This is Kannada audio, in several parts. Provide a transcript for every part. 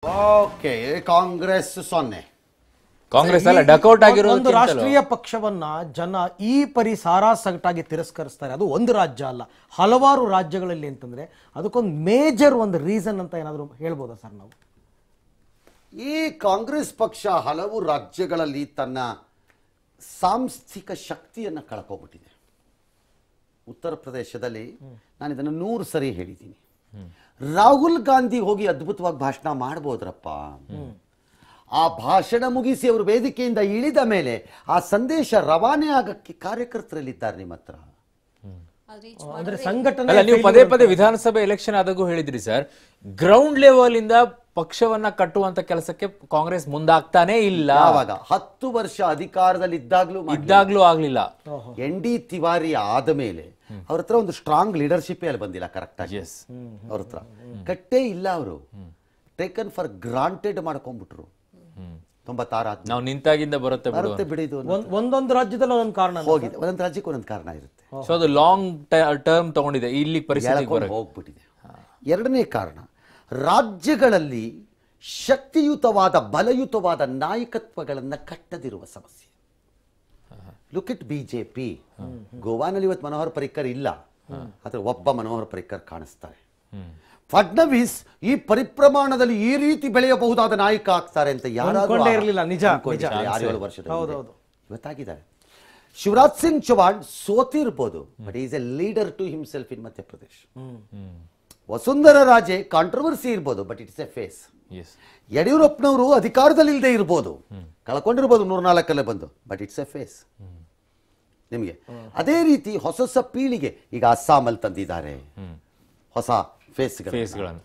ಓಕೆ ಕಾಂಗ್ರೆಸ್ ಸೊನ್ನೆ ಕಾಂಗ್ರೆಸ್ ಅಲ್ಲ ಡಕೌಟ್ ಆಗಿರೋದು ಒಂದು ರಾಷ್ಟ್ರೀಯ ಪಕ್ಷವನ್ನ ಜನ ಈ ಪರಿ ಸಾರಾಸಗಟಾಗಿ ತಿರಸ್ಕರಿಸ್ತಾರೆ ಅದು ಒಂದು ರಾಜ್ಯ ಅಲ್ಲ ಹಲವಾರು ರಾಜ್ಯಗಳಲ್ಲಿ ಅಂತಂದ್ರೆ ಅದಕ್ಕೊಂದು ಮೇಜರ್ ಒಂದು ರೀಸನ್ ಅಂತ ಏನಾದರೂ ಹೇಳ್ಬೋದಾ ಸರ್ ನಾವು ಈ ಕಾಂಗ್ರೆಸ್ ಪಕ್ಷ ಹಲವು ರಾಜ್ಯಗಳಲ್ಲಿ ತನ್ನ ಸಾಂಸ್ಥಿಕ ಶಕ್ತಿಯನ್ನು ಕಳ್ಕೊಬಿಟ್ಟಿದೆ ಉತ್ತರ ಪ್ರದೇಶದಲ್ಲಿ ನಾನು ಇದನ್ನು ನೂರು ಸರಿ ಹೇಳಿದ್ದೀನಿ ರಾಹುಲ್ ಗಾಂಧಿ ಹೋಗಿ ಅದ್ಭುತವಾಗಿ ಭಾಷಣ ಮಾಡ್ಬೋದ್ರಪ್ಪ ಆ ಭಾಷಣ ಮುಗಿಸಿ ಅವರು ವೇದಿಕೆಯಿಂದ ಇಳಿದ ಮೇಲೆ ಆ ಸಂದೇಶ ರವಾನೆ ಆಗಕ್ಕೆ ಕಾರ್ಯಕರ್ತರಲ್ಲಿದ್ದಾರೆ ನಿಮ್ಮ ಹತ್ರ ಅಂದ್ರೆ ಸಂಘಟನೆ ಅಲ್ಲ ನೀವು ಪದೇ ಪದೇ ವಿಧಾನಸಭೆ ಎಲೆಕ್ಷನ್ ಆದಾಗೂ ಹೇಳಿದ್ರಿ ಸರ್ ಗ್ರೌಂಡ್ ಲೆವೆಲ್ ಇಂದ ಪಕ್ಷವನ್ನ ಕಟ್ಟುವಂತ ಕೆಲಸಕ್ಕೆ ಕಾಂಗ್ರೆಸ್ ಮುಂದಾಗ್ತಾನೆ ಇಲ್ಲ ಯಾವಾಗ ಹತ್ತು ವರ್ಷ ಅಧಿಕಾರದಲ್ಲಿ ಇದ್ದಾಗ್ಲೂ ಮಾಡ್ಲಿಲ್ಲ. ಇದ್ದಾಗ್ಲೂ ಆಗ್ಲಿಲ್ಲ ಎನ್ ಡಿ ತಿವಾರಿ ಆದ ಮೇಲೆ ಅವ್ರ ಹತ್ರ ಒಂದು ಸ್ಟ್ರಾಂಗ್ ಲೀಡರ್ಶಿಪ್ ಅಲ್ಲಿ ಬಂದಿಲ್ಲ ಕರೆಕ್ಟ್ ಆಗಿ ಎಸ್ ಅವ್ರ ಹತ್ರ ಕಟ್ಟೇ ಇಲ್ಲ ಅವರು ಟೇಕನ್ ಫಾರ್ ಗ್ರಾಂಟೆಡ್ ಮಾಡ್ಕೊಂಡ್ಬಿಟ್ರು ತೊಂಬತ್ತಾರು ಆದ್ಮೇಲೆ. ನಾವು ನಿಂತಾಗಿಂದ ಬರುತ್ತೆ ಬಿಡು ಬರುತ್ತೆ ಬಿಡಿದು ಒಂದ್- ಒಂದೊಂದು ರಾಜ್ಯದಲ್ಲಿ ಒಂದೊಂದು ಕಾರಣ ಹೋಗಿದೆ ಒಂದೊಂದು ರಾಜ್ಯಕ್ಕೆ ಒಂದೊಂದು ಕಾರಣ ಇರುತ್ತೆ ಸೊ ಅದು ಲಾಂಗ್ ಟರ್ಮ್ ತಗೊಂಡಿದೆ ಇಲ್ಲಿ ಪರಿಸ್ಥಿತಿ ಎಳ್ಕೊಂಡು ಹೋಗ್ಬಿಟ್ಟಿದೆ ಎರಡನೇ ಕಾರಣ ರಾಜ್ಯಗಳಲ್ಲಿ ಶಕ್ತಿಯುತವಾದ ಬಲಯುತವಾದ ನಾಯಕತ್ವಗಳನ್ನ ಕಟ್ಟದಿರುವ ಸಮಸ್ಯೆ ಲುಕ್ ಇಟ್ ಬಿಜೆಪಿ ಗೋವಾನಲ್ಲಿ ಇವತ್ತು ಮನೋಹರ್ ಪರಿಕ್ಕರ್ ಇಲ್ಲ ಆದ್ರೆ ಒಬ್ಬ ಮನೋಹರ್ ಪರಿಕ್ಕರ್ ಕಾಣಿಸ್ತಾರೆ ಫಡ್ನವೀಸ್ ಈ ಪರಿಪ್ರಮಾಣದಲ್ಲಿ ಈ ರೀತಿ ಬೆಳೆಯಬಹುದಾದ ನಾಯಕ ಆಗ್ತಾರೆ ಅಂತ ಯಾರಾದ್ರೂ ಅನ್ಕೊಂಡೇ ಇರ್ಲಿಲ್ಲ, ನಿಜ, ಅನ್ಕೊಂಡಿದ್ರೆ ನಿಜ. ಆರು ಏಳು ವರ್ಷದ ಹಿಂದೆ. ಹೌದೌದು. ಇವತ್ತಾಗಿದ್ದಾರೆ ಶಿವರಾಜ್ ಸಿಂಗ್ ಚೌಹಾಣ್ ಸೋತಿರ್ಬೋದು but is a leader to himself in Madhya Pradesh Vasundhara Raje controversy ಇರ್ಬೋದು but it's a face as ಯಡಿಯೂರಪ್ಪನವರು ಅಧಿಕಾರದಲ್ಲಿ ಇಲ್ಲದೆ ಇರ್ಬೋದು ಕಳ್ಕೊಂಡಿರ್ಬೋದು ನೂರ್ನಾಲ್ಕಲ್ಲೇ ಬಂದು ಬಟ್ ಇಟ್ಸ್ ಎ ಫೇಸ್ ನಿಮಗೆ ಅದೇ ರೀತಿ ಹೊಸ ಹೊಸ ಪೀಳಿಗೆ ಈಗ ಅಸ್ಸಾಮಲ್ಲಿ ತಂದಿದ್ದಾರೆ ಹೊಸ ಫೇಸ್ ಫೇಸ್ಗಳನ್ನು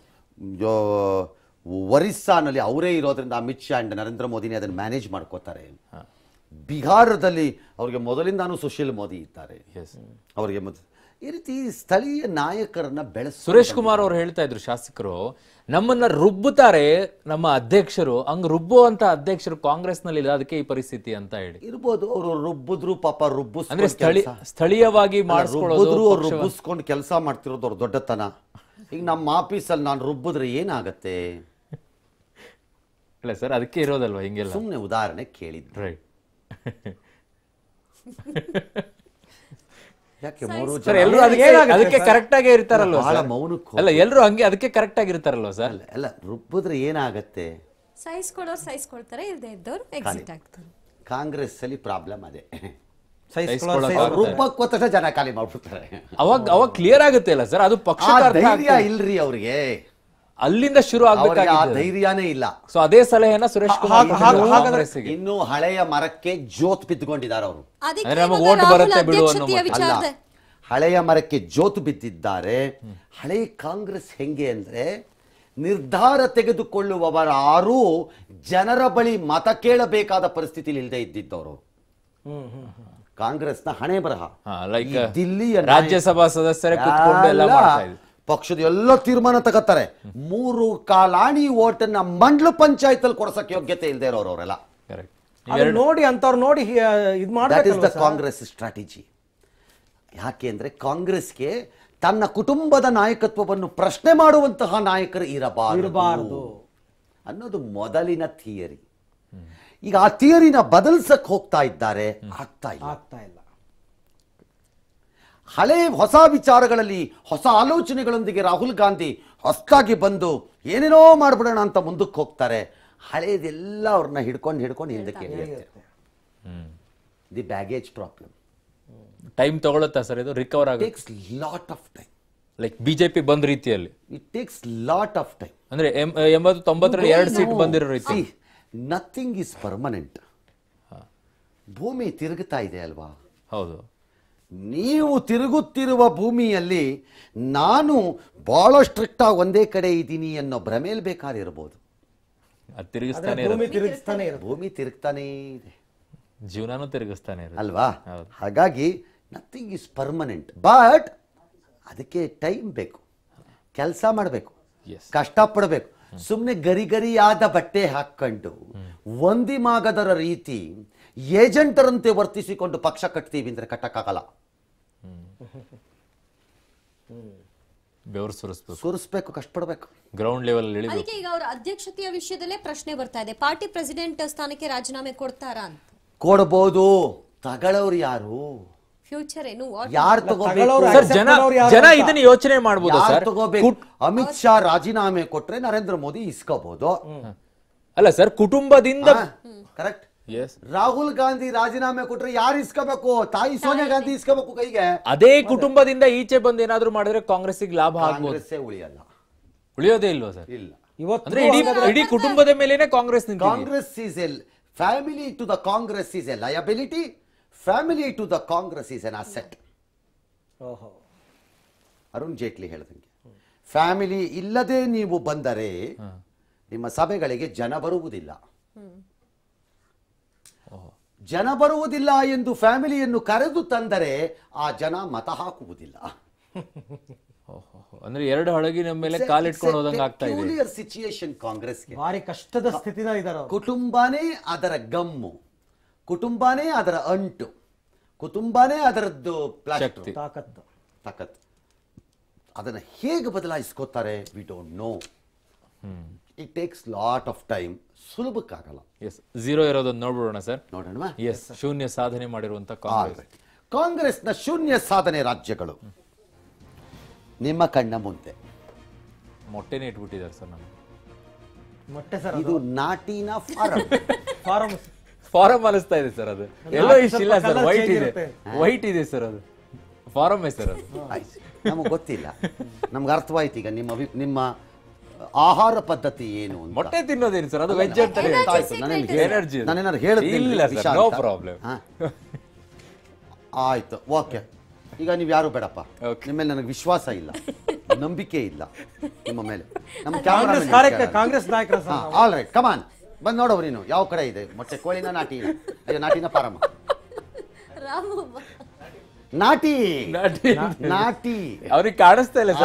ಒರಿಸ್ಸಾನಲ್ಲಿ ಅವರೇ ಇರೋದ್ರಿಂದ ಅಮಿತ್ ಶಾ ಅಂಡ್ ನರೇಂದ್ರ ಮೋದಿನೇ ಅದನ್ನು ಮ್ಯಾನೇಜ್ ಮಾಡ್ಕೋತಾರೆ ಬಿಹಾರದಲ್ಲಿ ಅವರಿಗೆ ಮೊದಲಿಂದಾನು ಸುಶೀಲ್ ಮೋದಿ ಇದ್ದಾರೆ ಎಸ್ ಅವರಿಗೆ ಮೊದ ಈ ರೀತಿ ಸ್ಥಳೀಯ ನಾಯಕರನ್ನ ಬೆಳೆಸ ಸುರೇಶ್ ಕುಮಾರ್ ಅವರು ಹೇಳ್ತಾ ಇದ್ರು ಶಾಸಕರು ನಮ್ಮನ್ನ ರುಬ್ಬುತ್ತಾರೆ ನಮ್ಮ ಅಧ್ಯಕ್ಷರು ಹಂಗ್ ರುಬ್ಬುವಂತ ಅಧ್ಯಕ್ಷರು ಕಾಂಗ್ರೆಸ್ ನಲ್ಲಿ ಇಲ್ಲ ಅದಕ್ಕೆ ಈ ಪರಿಸ್ಥಿತಿ ಅಂತ ಹೇಳಿ ಇರ್ಬೋದು ಅವರು ರುಬ್ಬಿದ್ರು ಪಾಪ ರುಬ್ಬಿಸ್ ಅಂದ್ರೆ ಸ್ಥಳಿ ಸ್ಥಳೀಯವಾಗಿ ಮಾಡಿಸ್ಕೊಳ್ಳೋದು ರುಬ್ಬಿದ್ರು ಅವ್ರು ರುಬ್ಬಿಸ್ಕೊಂಡು ಕೆಲಸ ಮಾಡ್ತಿರೋದು ಅವ್ರ ದೊಡ್ಡತನ ಈಗ ನಮ್ಮ ಆಫೀಸಲ್ಲಿ ನಾನು ರುಬ್ಬಿದ್ರೆ ಏನಾಗತ್ತೆ ಇಲ್ಲ ಸರ್ ಅದಕ್ಕೆ ಇರೋದಲ್ವಾ ಹಿಂಗೆಲ್ಲ ಸುಮ್ಮನೆ ಉದಾಹರಣೆ ಕೇಳಿದ್ದು ರೈಟ್ ಯಾಕೆ ಮೂರು ಸರ್ ಜನ ಎಲ್ಲರೂ ಅದಕ್ಕೆ ಅದಕ್ಕೆ ಕರೆಕ್ಟ್ ಆಗೇ ಇರ್ತಾರಲ್ವಾ ಬಹಳ ಸರ್ ಮೌನಕ್ಕೆ ಅಲ್ಲ ಎಲ್ಲರೂ ಹಂಗೆ ಅದಕ್ಕೆ ಕರೆಕ್ಟ್ ಆಗಿರ್ತಾರಲ್ವಾ ಸರ್ ಅಲ್ಲ ಅಲ್ಲ ರುಬ್ಬಿದ್ರೆ ಏನಾಗತ್ತೆ ಸಹಿಸ್ಕೊಳ್ಳೋರು ಸಹಿಸ್ಕೊಳ್ತಾರೆ ಇಲ್ಲದೆ ಇದ್ದವ್ರು ಎಕ್ಸಿಟ್ ಆಗ್ತಾರೆ ಕಾಂಗ್ರೆಸ್ ಅಲ್ಲಿ ಪ್ರಾಬ್ಲಮ್ ಅದೇ ಸಹಿಸ್ಕೊಳ್ಳೋ ಸಹಿಸ್ಕೊಳ್ಳೋ ರುಬ್ಬಕ್ ತಕ್ಷಣ ಜನ ಖಾಲಿ ಮಾಡ್ಬಿಡ್ತಾರೆ ಅವಾಗ ಅವಾಗ ಕ್ಲಿಯರ್ ಆಗುತ್ತೆ ಅಲ್ಲ ಸರ್ ಅದು ಆ ಪಕ್ಷಕ್ಕೆ ಅರ್ಥ ಧೈರ್ಯ ಆಗ್ತದೆ. ಇಲ್ರಿ ಅವ್ರಿಗೆ ಅಲ್ಲಿಂದ ಶುರು ಅವ್ರಿಗೆ ಆ ಆಗ್ಬೇಕಾಗಿದೆ ಧೈರ್ಯನೇ ಇಲ್ಲ ಸೊ ಅದೇ ಸಲಹೆನ ಸುರೇಶ್ ಕುಮಾರ್ ಕೊಟ್ಟಿದ್ರು ಕಾಂಗ್ರೆಸ್ಸಿಗೆ. ಇನ್ನು ಹಳೆಯ ಮರಕ್ಕೆ ಜೋತ್ ಬಿದ್ದುಕೊಂಡಿದ್ದಾರೆ ಅವರು ಅದಕ್ಕೆ ಅಂದ್ರೆ ನಮಗೆ ಇವಾಗ ಓಟ್ ರಾಹುಲ್ ಬರುತ್ತೆ ಬಿಡು ಅನ್ನೋ ಅಧ್ಯಕ್ಷತೆಯ ಮಟ್ಟ. ಅಲ್ಲ ವಿಚಾರದ ಹಳೆಯ ಮರಕ್ಕೆ ಜೋತು ಬಿದ್ದಿದ್ದಾರೆ ಹಳೆಯ ಕಾಂಗ್ರೆಸ್ ಹೆಂಗೆ ಅಂದ್ರೆ ನಿರ್ಧಾರ ತೆಗೆದುಕೊಳ್ಳುವವರಾರೂ ಜನರ ಬಳಿ ಮತ ಕೇಳಬೇಕಾದ ಪರಿಸ್ಥಿತಿಲಿ ಇಲ್ಲದೆ ಇದ್ದಿದ್ದವರು ಕಾಂಗ್ರೆಸ್ನ ಹಣೆ ಬರಹ ಹಾ, like, ಈ ದಿಲ್ಲಿಯ ರಾಜ್ಯಸಭಾ ಸದಸ್ಯರೇ ಕುತ್ಕೊಂಡು ಎಲ್ಲ ಎಲ್ಲ ಮಾಡ್ತಾ ಇದ್ರು. ಪಕ್ಷದ ಎಲ್ಲ ತೀರ್ಮಾನ ತಗೋತಾರೆ ಮೂರು ಕಾಲಾಣಿ ಓಟನ್ನ ಮಂಡಲ ಪಂಚಾಯತ್ ಅಲ್ಲಿ ಕೊಡ್ಸಕ್ ಯೋಗ್ಯತೆ ಇಲ್ಲದೆ ಇರೋರು ಅವರೆಲ್ಲ Correct. ಅದನ್ನ ನೋಡಿ ಅಂತವ್ರು ನೋಡಿ ಹಿ- ಇದ್ ದಟ್ ಇಸ್ ದ ಮಾಡ್ಬೇಕಲ್ವಾ ಕಾಂಗ್ರೆಸ್ ಸ್ಟ್ರಾಟಜಿ ಯಾಕೆ ಅಂದ್ರೆ ಕಾಂಗ್ರೆಸ್ಗೆ ತನ್ನ ಕುಟುಂಬದ ನಾಯಕತ್ವವನ್ನು ಪ್ರಶ್ನೆ ಮಾಡುವಂತಹ ನಾಯಕರು ಇರಬಾರದು ಇರಬಾರದು. ಅನ್ನೋದು ಮೊದಲಿನ ಥಿಯರಿ ಈಗ ಆ ಥಿಯರಿನ ಬದಲ್ಸಕ್ ಹೋಗ್ತಾ ಇದ್ದಾರೆ ಆಗ್ತಾ ಇಲ್ಲ ಆಗ್ತಾ ಇಲ್ಲ ಹಳೆ ಹೊಸ ವಿಚಾರಗಳಲ್ಲಿ ಹೊಸ ಆಲೋಚನೆಗಳೊಂದಿಗೆ ರಾಹುಲ್ ಗಾಂಧಿ ಹೊಸದಾಗಿ ಬಂದು ಏನೇನೋ ಮಾಡ್ಬಿಡೋಣ ಅಂತ ಮುಂದಕ್ಕೆ ಹೋಗ್ತಾರೆ ಹಳೇದೆಲ್ಲ ಅವ್ರನ್ನ ಹಿಡ್ಕೊಂಡು ಹಿಡ್ಕೊಂಡು ಹಿಂದಕ್ಕೆ ಎಳೆಯುತ್ತೆ hmm the baggage problem time ತಗೊಳುತ್ತಾ ಸರ್ ಇದು ರಿಕವರ್ ಆಗುತ್ತೆ takes lot of time like BJP ಬಂದ ರೀತಿಯಲ್ಲಿ it takes lot of time ಅಂದ್ರೆ ಎಂ- ಎಂಬತ್ತು ತೊಂಬತ್ತರಲ್ಲಿ ಎರಡು ಸೀಟ್ ಬಂದಿರೋ ರೀತಿ ನಥಿಂಗ್ ಇಸ್ ಪರ್ಮನೆಂಟ್ ಭೂಮಿ ತಿರುಗುತ್ತಾ ಇದೆ ಅಲ್ವಾ ಹೌದು ನೀವು ತಿರುಗುತ್ತಿರುವ ಭೂಮಿಯಲ್ಲಿ ನಾನು ಬಹಳ ಸ್ಟ್ರಿಕ್ಟ್ ಆಗಿ ಒಂದೇ ಕಡೆ ಇದ್ದೀನಿ ಅನ್ನೋ ಭ್ರಮೇಲ್ ಬೇಕಾದ್ರೆ ಇರ್ಬೋದು ಅದು ತಿರುಗಿಸ್ತಾನೆ ಭೂಮಿ ಇರುತ್ತೆ ತಿರುಗಿಸ್ತಾನೆ ಇರುತ್ತೆ ಭೂಮಿ ತಿರುಗ್ತಾನೇ ಇದೆ ಜೀವನಾನು ತಿರುಗಿಸ್ತಾನೆ ಇರುತ್ತೆ ಅಲ್ವಾ ಹೌದು. ಹಾಗಾಗಿ ನಥಿಂಗ್ ಇಸ್ ಪರ್ಮನೆಂಟ್ ಬಟ್ ಅದಕ್ಕೆ ಟೈಮ್ ಬೇಕು ಕೆಲಸ ಮಾಡಬೇಕು Yes. ಕಷ್ಟಪಡಬೇಕು ಸುಮ್ಮನೆ ಗರಿ ಗರಿಯಾದ ಬಟ್ಟೆ ಹಾಕ್ಕೊಂಡು ಒಂದಿಮಾಗದರ ರೀತಿ ಏಜೆಂಟರಂತೆ ವರ್ತಿಸಿಕೊಂಡು ಪಕ್ಷ ಕಟ್ತೀವಿ ಅಂದ್ರೆ ಕಟ್ಟಕ್ಕಾಗಲ್ಲ ಬೆವರು ಸುರಿಸ್ಬೇಕು ಸುರಿಸ್ಬೇಕು ಕಷ್ಟಪಡ್ಬೇಕು ಗ್ರೌಂಡ್ ಲೆವೆಲ್ ಇಳಿಬೇಕು ಅದಕ್ಕೆ ಈಗ ಅವರ ಅಧ್ಯಕ್ಷತೆಯ ವಿಷಯದಲ್ಲೇ ಪ್ರಶ್ನೆ ಬರ್ತಾ ಇದೆ ಪಾರ್ಟಿ ಪ್ರೆಸಿಡೆಂಟ್ ಸ್ಥಾನಕ್ಕೆ ರಾಜೀನಾಮೆ ಕೊಡ್ತಾರಾ ಅಂತ ಕೊಡ್ಬೋದು ತಗಳವ್ರು ಯಾರು ಫ್ಯೂಚರ್ ಏನು What- ಯಾರು ತಗೋಬೇಕು ತಗೊಳ್ಳೋರು ಸರ್ accept ಜನ ಮಾಡೋರು ಯಾರು ಜನ ಅಂತ? ಇದನ್ನ ಯೋಚನೆ ಮಾಡ್ಬೋದಾ ಯಾರು ಸರ್ ತಗೋಬೇಕು ಅಮಿತ್ ಶಾ ರಾಜೀನಾಮೆ ಕೊಟ್ರೆ ನರೇಂದ್ರ ಮೋದಿ ಇಸ್ಕೋಬಹುದು ಅಲ್ಲ ಸರ್ ಕುಟುಂಬದಿಂದ ಕರೆಕ್ಟ್ ಎಸ್ ರಾಹುಲ್ ಗಾಂಧಿ ರಾಜೀನಾಮೆ ಕೊಟ್ರೆ ಯಾರು ಇಸ್ಕೋಬೇಕು ತಾಯಿ ಸೋನಿಯಾ ಗಾಂಧಿ ಇಸ್ಕೋಬೇಕು ಕೈಗೆ ಅದೇ ಕುಟುಂಬದಿಂದ ಈಚೆ ಬಂದು ಏನಾದ್ರೂ ಮಾಡಿದ್ರೆ ಕಾಂಗ್ರೆಸ್ಸಿಗೆ ಲಾಭ ಆಗ್ಬೋದು ಕಾಂಗ್ರೆಸ್ಸೇ ಉಳಿಯಲ್ಲ ಉಳಿಯೋದೇ ಇಲ್ವಾ ಸರ್ ಇಲ್ಲ ಇವತ್ತು ಅಂದ್ರೆ ಇಡೀ ಇಡೀ ಕುಟುಂಬದ ಮೇಲೇನೆ ಕಾಂಗ್ರೆಸ್ ನಿಂತಿದೆ Congress is L family to the Congress is a liability family to the Congress is an asset ಓಹೋ ಅರುಣ್ ಜೇಟ್ಲಿ ಹೇಳ್ದಂಗೆ ಫ್ಯಾಮಿಲಿ ಇಲ್ಲದೆ ನೀವು ಬಂದರೆ ನಿಮ್ಮ ಸಭೆಗಳಿಗೆ ಜನ ಬರುವುದಿಲ್ಲ ಜನ ಬರುವುದಿಲ್ಲ ಎಂದು ಫ್ಯಾಮಿಲಿಯನ್ನು ಕರೆದು ತಂದರೆ ಆ ಜನ ಮತ ಹಾಕುವುದಿಲ್ಲ ಅಂದ್ರೆ ಎರಡು ಹಳಗಿನ ಮೇಲೆ ಕಾಲಿಟ್ಕೊಂಡು ಹೋದಂಗ ಆಗ್ತಾ ಇದೆ ಸಿಚುಯೇಷನ್ ಕಾಂಗ್ರೆಸ್ಗೆ ಭಾರಿ ಕಷ್ಟದ ಸ್ಥಿತಿನ ಇದಾರ ಕುಟುಂಬನೇ ಅದರ ಗಮ್ಮು ಕುಟುಂಬನೇ ಅದರ ಅಂಟು ಕುಟುಂಬನೇ ಅದರದ್ದು ಪ್ಲಾಸ್ಟರ್ ಶಕ್ತಿ. ತಾಕತ್ತು ತಾಕತ್ ಅದನ್ನು ಹೇಗೆ ಬದಲಾಯಿಸ್ಕೋತಾರೆ we don't know it takes lot of time ಸುಲಭಕ್ಕಾಗಲ್ಲ ಎಸ್ ಝೀರೋ ಇರೋದನ್ನ ನೋಡ್ಬಿಡೋಣ ಸರ್ ನೋಡೋಣ ಎಸ್ ಶೂನ್ಯ ಸಾಧನೆ ಮಾಡಿರುವಂತ ಕಾಂಗ್ರೆಸ್ ಕಾಂಗ್ರೆಸ್ನ ಶೂನ್ಯ ಸಾಧನೆ ರಾಜ್ಯಗಳು ನಿಮ್ಮ ಕಣ್ಣ ಮುಂದೆ ಮೊಟ್ಟೆನೇ ಇಟ್ಬಿಟ್ಟಿದ್ದಾರೆ ಸರ್ ನಾನು ಮೊಟ್ಟೆ ಸರ್ ಇದು ನಾಟಿನ ಫಾರಂ ಫಾರಂ ಫಾರಂ ಅನಿಸ್ತಾ ಇದೆ ಸರ್ ಅದು ಎಲ್ಲೋ ಇಷ್ಟ ಇಲ್ಲ ಸರ್ colour ವೈಟ್ change ಇದೆ ಇರುತ್ತೆ. ವೈಟ್ ಇದೆ ಸರ್ ಅದು ಫಾರಂ ಸರ್ ಅದು ನಮಗೆ ಗೊತ್ತಿಲ್ಲ ನಮ್ಗೆ ಅರ್ಥವಾಯ್ತು ಈಗ ನಿಮ್ಮ ಅಭಿ ನಿಮ್ಮ ಆಹಾರ ಪದ್ಧತಿ ಏನು ಅಂತ ಮೊಟ್ಟೆ ತಿನ್ನೋದೇನು ಸರ್ ಅದು ವೆಜ್ ಅಂತ ಅರ್ಥ ಆಯ್ತು. ನಾನೇನು ಹೇಳ್ದೆ? Energy ಅದು. ನಾನೇನಾದ್ರು ಹೇಳಿದ್ನಿಲ್ರಿ ಇಲ್ಲ sir, ವಿಷ no ಅಂತ? problem. ಹಾ. ಆಯ್ತು ಓಕೆ ಈಗ ನೀವು ಯಾರು ಬೇಡಪ್ಪ Okay. ನಿಮ್ಮ ಮೇಲೆ ನನಗೆ ವಿಶ್ವಾಸ ಇಲ್ಲ ನಂಬಿಕೆ ಇಲ್ಲ ನಿಮ್ಮ ಮೇಲೆ ನಮ್ಮ ಕಾಂಗ್ರೆಸ್ ಕ್ಯಾಮ್ರಾ ಕಾರ್ಯಕ್ಕೆ ಕಾಂಗ್ರೆಸ್ ನಾಯಕರ ಸರ್ ನಾವು. ಆಲ್ ರೈಟ್ ಕಮಾನ್ ಬಂದ್ ನೋಡವ್ ನೀನು ಯಾವ ಕಡೆ ಇದೆ ಮೊಟ್ಟೆ ಕೋಳಿನ ನಾಟಿನ ಅಯ್ಯೋ ನಾಟಿನ ಪಾರಮ್ಮ ರಾಮು ನಾಟಿ ನಾಟಿ. ನಾಟಿ ಅವ್ರಿಗೆ ಕಾಣಿಸ್ತಾ ಇಲ್ಲ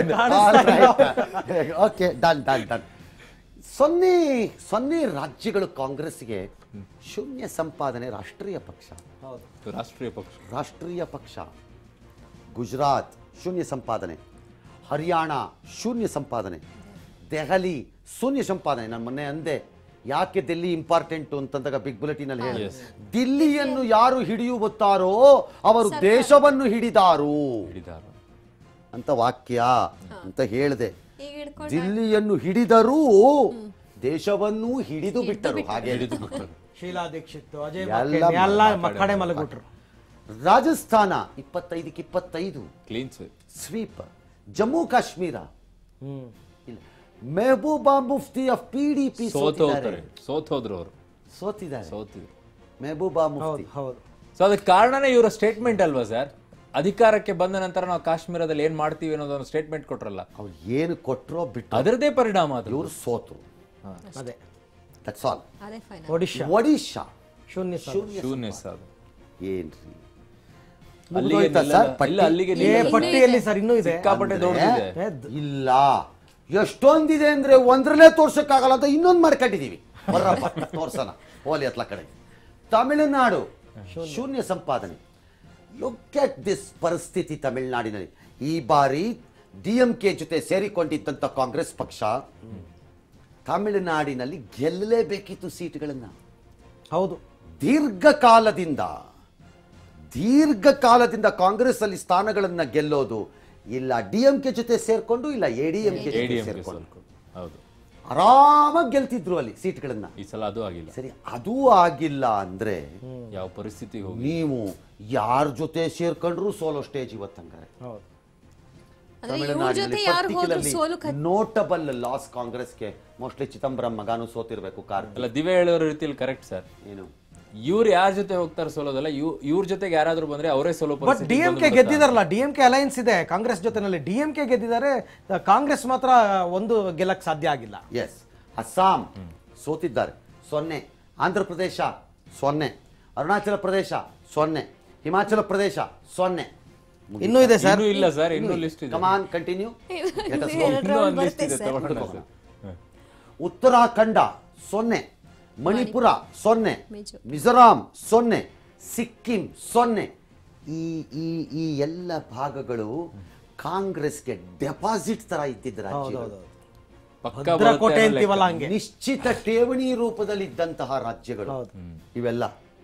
sir okay done done done ಸೊನ್ನೆ ಸೊನ್ನೆ ರಾಜ್ಯಗಳು ಕಾಂಗ್ರೆಸ್ಗೆ ಶೂನ್ಯ ಸಂಪಾದನೆ ರಾಷ್ಟ್ರೀಯ ಪಕ್ಷ ರಾಷ್ಟ್ರೀಯ ಪಕ್ಷ ರಾಷ್ಟ್ರೀಯ ಪಕ್ಷ ಗುಜರಾತ್ ಶೂನ್ಯ ಸಂಪಾದನೆ ಹರಿಯಾಣ ಶೂನ್ಯ ಸಂಪಾದನೆ ದೆಹಲಿ ಶೂನ್ಯ ಸಂಪಾದನೆ ನಾನು ಮೊನ್ನೆ ಅಂದೆ ಯಾಕೆ ದಿಲ್ಲಿ ಇಂಪಾರ್ಟೆಂಟು ಅಂತಂದಾಗ ಬಿಗ್ ಬುಲೆಟಿನಲ್ಲಿ ಹೇಳಿ ದಿಲ್ಲಿಯನ್ನು ಯಾರು ಹಿಡಿಯುತ್ತಾರೋ ಅವರು ದೇಶವನ್ನು ಹಿಡಿದಾರು ಹಿಡಿದಾರ ಅಂತ ವಾಕ್ಯ ಅಂತ ಹೇಳಿದೆ ಈಗ ಹಿಡ್ಕೊಂಡು ದಿಲ್ಲಿಯನ್ನು ಹಿಡಿದರೂ ದೇಶವನ್ನು ಹಿಡಿದು ಬಿಟ್ಟರು ಹಾಗೆ ಶೀಲಾ ದೀಕ್ಷಿತ್ ಅಜಯ್ ಎಲ್ಲ ಮಕ್ಕಳ್ ಎಲ್ಲ ಮಕ್ಕಳೇ ಮಲಗ್ಬಿಟ್ರು ರಾಜಸ್ಥಾನ ಇಪ್ಪತ್ತೈದಕ್ಕೆ ಇಪ್ಪತ್ತೈದು clean sweep sweep Jammu Kashmir hmm ಇಲ್ಲ Mehbooba Mufti of P D P ಸೋತು ಹೋಗ್ತಾರೆ ಸೋತ್ ಹೋದ್ರು ಅವರು ಸೋತಿದ್ದಾರೆ ಸೋತಿದ್ರು ಮೆಹಬೂಬಾ ಮುಫ್ತಿ ಹೌದು ಹೌದು ಸೊ ಅದಕ್ಕೆ ಕಾರಣನೇ ಇವರ ಸ್ಟೇಟ್ಮೆಂಟ್ ಅಲ್ವಾ ಸರ್ ಅಧಿಕಾರಕ್ಕೆ ಬಂದ ನಂತರ ನಾವು ಕಾಶ್ಮೀರದಲ್ಲಿ ಏನ್ ಮಾಡ್ತೀವಿ ಅನ್ನೋದೊಂದು ಸ್ಟೇಟ್ಮೆಂಟ್ ಕೊಟ್ರಲ್ಲ ಅವ್ರು ಏನು ಕೊಟ್ಟರೋ ಬಿಟ್ಟು ಅದರದೇ ಪರಿಣಾಮ ಅದು ಇವರು ಸೋತರು ಅದೇ ದಟ್ಸ್ ಆಲ್ ಅದೇ ಫೈನ್ ಒಡಿಶಾ ಒಡಿಶಾ ಶೂನ್ಯ ಸಾಧನೆ. ಶೂನ್ಯ ಶೂನ್ಯ ಸಾಧು ಏನ್ರಿ ಅಲ್ಲಿಗೆ ಮುಗ್ದೋಯ್ತಾ ನಿಲ್ಲಲ್ಲ. ಸರ್ ಪಟ್ಟಿ? ಇಲ್ಲ ಅಲ್ಲಿಗೆ ಏ ನಿಲ್ಲಲ್ಲ. ಪಟ್ಟಿಯಲ್ಲಿ ಸರ್ ಇನ್ನೂ ಇದೆ ಸಿಕ್ಕಾಪಟ್ಟೆ ದೊಡ್ಡದಿದೆ ಏ, ಇಲ್ಲ ಎಷ್ಟೊಂದಿದೆ ಅಂದ್ರೆ ಒಂದ್ರಲ್ಲೇ ತೋರ್ಸಕ್ಕಾಗಲ್ಲ ಅಂತ ಇನ್ನೊಂದು ಮಾಡ್ಕೊಂಡಿದೀವಿ ಬರ್ರಪ್ಪ ತೋರ್ಸೋಣ ಹೋಲಿ ಅತ್ಲ ಕಡೆ ತಮಿಳುನಾಡು ಶೂನ್ಯ ಸಂಪಾದನೆ ಲುಕ್ ಅಟ್ ದಿಸ್ ಪರಿಸ್ಥಿತಿ ತಮಿಳುನಾಡಿನಲ್ಲಿ ಈ ಬಾರಿ ಡಿ ಎಂ ಕೆ ಜೊತೆ ಸೇರಿಕೊಂಡಿದ್ದಂಥ ಕಾಂಗ್ರೆಸ್ ಪಕ್ಷ ತಮಿಳುನಾಡಿನಲ್ಲಿ ಗೆಲ್ಲಲೇಬೇಕಿತ್ತು ಸೀಟ್ಗಳನ್ನ ಹೌದು ದೀರ್ಘಕಾಲದಿಂದ ದೀರ್ಘಕಾಲದಿಂದ ಕಾಂಗ್ರೆಸ್ ಅಲ್ಲಿ ಸ್ಥಾನಗಳನ್ನ ಗೆಲ್ಲೋದು ಇಲ್ಲ ಡಿ ಎಂ ಕೆ ಜೊತೆ ಸೇರ್ಕೊಂಡು ಇಲ್ಲ ಎ ಡಿ ಎಂ ಕೆ ಜೊತೆ ADMK ಸೇರ್ಕೊಂಡು ಸ್ವಲ್ಪ. ಹೌದು ಆರಾಮಾಗಿ ಗೆಲ್ತಿದ್ರು ಅಲ್ಲಿ ಸೀಟ್ಗಳನ್ನ ಈ ಸಲ ಅದು ಆಗಿಲ್ಲ ಸರಿ ಅದೂ ಆಗಿಲ್ಲ ಅಂದ್ರೆ ಯಾವ ಪರಿಸ್ಥಿತಿಗೆ ಹೋಗಿ ನೀವು ಯಾರ ಜೊತೆ ಸೇರ್ಕೊಂಡ್ರು ಸೋಲೋ ಸ್ಟೇಜ್ ಇವತ್ತಂಗಾರೆ ಹೌದು ಅಂದ್ರೆ ಇವ್ರ ಜೊತೆ ಯಾರು ಹೋದ್ರು ಸೋಲು ಖ- ನೋಟಬಲ್ ಲಾಸ್ ಕಾಂಗ್ರೆಸ್ಗೆ ಮೋಸ್ಟ್ಲಿ ಚಿದಂಬರಂ ಮಗಾನು ಸೋತಿರ್ಬೇಕು ಕಾರ್ ಅಲ್ಲ ದಿವ್ಯ ಹೇಳೋ ರೀತಿಯಲ್ಲಿ ಕರೆಕ್ಟ್ ಸರ್ ಏನು ಇವ್ರು ಯಾರ ಜೊತೆ ಹೋಗ್ತಾರೆ ಸೋಲೋದಲ್ಲ ಇವ್ ಇವ್ರ ಜೊತೆಗೆ ಯಾರಾದ್ರೂ ಬಂದ್ರೆ ಅವರೇ ಸೋಲೋ ಬಟ್ ಪರಿಸ್ಥಿತಿ ಡಿ ಎಂ ಕೆ ಗೆದ್ದಿದಾರಲ್ಲ ಡಿ ಎಂ ಕೆ ಅಲಯನ್ಸ್ ಇದೆ ಕಾಂಗ್ರೆಸ್ ಜೊತೆನಲ್ಲಿ ಡಿ ಎಂ ಕೆ ಗೆದ್ದಿದ್ದಾರೆ ಕಾಂಗ್ರೆಸ್ ಮಾತ್ರ ಒಂದು ಗೆಲ್ಲಕ್ ಸಾಧ್ಯ ಆಗಿಲ್ಲ ಎಸ್ ಅಸ್ಸಾಂ ಸೋತಿದ್ದಾರೆ ಸೊನ್ನೆ ಆಂಧ್ರ ಪ್ರದೇಶ ಸೊನ್ನೆ ಅರುಣಾಚಲ ಪ್ರದೇಶ ಸೊನ್ನೆ ಹಿಮಾಚಲ ಪ್ರದೇಶ ಸೊನ್ನೆ ಇನ್ನೂ ಇದೆ ಸರ್ ಇನ್ನೂ ಇಲ್ಲ ಸರ್ ಇನ್ನೂ ಲಿಸ್ಟ್ ಇದೆ ಕಮಾನ್ ಕಂಟಿನ್ಯೂ ಇನ್ನೂ ಒಂದು ಲಿಸ್ಟ್ ಇದೆ ತಗೊಳ್ಳೋಣ ಸರ್ ಉತ್ತರಾಖಂಡ ಸೊನ್ನೆ ಮಣಿಪುರ ಸೊನ್ನೆ ಮಿಜೋ. ಮಿಜೋರಾಂ ಸೊನ್ನೆ ಸಿಕ್ಕಿಂ ಸೊನ್ನೆ ಈ ಈ ಈ ಎಲ್ಲ ಭಾಗಗಳು ಕಾಂಗ್ರೆಸ್ಗೆ ಡೆಪಾಸಿಟ್ ತರ ಇದ್ದಿದ್ದ ರಾಜ್ಯಗಳು ಪಕ್ಕ ಭದ್ರಕೋಟೆ ಅಂತೀವಲ್ಲ ಹಂಗೆ ನಿಶ್ಚಿತ ಠೇವಣಿ ರೂಪದಲ್ಲಿ ಇದ್ದಂತಹ ರಾಜ್ಯಗಳು ಇವೆಲ್ಲ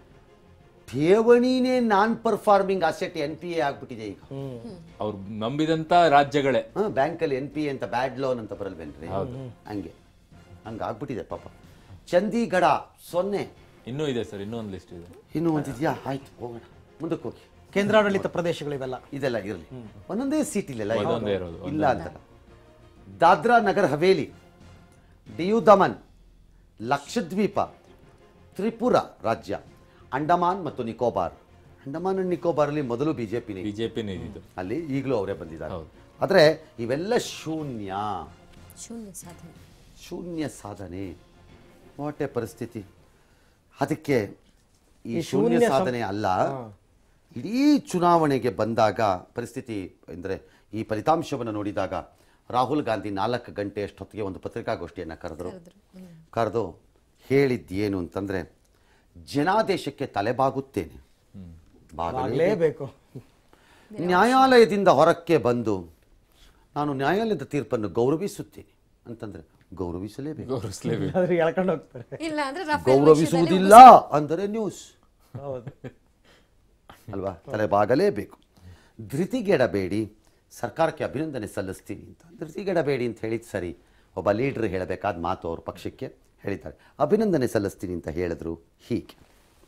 ಠೇವಣಿನೇ non performing asset N P A ಆಗ್ಬಿಟ್ಟಿದೆ ಈಗ ಅವ್ರು ನಂಬಿದಂತ ರಾಜ್ಯಗಳೇ ಬ್ಯಾಂಕಲ್ಲಿ ಎನ್ ಪಿ ಎ ಅಂತ ಬ್ಯಾಡ್ ಲೋನ್ ಅಂತ ಬರಲ್ವೇನ್ರಿ ಹಂಗೆ ಹಂಗೆ ಆಗ್ಬಿಟ್ಟಿದೆ ಪಾಪ ಚಂಡೀಗಢ ಸೊನ್ನೆ ಇನ್ನೂ ಇದೆ ಸರ್ ಇನ್ನೂ ಒಂದು ಲಿಸ್ಟ್ ಇದೆ ಇನ್ನೂ ಒಂದಿದ್ಯಾ ಆಯ್ತು ಹೋಗೋಣ ಮುಂದಕ್ಕೆ ಹೋಗಿ ಕೇಂದ್ರಾಡಳಿತ ಪ್ರದೇಶಗಳಿವೆಲ್ಲ ಇದೆಲ್ಲ ಇರಲಿ ಒಂದೊಂದೇ ಸೀಟ್ ಇಲ್ಲೆಲ್ಲ ಒಂದೊಂದೇ ಇರೋದು, ಇಲ್ಲ ಅಂತಲ್ಲ ದಾದ್ರಾ ನಗರ್ ಹವೇಲಿ ಡಿಯು ದಮನ್ ಲಕ್ಷದ್ವೀಪ ತ್ರಿಪುರ ರಾಜ್ಯ ಅಂಡಮಾನ್ ಮತ್ತು ನಿಕೋಬಾರ್ ಅಂಡಮಾನ್ ಅಂಡ್ ನಿಕೋಬಾರಲ್ಲಿ ಮೊದಲು ಬಿಜೆಪಿನೇ ಬಿಜೆಪಿನೇ ಇದ್ದಿದ್ದು ಅಲ್ಲಿ ಈಗಲೂ ಅವರೇ ಬಂದಿದ್ದಾರೆ ಹೌದು. ಆದರೆ ಇವೆಲ್ಲ ಶೂನ್ಯ ಶೂನ್ಯ ಸಾಧನೆ ಶೂನ್ಯ ಸಾಧನೆ ವಾಟೆ ಪರಿಸ್ಥಿತಿ ಅದಕ್ಕೆ ಈ ಶೂನ್ಯ ಸಾಧನೆ ಅಲ್ಲ ಇಡೀ ಚುನಾವಣೆಗೆ ಬಂದಾಗ ಪರಿಸ್ಥಿತಿ ಅಂದರೆ ಈ ಫಲಿತಾಂಶವನ್ನು ನೋಡಿದಾಗ ರಾಹುಲ್ ಗಾಂಧಿ ನಾಲ್ಕು ಗಂಟೆ ಅಷ್ಟೊತ್ತಿಗೆ ಒಂದು ಪತ್ರಿಕಾಗೋಷ್ಠಿಯನ್ನು ಕರೆದರು ಕರೆದು ಹೇಳಿದ್ದೇನು ಅಂತಂದರೆ ಜನಾದೇಶಕ್ಕೆ ತಲೆಬಾಗುತ್ತೇನೆ ಬಾಗಲೇ ಆಗ್ಲೇಬೇಕು ನ್ಯಾಯಾಲಯದಿಂದ ಹೊರಕ್ಕೆ ಬಂದು ನಾನು ನ್ಯಾಯಾಲಯದ ತೀರ್ಪನ್ನು ಗೌರವಿಸುತ್ತೇನೆ ಅಂತಂದ್ರೆ ಗೌರವಿಸಲೇಬೇಕು ಗೌರವಿಸ್ಲೇಬೇಕು ಆದ್ರೆ ಎಳ್ಕೊಂಡು ಹೋಗ್ತಾರೆ ಇಲ್ಲ ಅಂದ್ರೆ ರಫೇಲ್ ಗೌರವಿಸುವುದಿಲ್ಲ ಅಂದರೆ ನ್ಯೂಸ್ ಹೌದು ಅಲ್ವಾ ತಲೆಬಾಗಲೇಬೇಕು ಧೃತಿಗೆಡಬೇಡಿ ಸರ್ಕಾರಕ್ಕೆ ಅಭಿನಂದನೆ ಸಲ್ಲಿಸ್ತೀನಿ ಅಂತ ಧೃತಿಗೆಡಬೇಡಿ ಅಂತ ಹೇಳಿದ್ ಸರಿ ಒಬ್ಬ ಲೀಡರ್ ಹೇಳಬೇಕಾದ ಮಾತು ಅವ್ರ ಪಕ್ಷಕ್ಕೆ ಹೇಳಿದ್ದಾರೆ ಅಭಿನಂದನೆ ಸಲ್ಲಿಸ್ತೀನಿ ಅಂತ ಹೇಳಿದ್ರು ಹೀಗೆ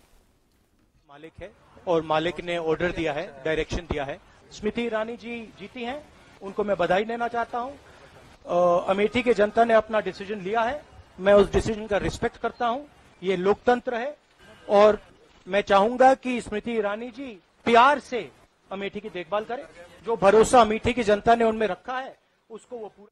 मालिक है और मालिक ने ऑर्डर दिया है डायरेक्शन दिया है स्मृति ईरानी जी जीती हैं उनको मैं बधाई देना चाहता हूं अ, अमेठी के जनता ने अपना डिसीजन लिया है मैं उस डिसीजन का रिस्पेक्ट करता हूं ये लोकतंत्र है और मैं चाहूंगा कि स्मृति ईरानी जी प्यार से अमेठी की देखभाल करें जो भरोसा अमेठी की जनता ने उनमें रखा है उसको वो पूरा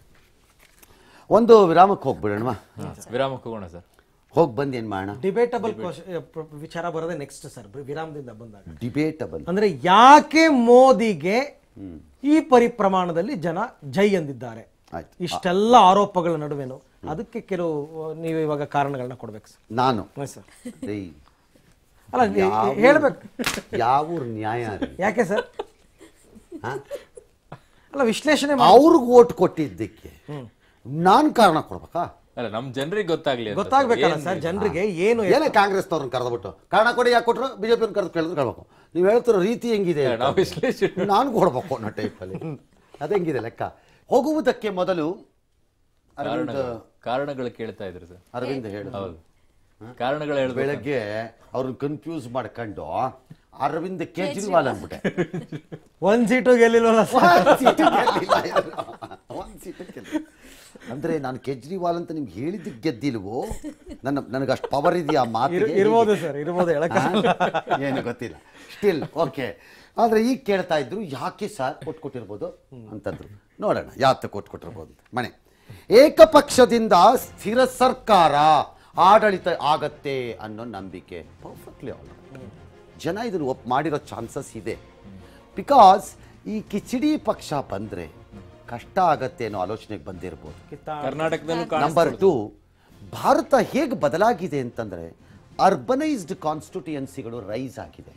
ಒಂದು ವಿರಾಮಕ್ಕೆ ಹೋಗ್ಬಿಡೋಣ ವಿರಾಮಕ್ಕೆ ಹೋಗೋಣ ಸರ್ ಹೋಗಿ ಬಂದು ಏನು ಮಾಡೋಣ ಡಿಬೇಟಬಲ್ ವಿಚಾರ ಬರೋದೇ ನೆಕ್ಸ್ಟ್ ಸರ್ ವಿರಾಮದಿಂದ ಬಂದಾಗ ಡಿಬೇಟಬಲ್ ಅಂದ್ರೆ ಯಾಕೆ ಮೋದಿಗೆ ಈ ಪರಿಪ್ರಮಾಣದಲ್ಲಿ ಜನ ಜೈ ಎಂದಿದ್ದಾರೆ ಆಯ್ತು. ಇಷ್ಟೆಲ್ಲ ಆರೋಪಗಳ ನಡುವೆನು ಅದಕ್ಕೆ ಕೆಲವು ಆ, ನೀವು ಇವಾಗ ಕಾರಣಗಳನ್ನ ಕೊಡ್ಬೇಕು ಸರ್ ನಾನು ಹ್ಮ್ ಸರ್ ಏಯ್, ಅಲ್ಲ ನೀ- ಯಾವ- ಹೇಳ್ಬೇಕು ಯಾವ ಊರ್ ನ್ಯಾಯ ರೀ? ಯಾಕೆ ಸರ್ ಹಾ? ಅಲ್ಲ ವಿಶ್ಲೇಷಣೆ ಮಾಡಿ ಅವ್ರಿಗೆ ಓಟ್ ಕೊಟ್ಟಿದ್ದಕ್ಕೆ ನಾನು ಕಾರಣ ಕೊಡ್ಬೇಕಾ ಅಲ್ಲ ನಮ್ ಜನರಿಗೆ ಗೊತ್ತಾಗ್ಲಿ ಅಂತ ಗೊತ್ತಾಗ್ಬೇಕಲ್ಲ ಏನ್ ಸರ್ ಜನರಿಗೆ ಏನು ಏನೇ ಕಾಂಗ್ರೆಸ್ನವ್ರನ್ನ ಕರೆದ್ಬಿಟ್ಟು ಕಾರಣ ಕೊಡಿ ಯಾಕೆ ಕೊಟ್ರು ಬಿಜೆಪಿ ಕರೆದು ಕೇಳಿದ್ರೆ ಕೇಳ್ಬೇಕು ನೀವು ಹೇಳ್ತಿರೋ ರೀತಿ ಹೆಂಗಿದೆ ಅಂತ. ನಾವು ವಿಶ್ಲೇಷಣೆ ನಾನು ಕೊಡ್ಬೇಕು ಅನ್ನೋ ಟೈಪಲ್ಲಿ ಅದು ಹೆಂಗಿದೆ ಲೆಕ್ಕ ಹೋಗುವುದಕ್ಕೆ ಮೊದಲು ಅರವಿಂದ್ ಕಾರಣಗಳು ಕಾರಣಗಳು ಕೇಳ್ತಾ ಇದ್ರು ಸರ್ ಅರವಿಂದ್ ಹೇಳ ಹೌದು ಕಾರಣಗಳು ಹೇಳ್ಬೇಕು ಬೆಳಗ್ಗೆ ಅವ್ರನ್ನ ಕನ್ಫ್ಯೂಸ್ ಮಾಡ್ಕೊಂಡು ಅರವಿಂದ್ ಕೇಜ್ರಿವಾಲ್ ಅಂದ್ಬಿಟ್ಟೆ ಒಂದ್ ಸೀಟು ಗೆಲ್ಲಿಲ್ವಲ್ಲ ಸರ್ ಒಂದ್ ಸೀಟು ಗೆಲ್ಲಿಲ್ಲ ಇವ್ರು. ಒಂದ್ ಸೀಟು ಗೆಲ್ಲಿಲ್ಲ. ಅಂದ್ರೆ ನಾನು ಕೇಜ್ರಿವಾಲ್ ಅಂತ ನಿಮ್ಗೆ ಹೇಳಿದ್ದಕ್ಕೆ ಗೆದ್ದಿಲ್ವೋ ನನ್ನ ನನಗೆ ಅಷ್ಟು ಪವರ್ ಇದೆಯಾ ಮಾತಿಗೆ ಇರ್- ಇರ್ಬೋದು ಸರ್ ಇರ್ಬೋದು ಹೇಳಕ್ ಆ? ಏನು ಗೊತ್ತಿಲ್ಲ ಸ್ಟಿಲ್ ಓಕೆ ಆದ್ರೆ ಈಗ ಕೇಳ್ತಾ ಇದ್ರು ಯಾಕೆ ಸರ್ ಕೊಟ್ಕೊಟ್ಟಿರ್ಬೋದು ಅಂತಂದ್ರು ನೋಡೋಣ ಯಾತ ಕೊಟ್ಕೊಟ್ಟಿರ್ಬೋದು ಅಂತ ಮನೆ ಏಕಪಕ್ಷದಿಂದ ಸ್ಥಿರ ಸರ್ಕಾರ ಆಡಳಿತ ಆಗತ್ತೆ ಅನ್ನೋ ನಂಬಿಕೆ ಪರ್ಫೆಕ್ಟ್ಲಿ ಜನ ಇದನ್ನು ಒಪ್ ಮಾಡಿರೋ ಚಾನ್ಸಸ್ ಇದೆ ಬಿಕಾಸ್ ಈ ಕಿಚಡಿ ಪಕ್ಷ ಬಂದ್ರೆ ಕಷ್ಟ ಆಗತ್ತೆ ಅನ್ನೋ ಆಲೋಚನೆಗೆ ಬಂದಿರ್ಬೋದು ಕರ್ನಾಟಕದಲ್ಲೂ ನಂಬರ್ ಟು ಭಾರತ ಹೇಗೆ ಬದಲಾಗಿದೆ ಅಂತಂದ್ರೆ ಅರ್ಬನೈಸ್ಡ್ ಕಾನ್ಸ್ಟಿಟ್ಯೂಯನ್ಸಿಗಳು ರೈಸ್ ಆಗಿದೆ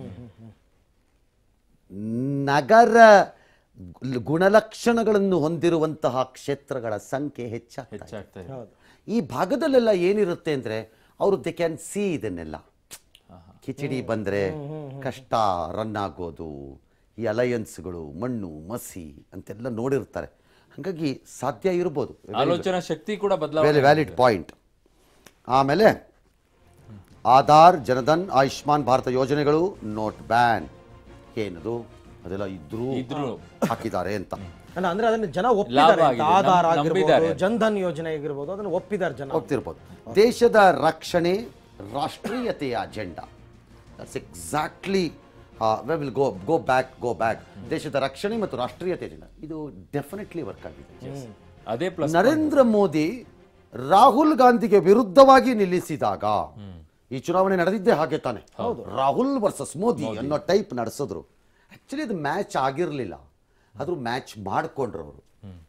ನಗರ ಗು- ಗುಣಲಕ್ಷಣಗಳನ್ನು ಹೊಂದಿರುವಂತಹ ಕ್ಷೇತ್ರಗಳ ಸಂಖ್ಯೆ ಹೆಚ್ಚಾಗ್ತಾ ಇದೆ. ಹೆಚ್ಚಾಗ್ತಾ ಇದೆ ಈ ಭಾಗದಲ್ಲೆಲ್ಲ ಏನಿರುತ್ತೆ ಅಂದ್ರೆ ಅವರು ದೆ ಕ್ಯಾನ್ ಸಿ ಇದನ್ನೆಲ್ಲ ಕಿಚಡಿ ಬಂದ್ರೆ ಕಷ್ಟ ರನ್ ಆಗೋದು ಈ ಅಲಯನ್ಸ್ಗಳು ಮಣ್ಣು ಮಸಿ ಅಂತೆಲ್ಲ ನೋಡಿರ್ತಾರೆ ಹಾಗಾಗಿ ಸಾಧ್ಯ ಇರ್ಬೋದು ಆಲೋಚನಾ ಶಕ್ತಿ ಕೂಡ ವೆರಿ ಬದಲಾವಣೆ ವ್ಯಾಲಿಡ್ ಪಾಯಿಂಟ್ ಆಮೇಲೆ ಆಧಾರ್ ಜನಧನ್ ಆಯುಷ್ಮಾನ್ ಭಾರತ ಯೋಜನೆಗಳು ನೋಟ್ ಬ್ಯಾನ್ ಏನದು ಅದೆಲ್ಲ ಇದ್ರೂ ಇದ್ರೂ. ಹಾಕಿದ್ದಾರೆ ಅಂತ ಅಲ್ಲ ಅಂದ್ರೆ ಅದನ್ನ ಜನ ಒಪ್ಪಿದ್ದಾರೆ ಆಗಿದೆ. ಅಂತ. ಆಧಾರ್ ನಮ್- ಆಗಿರ್ಬೋದು ನಂಬಿದ್ದಾರೆ. ಜನ್ಧನ್ ಯೋಜನೆ ಆಗಿರ್ಬೋದು ಅದನ್ನ ಒಪ್ಪಿದ್ದಾರೆ ಜನ ಹೋಗ್ತಿರ್ಬೋದು ದೇಶದ ರಕ್ಷಣೆ ರಾಷ್ಟ್ರೀಯತೆಯ agenda that's exactly will go go back go back ದೇಶದ ರಕ್ಷಣೆ ಮತ್ತು ರಾಷ್ಟ್ರೀಯತೆ ಅಜೆಂಡಾ ಇದು ಡೆಫಿನೆಟ್ಲಿ ವರ್ಕ್ ಆಗಿದೆ ಅದೇ ಪ್ಲಸ್ ನರೇಂದ್ರ ಮೋದಿ ರಾಹುಲ್ ಗಾಂಧಿಗೆ ವಿರುದ್ಧವಾಗಿ ನಿಲ್ಲಿಸಿದಾಗ ಈ ಚುನಾವಣೆ ನಡೆದಿದ್ದೇ ಹಾಗೆ ತಾನೆ ರಾಹುಲ್ ವರ್ಸಸ್ ಮೋದಿ ಅನ್ನೋ ಟೈಪ್ ನಡೆಸಿದ್ರು ಆಕ್ಚುಲಿ ಅದು ಮ್ಯಾಚ್ ಆಗಿರಲಿಲ್ಲ ಆದ್ರೂ ಮ್ಯಾಚ್ ಮಾಡ್ಕೊಂಡ್ರು ಅವರು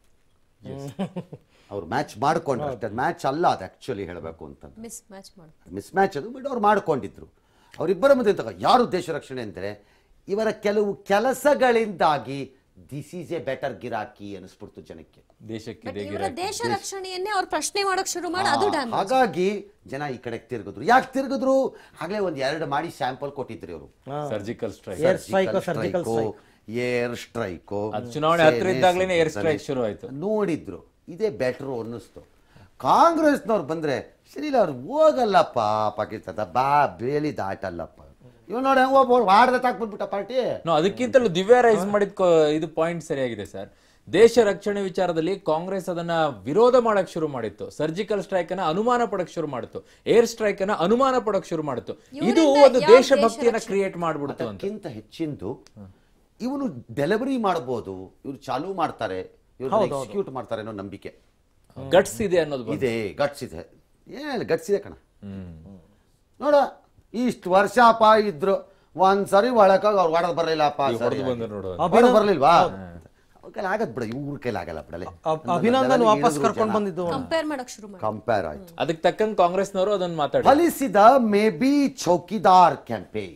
ಅವ್ರು ಮ್ಯಾಚ್ ಮಾಡ್ಕೊಂಡ್ರು ಅಷ್ಟೇ ಮ್ಯಾಚ್ ಅಲ್ಲ ಅದು ಆಕ್ಚುಲಿ ಹೇಳಬೇಕು ಅಂತಂದ್ರೆ ಮಿಸ್ ಮ್ಯಾಚ್ ಮಾಡು ಮಿಸ್ ಮ್ಯಾಚ್ ಅದು ಬಟ್ ಅವ್ರು ಮಾಡ್ಕೊಂಡಿದ್ರು ಅವರಿಬ್ಬರ ಮಧ್ಯೆ ತಗ ಯಾರು ದೇಶ ರಕ್ಷಣೆ ಅಂದರೆ ಇವರ ಕೆಲವು ಕೆಲಸಗಳಿಂದಾಗಿ ದಿಸ್ ಈಸ್ ಎ ಬೆಟರ್ ಗಿರಾಕಿ ಅನಿಸ್ಬಿಡ್ತು ಜನಕ್ಕೆ ದೇಶಕ್ಕೆ ಬಟ್ ಇದೇ ಇವರ ಗಿರಾಕಿ. ದೇಶ ರಕ್ಷಣೆಯನ್ನೇ ಅವ್ರು ಪ್ರಶ್ನೆ ಮಾಡಕ್ ಶುರು ಮಾಡಿ ಅದು ಡ್ಯಾಮೇಜ್ ಹಾಗಾಗಿ ಜನ ಈ ಕಡೆಗೆ ತಿರುಗಿದ್ರು ಯಾಕೆ ತಿರುಗಿದ್ರು ಆಗ್ಲೇ ಒಂದ್ ಎರಡು ಮಾಡಿ ಸ್ಯಾಂಪಲ್ ಕೊಟ್ಟಿದ್ರಿ ಅವರು surgical strike Air strike, surgical strike. Air strike ಅದು ಚುನಾವಣೆ ಹತ್ರ ಇದ್ದಾಗ್ಲೇನೆ air strike ಶುರು ಆಯ್ತು. ನೋಡಿದ್ರು ಇದೇ ಬೆಟ್ರು ಅನ್ನಿಸ್ತು ಕಾಂಗ್ರೆಸ್ನವ್ರು ಬಂದ್ರೆ ಶ್ರೀಲ ಅವ್ರು ಹೋಗಲ್ಲಪ್ಪ ಪಾಕಿಸ್ತಾನ ಬಾ ಬೇಲಿ ದಾಟಲ್ಲಪ್ಪ ಇವ್ ನೋಡಿ ಹೆಂಗ್ ಒಬ್ಬ ವಾಡ್ದ ತಾಕ್ಬಿಟ್ಬಿಟ್ಟ ಪಾರ್ಟಿ ನೋ ಅದಕ್ಕಿಂತಲೂ ದಿವ್ಯ ರೈಸ್ ಮಾಡಿದ ಕೊ- ಇದು ಪಾಯಿಂಟ್ ಸರಿಯಾಗಿದೆ ಸರ್ ದೇಶ ರಕ್ಷಣೆ ವಿಚಾರದಲ್ಲಿ ಕಾಂಗ್ರೆಸ್ ಅದನ್ನ ವಿರೋಧ ಮಾಡಕ್ ಶುರು ಮಾಡಿತ್ತು ಸರ್ಜಿಕಲ್ ಸ್ಟ್ರೈಕ್ ಅನ್ನ ಅನುಮಾನ ಪಡಕ್ ಶುರು ಮಾಡಿತ್ತು ಏರ್ ಸ್ಟ್ರೈಕ್ ಅನ್ನ ಅನುಮಾನ ಪಡಕ್ ಶುರು ಮಾಡಿತ್ತು ಇದು ಇವ್ರಿಂದ ಒಂದು ಯಾವ ದೇಶಭಕ್ತಿಯನ್ನ ದೇಶ ಕ್ರಿಯೇಟ್ ಮಾಡ್ಬಿಡ್ತು ಅಂತ ಅದಕ್ಕಿಂತ ಹೆಚ್ಚಿಂದು ಇವನು ಡೆಲಿವರಿ ಮಾಡ್ಬೋದು ಇವ್ರು ಚಾಲೂ ಮಾಡ್ತಾರೆ ಇವ್ರು ಎಕ್ಸಿಕ್ಯೂಟ್ ಮಾಡ್ತಾರೆ ಅನ್ನೋ ನಂಬಿಕೆ ಗಟ್ಸ್ ಇದೆ ಅನ್ನೋದು ಬಂತು. ಇದೆ ಗಟ್ಸ್ ಇದೆ ಏನಿಲ್ಲ ಗಟ್ಸ್ ಇದೆ ಕಣ ನೋಡ ಇಷ್ಟು ವರ್ಷ ಅಪ್ಪ ಇದ್ರು ಒಂದ್ಸರಿ ಒಳಕಾಗ ಅವ್ರು ಹೊಡೆದ್ ಬರಲಿಲ್ಲಪ್ಪ ಈಗ ಹೊಡ್ದು ಬಂದ್ರು ನೋಡು. ಹೊಡೆದ್ ಬರ್ಲಿಲ್ವಾ ಅವ್ರ ಕೈಲಿ ಆಗದ್ ಬಿಡ ಇವ್ರ ಕೈಲಿ ಆಗಲ್ಲ ಬಿಡಲೆ ಅಬ್- ಅಭಿನಂದನ್ ವಾಪಸ್ ಕರ್ಕೊಂಡು ಬಂದಿದ್ದು ಕಂಪೇರ್ ಮಾಡಕ್ ಶುರು ಮಾಡಿ ಕಂಪೇರ್ ಆಯ್ತು ಅದಕ್ಕೆ ತಕ್ಕಂಗೆ ಕಾಂಗ್ರೆಸ್ನವರು ಅದನ್ನ ಮಾತಾಡಿ ಫಲಿಸಿದ ಮೇ ಬಿ ಚೌಕಿದಾರ್ ಕ್ಯಾಂಪೇನ್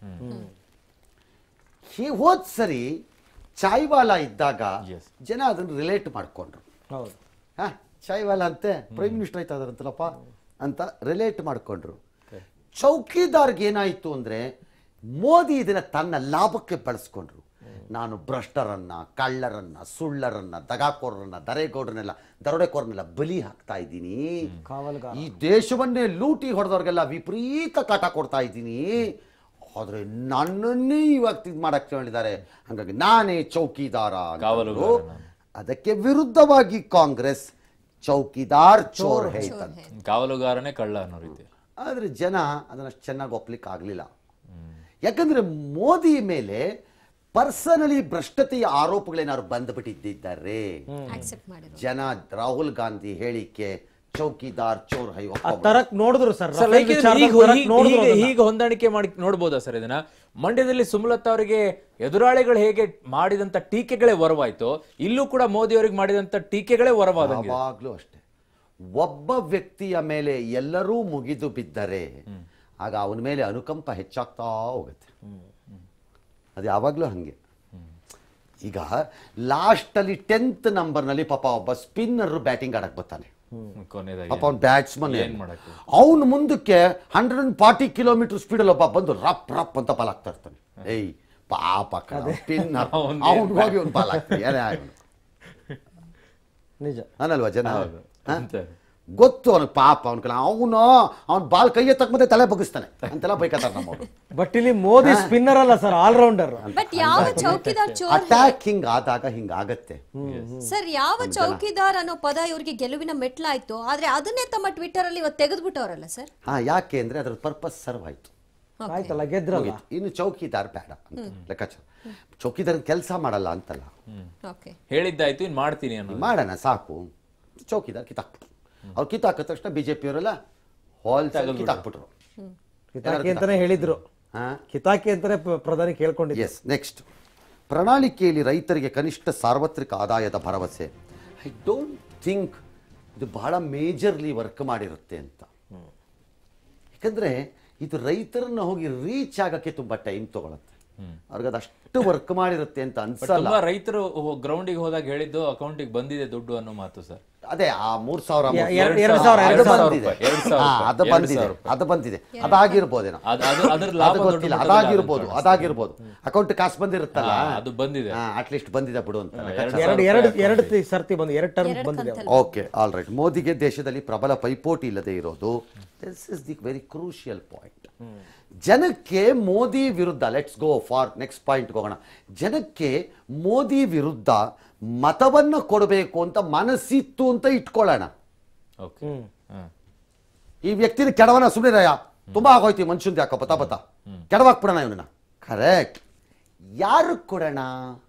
ಹೋದ್ ಸರಿ ಚಾಯ್ವಾಲ ಇದ್ದಾಗ Yes. ಜನ ಅದನ್ನ ರಿಲೇಟ್ ಮಾಡ್ಕೊಂಡ್ರು ಹೌದು ಹಾ ಚಾಯ್ವಾಲ ಅಂತೆ ಪ್ರೈಮ್ ಮಿನಿಸ್ಟರ್ ಆಯ್ತಾ ಅದಂತಲಪ್ಪ ಅಂತ ರಿಲೇಟ್ ಮಾಡ್ಕೊಂಡ್ರು ಚೌಕಿದಾರ್ಗೆ ಏನಾಯ್ತು ಅಂದ್ರೆ ಮೋದಿ ಇದನ್ನ ತನ್ನ ಲಾಭಕ್ಕೆ ಬಳಸ್ಕೊಂಡ್ರು ನಾನು ಭ್ರಷ್ಟರನ್ನ ಕಳ್ಳರನ್ನ ಸುಳ್ಳರನ್ನ ದಗಾಕೋರರನ್ನ ದರೇಗೌಡರನ್ನೆಲ್ಲ ದರೋಡೆಕೋರನ್ನೆಲ್ಲ ಬಲಿ ಹಾಕ್ತಾ ಇದ್ದೀನಿ ಕಾವಲ್ಗಾರ. ಈ ದೇಶವನ್ನೇ ಲೂಟಿ ಹೊಡೆದವ್ರಿಗೆಲ್ಲ ವಿಪರೀತ ಕಾಟ ಕೊಡ್ತಾ ಇದ್ದೀನಿ ಆದ್ರೆ ನನ್ನನ್ನೇ ಇವಾಗ ಇದು ಮಾಡಕ್ ಹೇಳಿದ್ದಾರೆ ಹಂಗಾಗಿ ನಾನೇ ಚೌಕಿದಾರ ಅಂತಂದ್ರು. ಕಾವಲುಗಾರ ನಾನು. ಅದಕ್ಕೆ ವಿರುದ್ಧವಾಗಿ ಕಾಂಗ್ರೆಸ್ ಚೌಕಿದಾರ್ ಚೋರ್ ಹೇ ತಂತು. ಕಾವಲುಗಾರನೇ ಕಳ್ಳ ಅನ್ನೋ ರೀತಿ ಆದ್ರೆ ಜನ ಅದನ್ನ ಅಷ್ಟು ಚೆನ್ನಾಗಿ ಒಪ್ಲಿಕ್ಕೆ ಆಗಲಿಲ್ಲ ಯಾಕಂದ್ರೆ ಮೋದಿ ಮೇಲೆ ಪರ್ಸನಲಿ ಭ್ರಷ್ಟತೆಯ ಆರೋಪಗಳೇನಾದ್ರು ಬಂದ್ಬಿಟ್ಟಿದ್ದಾರೆ ಆಕ್ಸೆಪ್ಟ್ ಮಾಡಿದ್ರು ಜನ ರಾಹುಲ್ ಗಾಂಧಿ ಹೇಳಿಕೆ ಚೌಕಿದಾರ್ ಚೋರ್ ಹೈ ಆ ಒಪ್ಕೊಬೋದು. ತರಕ್ ನೋಡಿದ್ರು ಸರ್ ಸರ್, ರಫೇಲ್ like ಇದನ್ನ ವಿಚಾರದಲ್ಲಿ ಈಗ- ತರಕ್ ಈಗ- ನೋಡಿದ್ರು ಈಗ- ಅದನ್ನ. ಈಗ ಹೊಂದಾಣಿಕೆ ಮಾಡಿ ನೋಡ್ಬೋದಾ ಸರ್ ಇದನ್ನ ಮಂಡ್ಯದಲ್ಲಿ ಸುಮಲತಾ ಅವರಿಗೆ ಎದುರಾಳಿಗಳು ಹೇಗೆ ಮಾಡಿದಂತ ಟೀಕೆಗಳೇ ಹೊರವಾಯ್ತು ಇಲ್ಲೂ ಕೂಡ ಮೋದಿ ಅವರಿಗೆ ಮಾಡಿದಂತ ಟೀಕೆಗಳೇ ಹೊರವಾದಂಗೆ ಯಾವಾಗ್ಲೂ ಅಷ್ಟೇ ಒಬ್ಬ ವ್ಯಕ್ತಿಯ ಮೇಲೆ ಎಲ್ಲರೂ ಮುಗಿದು ಬಿದ್ದರೆ ಆಗ ಅವನ ಮೇಲೆ ಅನುಕಂಪ ಹೆಚ್ಚಾಗ್ತಾ ಹೋಗುತ್ತೆ ಅದು ಯಾವಾಗಲೂ ಹಂಗೆ ಈಗ ಲಾಸ್ಟಲ್ಲಿ ಟೆಂತ್ ನಂಬರ್ನಲ್ಲಿ ಪಾಪ ಒಬ್ಬ ಸ್ಪಿನ್ನರ್ ಬ್ಯಾಟಿಂಗ್ ಆಡಕ್ ಬರ್ತಾನೆ ಕೊನೆಯದಾಗಿ ಪಾಪ ಅವ್ನು ಬ್ಯಾಟ್ಸ್ಮನ್ ಏನ್ ಮಾಡಕ್ಕೆ? ಅವನು ಮುಂದಕ್ಕೆ ಹಂಡ್ರೆಡ್ ಅಂಡ್ ಫಾರ್ಟಿ ಕಿಲೋಮೀಟರ್ ಸ್ಪೀಡಲ್ಲಿ ಒಬ್ಬ ಬಂದು ರಪ್ ರಪ್ ಅಂತ ಬಾಲ್ ಹಾಕ್ತಾ ಇರ್ತಾನೆ ಏಯ್ ಪಾಪ ಸ್ಪಿನ್ನರ್ ಅವ್ನ್ ಅವ್ನು ಹೋಗಿ ಅವ್ನು ಬಾಲ್ ಹಾಕ್ತಾನೆ ಏನೇ ಆಗ್ಲಿ. ನಿಜ ಅನ್ನಲ್ವಾ ಜನ ಹ? ಅಂತೆ. ಗೊತ್ತು ಅವನಿಗೆ ಪಾಪ ಅವನ ಕಲ ಅವನು ಅವ್ನ ಬಾಲ್ ಕೈ ಎತ್ತಕ್ ಮತ್ತೆ ತಲೆ ಬಗ್ಗಿಸ್ತಾನೆ ಅಂತೆಲ್ಲ ಬೈಕತ್ತಾರ ನಮ್ಮವರು ಬಟ್ ಇಲ್ಲಿ ಮೋದಿ ಸ್ಪಿನ್ನರ್ ಅಲ್ಲ ಸರ್ ಆಲ್ರೌಂಡರ್ ಬಟ್ ಯಾವ ಚೌಕಿದಾರ್ ಚೋರ್ ಅಟ್ಯಾಕ್ ಹಿಂಗ್ ಆದಾಗ ಹಿಂಗ್ ಆಗತ್ತೆ ಸರ್ ಯಾವ ಚೌಕಿದಾರ್ ಅನ್ನೋ ಪದ ಇವ್ರಿಗೆ ಗೆಲುವಿನ ಮೆಟ್ಲಾಯ್ತು ಆದ್ರೆ ಅದನ್ನೇ ತಮ್ಮ ಟ್ವಿಟರ್ ಅಲ್ಲಿ ಇವತ್ತು ತೆಗೆದ್ಬಿಟ್ಟವ್ರಲ್ಲ ಸರ್ ಹಾ ಯಾಕೆ ಅಂದ್ರೆ ಅದ್ರ ಪರ್ಪಸ್ ಸರ್ವ್ ಆಯ್ತು ಆಯ್ತಲ್ಲ ಗೆದ್ರಲ್ಲ ಮುಗೀತು. ಇನ್ನು ಚೌಕಿದಾರ್ ಬೇಡ ಅಂತ ಲೆಕ್ಕಾಚಾರ ಚೌಕಿದಾರ್ ಕೆಲಸ ಮಾಡಲ್ಲ ಅಂತಲ್ಲ ಓಕೆ ಹೇಳಿದ್ದಾಯ್ತು ಇನ್ ಮಾಡ್ತೀನಿ ಅನ್ನೋದು ಮಾಡೋಣ ಸಾಕು ಚೌಕಿದಾರ್ ಕಿತ್ತಾಕ್ಬಿಟ್ರು ಅವ್ರು ಕಿತ್ತಾಕಿದ ತಕ್ಷಣ ಬಿಜೆಪಿ ಅವರೆಲ್ಲ ಹೋಲ್ಸೇಲ್ ಕಿತ್ತಾಕ್ಬಿಟ್ರು ಕಿತಾಕಿ ಅಂತಾನೆ ಹೇಳಿದ್ರು ಹಾ ಕಿತಾಕಿ ಅಂತಾನೆ ಪ್ರ- ಪ್ರಧಾನಿ ಕೇಳ್ಕೊಂಡಿದ್ರು ಎಸ್ ನೆಕ್ಸ್ಟ್ ಪ್ರಣಾಳಿಕೆಯಲ್ಲಿ ರೈತರಿಗೆ ಕನಿಷ್ಠ ಸಾರ್ವತ್ರಿಕ ಆದಾಯದ ಭರವಸೆ ಐ ಡೋಂಟ್ ಥಿಂಕ್ ಇದು ಬಹಳ ಮೇಜರ್ಲಿ ವರ್ಕ್ ಮಾಡಿರುತ್ತೆ ಅಂತ ಯಾಕಂದ್ರೆ ಇದು ರೈತರನ್ನ ಹೋಗಿ ರೀಚ್ ಆಗಕ್ಕೆ ತುಂಬಾ ಟೈಮ್ ತಗೊಳತ್ತೆ ಅವ್ರಿಗೆ ಅದಷ್ಟು ವರ್ಕ್ ಮಾಡಿರುತ್ತೆ ಅಂತ ಬಟ್ ಅನ್ಸಲ್ಲ ತುಂಬಾ ರೈತರು ಗ್ರೌಂಡಿಗೆ ಹೋದಾಗ ಹೇಳಿದ್ದು ಅಕೌಂಟಿಗೆ ಬಂದಿದೆ ದುಡ್ಡು ಅನ್ನೋ ಮಾತು ಸರ್ ಅದೇ ಆ ಮೂರ್ ಸಾವಿರ ಎ- ಮೂರ್ ಎರಡ್- ಸಾವಿರ. ಎರಡ್ ಸಾವಿರ, ಅದು ಎರಡ್ ಸಾವಿರ ಬಂದಿದೆ. ರೂಪಾಯಿ, ಎರಡ್ ಸಾವಿರ ಹಾ, ರೂಪಾಯಿ, ಅದು ಎರಡ್ ಬಂದಿದೆ ಸಾವಿರ ರೂಪಾಯಿ. ಅದು ಬಂದಿದೆ ಅದಾಗಿರ್ಬೋದೇನೋ ಅದು ಅದು ಅದ್ರ ಲಾಭ ಅದು ದೊಡ್ಡ ಗೊತ್ತಿಲ್ಲ ಮಟ್ಟದಲ್ಲಿ ಅದಾಗಿರ್ಬೋದು ಆಗುತ್ತೆ. ಅದಾಗಿರ್ಬೋದು ಅಕೌಂಟ್ ಕಾಸು ಬಂದಿರುತ್ತಲ್ಲ ಹಾ, ಅದು ಬಂದಿದೆ. ಅಟ್ಲೀಸ್ಟ್ ಬಂದಿದೆ ಬಿಡು ಅಂತ ಎರಡು ಎರಡು ಎರಡು ಎರಡು ತಿ- ಸರ್ತಿ ಬಂದು ಎರಡು ಟರ್ಮ್ ಎರಡು ಬಂದಿದೆ ಕಂತಲ್ಲಿ. ಓಕೆ ಆಲ್ ರೈಟ್ ಮೋದಿಗೆ ದೇಶದಲ್ಲಿ ಪ್ರಬಲ ಪೈಪೋಟಿ ಇಲ್ಲದೆ ಇರೋದು this is the very crucial point ಜನಕ್ಕೆ ಮೋದಿ ವಿರುದ್ಧ let's go for next point ಹೋಗೋಣ ಜನಕ್ಕೆ ಮೋದಿ ವಿರುದ್ಧ ಮತವನ್ನ ಕೊಡಬೇಕು ಅಂತ ಮನಸ್ಸಿತ್ತು ಅಂತ ಇಟ್ಕೊಳ್ಳೋಣ ಓಕೆ ಹಾ. ಈ ವ್ಯಕ್ತಿನ ಕೆಡವನ ಸುಮ್ಮನೆ ತುಂಬಾ ಆಗೋಯ್ತು ಈ ಮನುಷ್ಯಂದು ಯಾಕೋ ಬತ್ತ ಬತ್ತ ಕೆಡವಾಕ್ಬಿಡೋಣ ಇವನನ್ನ ಕರೆಕ್ಟ್ ಯಾರು ಕೊಡೋಣ